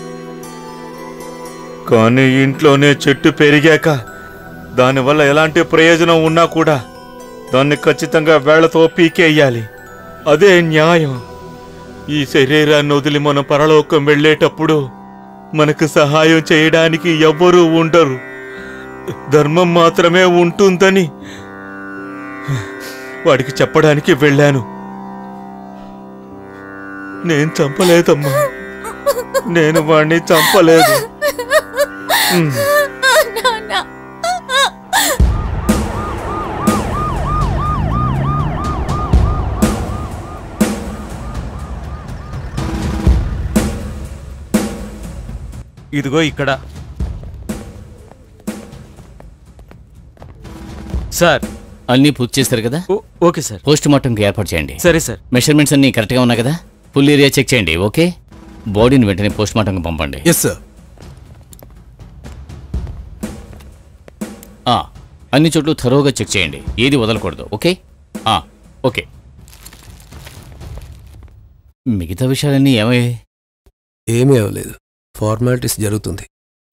కానీ ఇంట్లోనే చెట్టు పెరిగాక దానివల్ల ఎలాంటి ప్రయోజనం ఉన్నా కూడా దాన్ని ఖచ్చితంగా వేళ్లతో పీకేయాలి అదే న్యాయం ఈ శరీరాన్ని వదిలి మనం పరలోకం వెళ్ళేటప్పుడు మనకు సహాయం చేయడానికి ఎవ్వరూ ఉండరు ధర్మం మాత్రమే ఉంటుందని వాడికి చెప్పడానికి వెళ్ళాను నేను చంపలేదమ్మా నేను వాడిని చంపలేదు ఉమ్. నాన్న ఇదిగో ఇక్కడ సార్ అన్నీ పూర్తి చేశారు కదా ఓ- ఓకే సార్ పోస్ట్ మార్టంకి ఏర్పాటు చేయండి సరే సార్ మెషర్మెంట్స్ అన్నీ కరెక్ట్గా ఉన్నాయి కదా ఫుల్ ఏరియా చెక్ చేయండి ఓకే బాడీని వెంటనే పోస్ట్ మార్టంకి పంపండి ఎస్ సార్ ఆ, అన్ని చోట్ల థరోగా చెక్ చేయండి ఏది వదలకూడదు ఓకే ఆ, ఓకే మిగతా విషయాలన్నీ ఏమయ్యాయి ఏమీ అవ్వలేదు ఫార్మాలిటీస్ జరుగుతుంది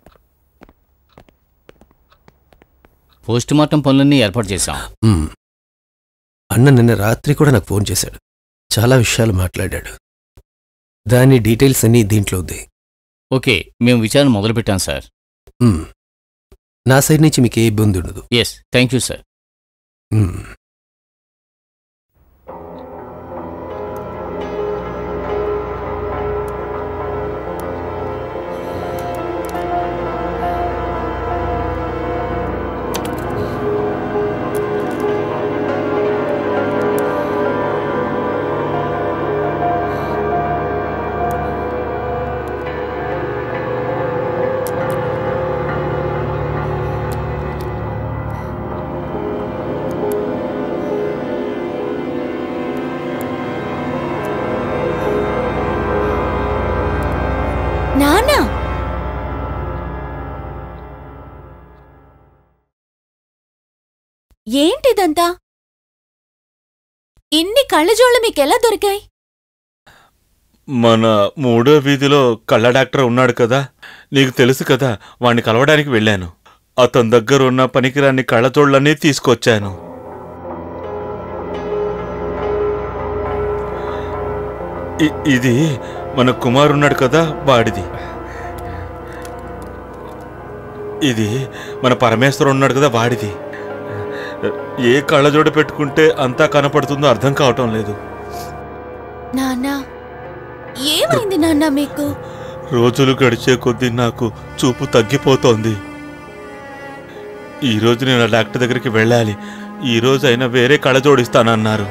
పోస్ట్ మార్టం పనులన్నీ ఏర్పాటు చేశాం మ్మ్. అన్న నిన్న రాత్రి కూడా నాకు ఫోన్ చేశాడు చాలా విషయాలు మాట్లాడాడు దాని డీటెయిల్స్ అన్నీ దీంట్లో ఉంది ఓకే మేము విచారణ మొదలుపెట్టాం సార్ మ్మ్. నా సైడ్ నుంచి మీకు ఏ ఇబ్బంది ఉండదు ఎస్ థ్యాంక్ యూ సార్ మ్మ్. నానా ఏంటిదంతా ఇన్ని కళ్ళజోళ్ళు మీకెలా దొరికాయి మన మూడో వీధిలో కళ్ళ డాక్టర్ ఉన్నాడు కదా నీకు తెలుసు కదా వాణ్ణి కలవడానికి వెళ్ళాను అతని దగ్గర ఉన్న పనికిరాని కళ్ళతోళ్ళన్నీ తీసుకొచ్చాను ఇ- ఇది మన కుమార్ ఉన్నాడు కదా వాడిది ఇది మన పరమేశ్వరం ఉన్నాడు కదా వాడిది ఏ కళ్ళజోడు పెట్టుకుంటే అంతా కనపడుతుందో అర్థం కావటం లేదు నాన్నా ఏమైంది నాన్నా మీకు రోజులు గడిచే కొద్దీ నాకు చూపు తగ్గిపోతోంది ఈ రోజు నేను ఆ డాక్టర్ దగ్గరికి వెళ్ళాలి ఈ రోజు అయినా వేరే కళ జోడిస్తానన్నారు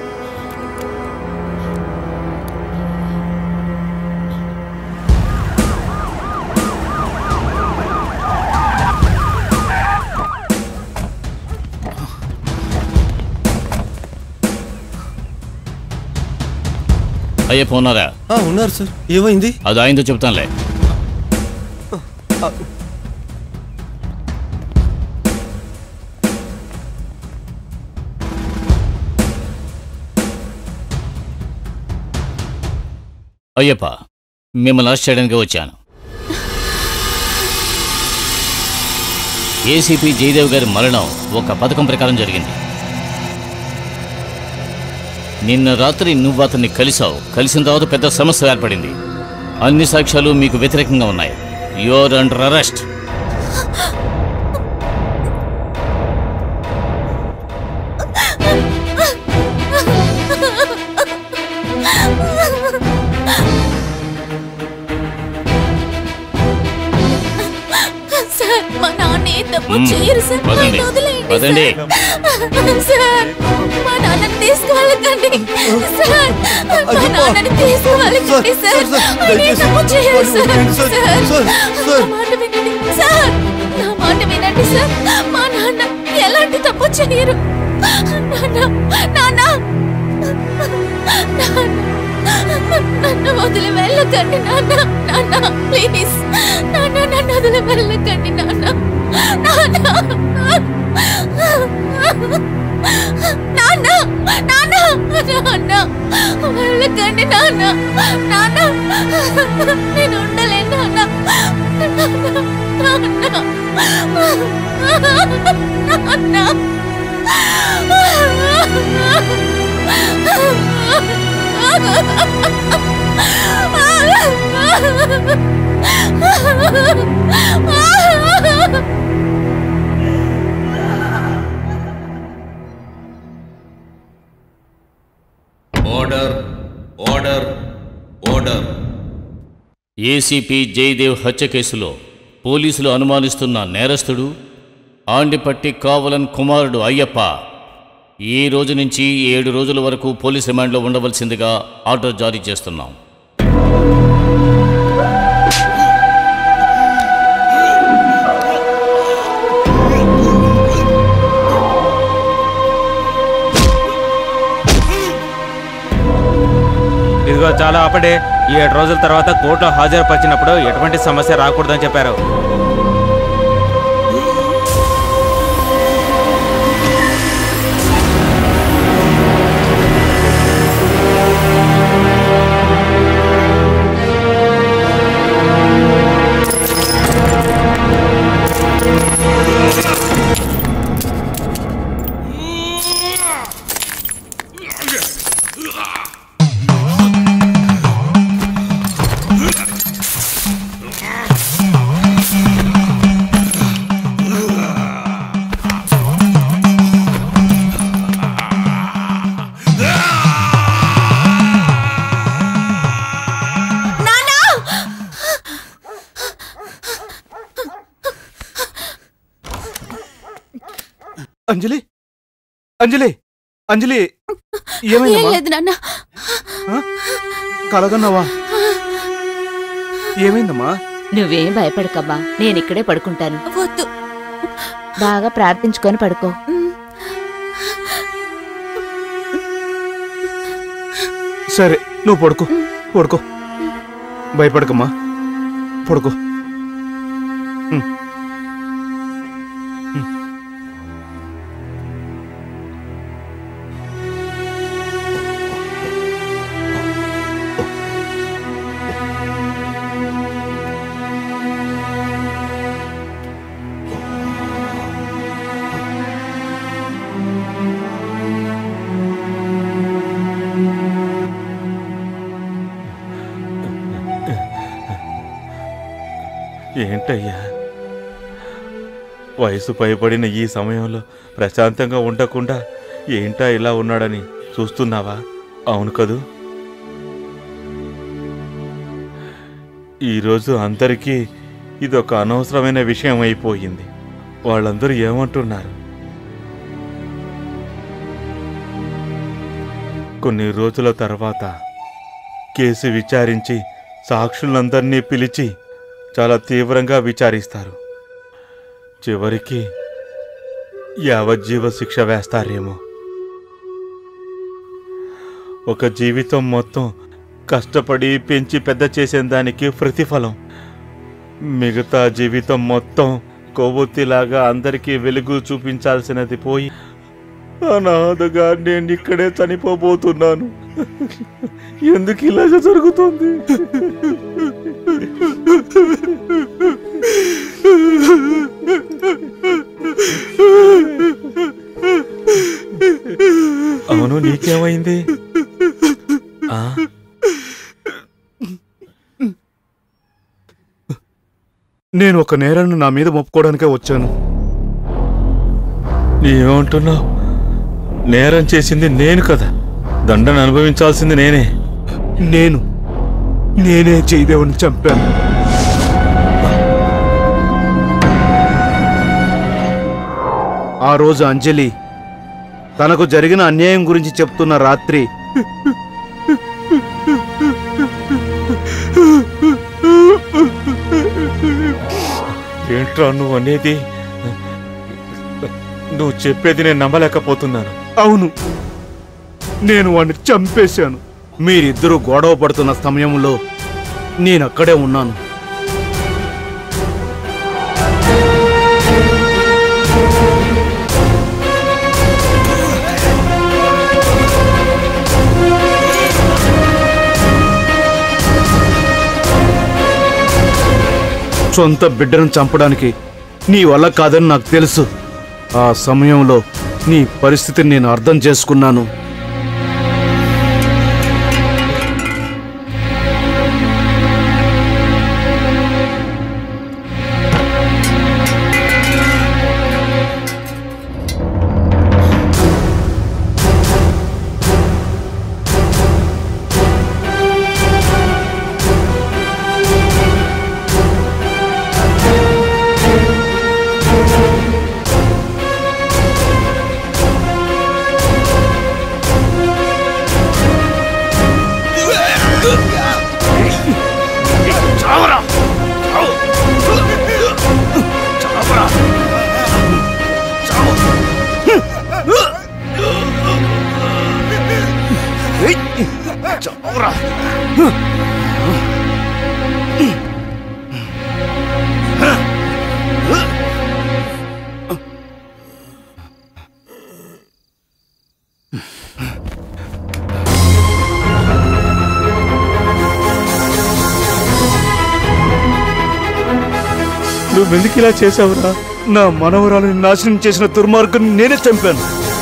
అయ్యప్ప ఉన్నారా ఆ, ఉన్నారు సార్ ఏమైంది అది ఆయనతో చెప్తానులే అయ్యప్ప మిమ్మల్ని అరెస్ట్ చేయడానికి వచ్చాను ఏసీపీ జయదేవ్ గారి మరణం ఒక పథకం ప్రకారం జరిగింది నిన్న రాత్రి నువ్వు అతన్ని కలిసావు కలిసిన తర్వాత పెద్ద సమస్య ఏర్పడింది అన్ని సాక్ష్యాలు మీకు వ్యతిరేకంగా ఉన్నాయి యువర్ అండర్ అరెస్ట్ సార్ మా నాన్న ఏ తప్పు మ్మ్. చేయరు సార్ వదండి. ఆయన వదిలేయండి వదండి. సార్. సార్ మా నాన్నని తీసుకువెళ్ళకండి సార్ మా నాన్నని తీసుకువెళ్ళకండి సార్ ఆయన ఏ తప్పు చేయరు సార్ సార్ నా మాట వినండి సార్ నా మాట వినండి సార్ మా నాన్న ఎలాంటి తప్పు చేయరు నాన్న నాన్న నన్ను వదిలి వెళ్ళకండి నాన్న నాన్న ప్లీజ్ నాన్న నన్ను వదిలి వెళ్ళకండి నాన్న నాన్న నాన్న నాన్న నాన్న వెళ్ళకండి నాన్న నాన్న నేను ఉండలేను నాన్న నాన్న order order order ACP Jayadev హత్య కేసులో పోలీసులు అనుమానిస్తున్న నేరస్తుడు ఆండిపట్టి కావలన్ కుమారుడు అయ్యప్ప ఈ రోజు నుంచి ఏడు రోజుల వరకు పోలీస్ రిమాండ్లో ఉండవలసిందిగా ఆర్డర్ జారీ చేస్తున్నాం ఇదిగో చాలా ఆపడే ఈ ఏడు రోజుల తర్వాత కోర్టులో హాజరుపరిచినప్పుడు ఎటువంటి సమస్య రాకూడదని చెప్పారు అంజలి అంజలి అంజలి ఏం ఏమైందమ్మా లేదు నాన్న కలగన్నావా ఏమైందమ్మా నువ్వేం భయపడకమ్మా నేనిక్కడే పడుకుంటాను వద్దు బాగా ప్రార్థించుకొని పడుకో సరే నువ్వు పడుకో పడుకో భయపడకమ్మా పడుకో ఉమ్. ఉమ్. ఏంటయ్యా వయసు పైబడిన ఈ సమయంలో ప్రశాంతంగా ఉండకుండా ఏంటా ఇలా ఉన్నాడని చూస్తున్నావా అవును కదూ ఈరోజు అందరికీ ఇదొక అనవసరమైన విషయం అయిపోయింది వాళ్ళందరూ ఏమంటున్నారు కొన్ని రోజుల తర్వాత కేసు విచారించి సాక్షులందరినీ పిలిచి చాలా తీవ్రంగా విచారిస్తారు చివరికి యావజ్జీవ శిక్ష వేస్తారేమో ఒక జీవితం మొత్తం కష్టపడి పెంచి పెద్ద చేసిన దానికి ప్రతిఫలం మిగతా జీవితం మొత్తం కొవ్వొత్తిలాగా అందరికీ వెలుగు చూపించాల్సినది పోయి అనాథగా నేను ఇక్కడే చనిపోబోతున్నాను ఎందుకు ఇలా జరుగుతుంది అవును నీకేమైంది ఆ నేను ఒక నేరాన్ని నా మీద మొప్పుకోవడానికే వచ్చాను ఏమంటున్నావు నేరం చేసింది నేను కదా దండను అనుభవించాల్సింది నేనే నేను నేనే జయదేవుని చంపాను ఆ రోజు అంజలి తనకు జరిగిన అన్యాయం గురించి చెప్తున్న రాత్రి ఏంట్రా నువ్వు అనేది నువ్వు చెప్పేది నేను నమ్మలేకపోతున్నాను అవును నేను వాడిని చంపేశాను మీరిద్దరూ గొడవ పడుతున్న సమయంలో నేను అక్కడే ఉన్నాను సొంత బిడ్డను చంపడానికి నీ వల్ల కాదని నాకు తెలుసు ఆ సమయంలో నీ పరిస్థితిని నేను అర్థం చేసుకున్నాను నువ్వెందుకు ఇలా చేసావురా నా మనవరాలను నాశనం చేసిన దుర్మార్గుని నేనే చంపాను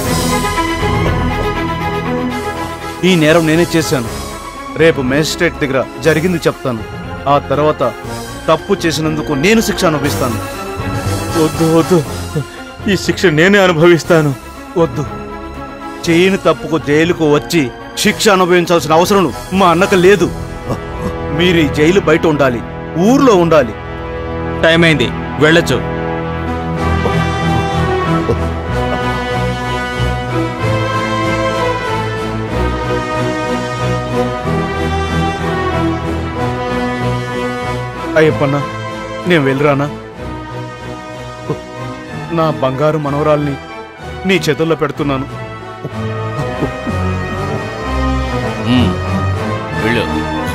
ఈ నేరం నేనే చేశాను రేపు మేజిస్ట్రేట్ దగ్గర జరిగింది చెప్తాను ఆ తర్వాత తప్పు చేసినందుకు నేను శిక్ష అనుభవిస్తాను వద్దు వద్దు ఈ శిక్ష నేనే అనుభవిస్తాను వద్దు చేయని తప్పుకు జైలుకు వచ్చి శిక్ష అనుభవించాల్సిన అవసరం మా అన్నకు లేదు మీరు ఈ జైలు బయట ఉండాలి ఊర్లో ఉండాలి టైం అయింది వెళ్ళొచ్చు అయ్యప్పన్న నేను వెళ్ళరానా నా బంగారు మనవరాల్ని నీ చేతుల్లో పెడుతున్నాను ఉమ్, వెళ్ళు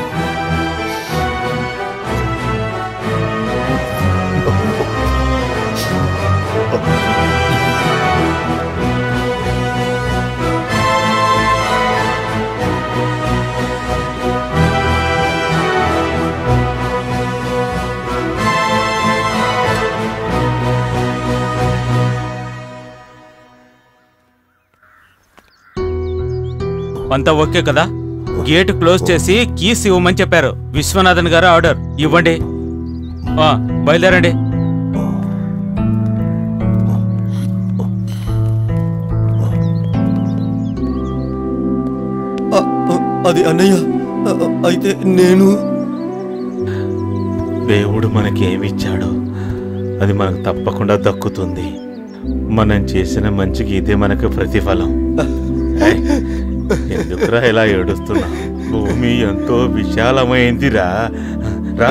అంతా ఓకే కదా గేట్ క్లోజ్ చేసి కీస్ ఇవ్వమని చెప్పారు విశ్వనాథన్ గారు ఆర్డర్ ఇవ్వండి ఆ, బయలుదేరండి అ- అ- అది అన్నయ్య అ- అ- అయితే నేను దేవుడు మనకి ఏమిచ్చాడో అది మనకు తప్పకుండా దక్కుతుంది మనం చేసిన మంచికి ఇదే మనకు ప్రతిఫలం ఏయ్, ఎందుకురా ఇలా ఏడుస్తున్నా భూమి ఎంతో విశాలమైందిరా రా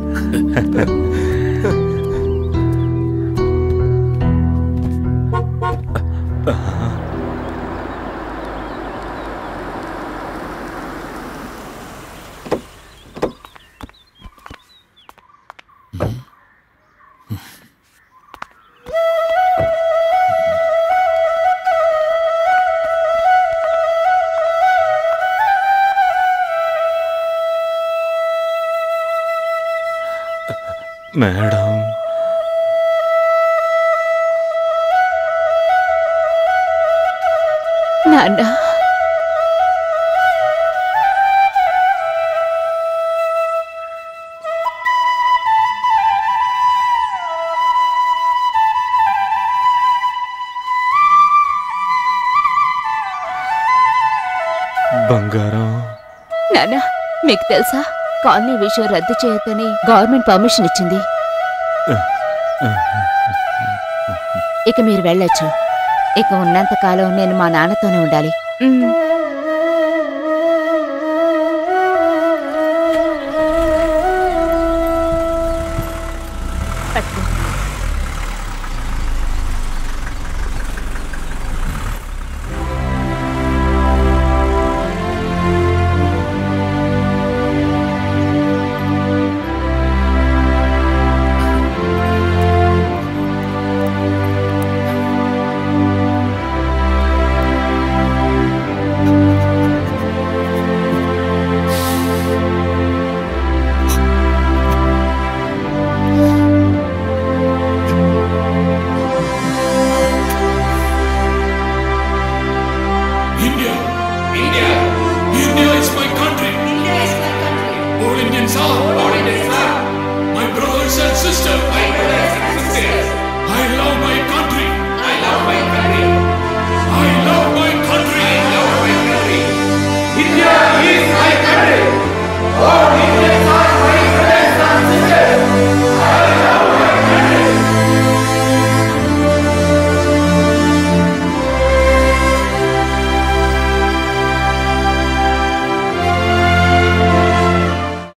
మేడం నాన్న బంగారం నాన్న మీకు తెలుసా కాలనీ విషయం రద్దు చేయొద్దని గవర్నమెంట్ పర్మిషన్ ఇచ్చింది ఇక మీరు వెళ్ళొచ్చు ఇక ఉన్నంత కాలం నేను మా నాన్నతోనే ఉండాలి ఉమ్.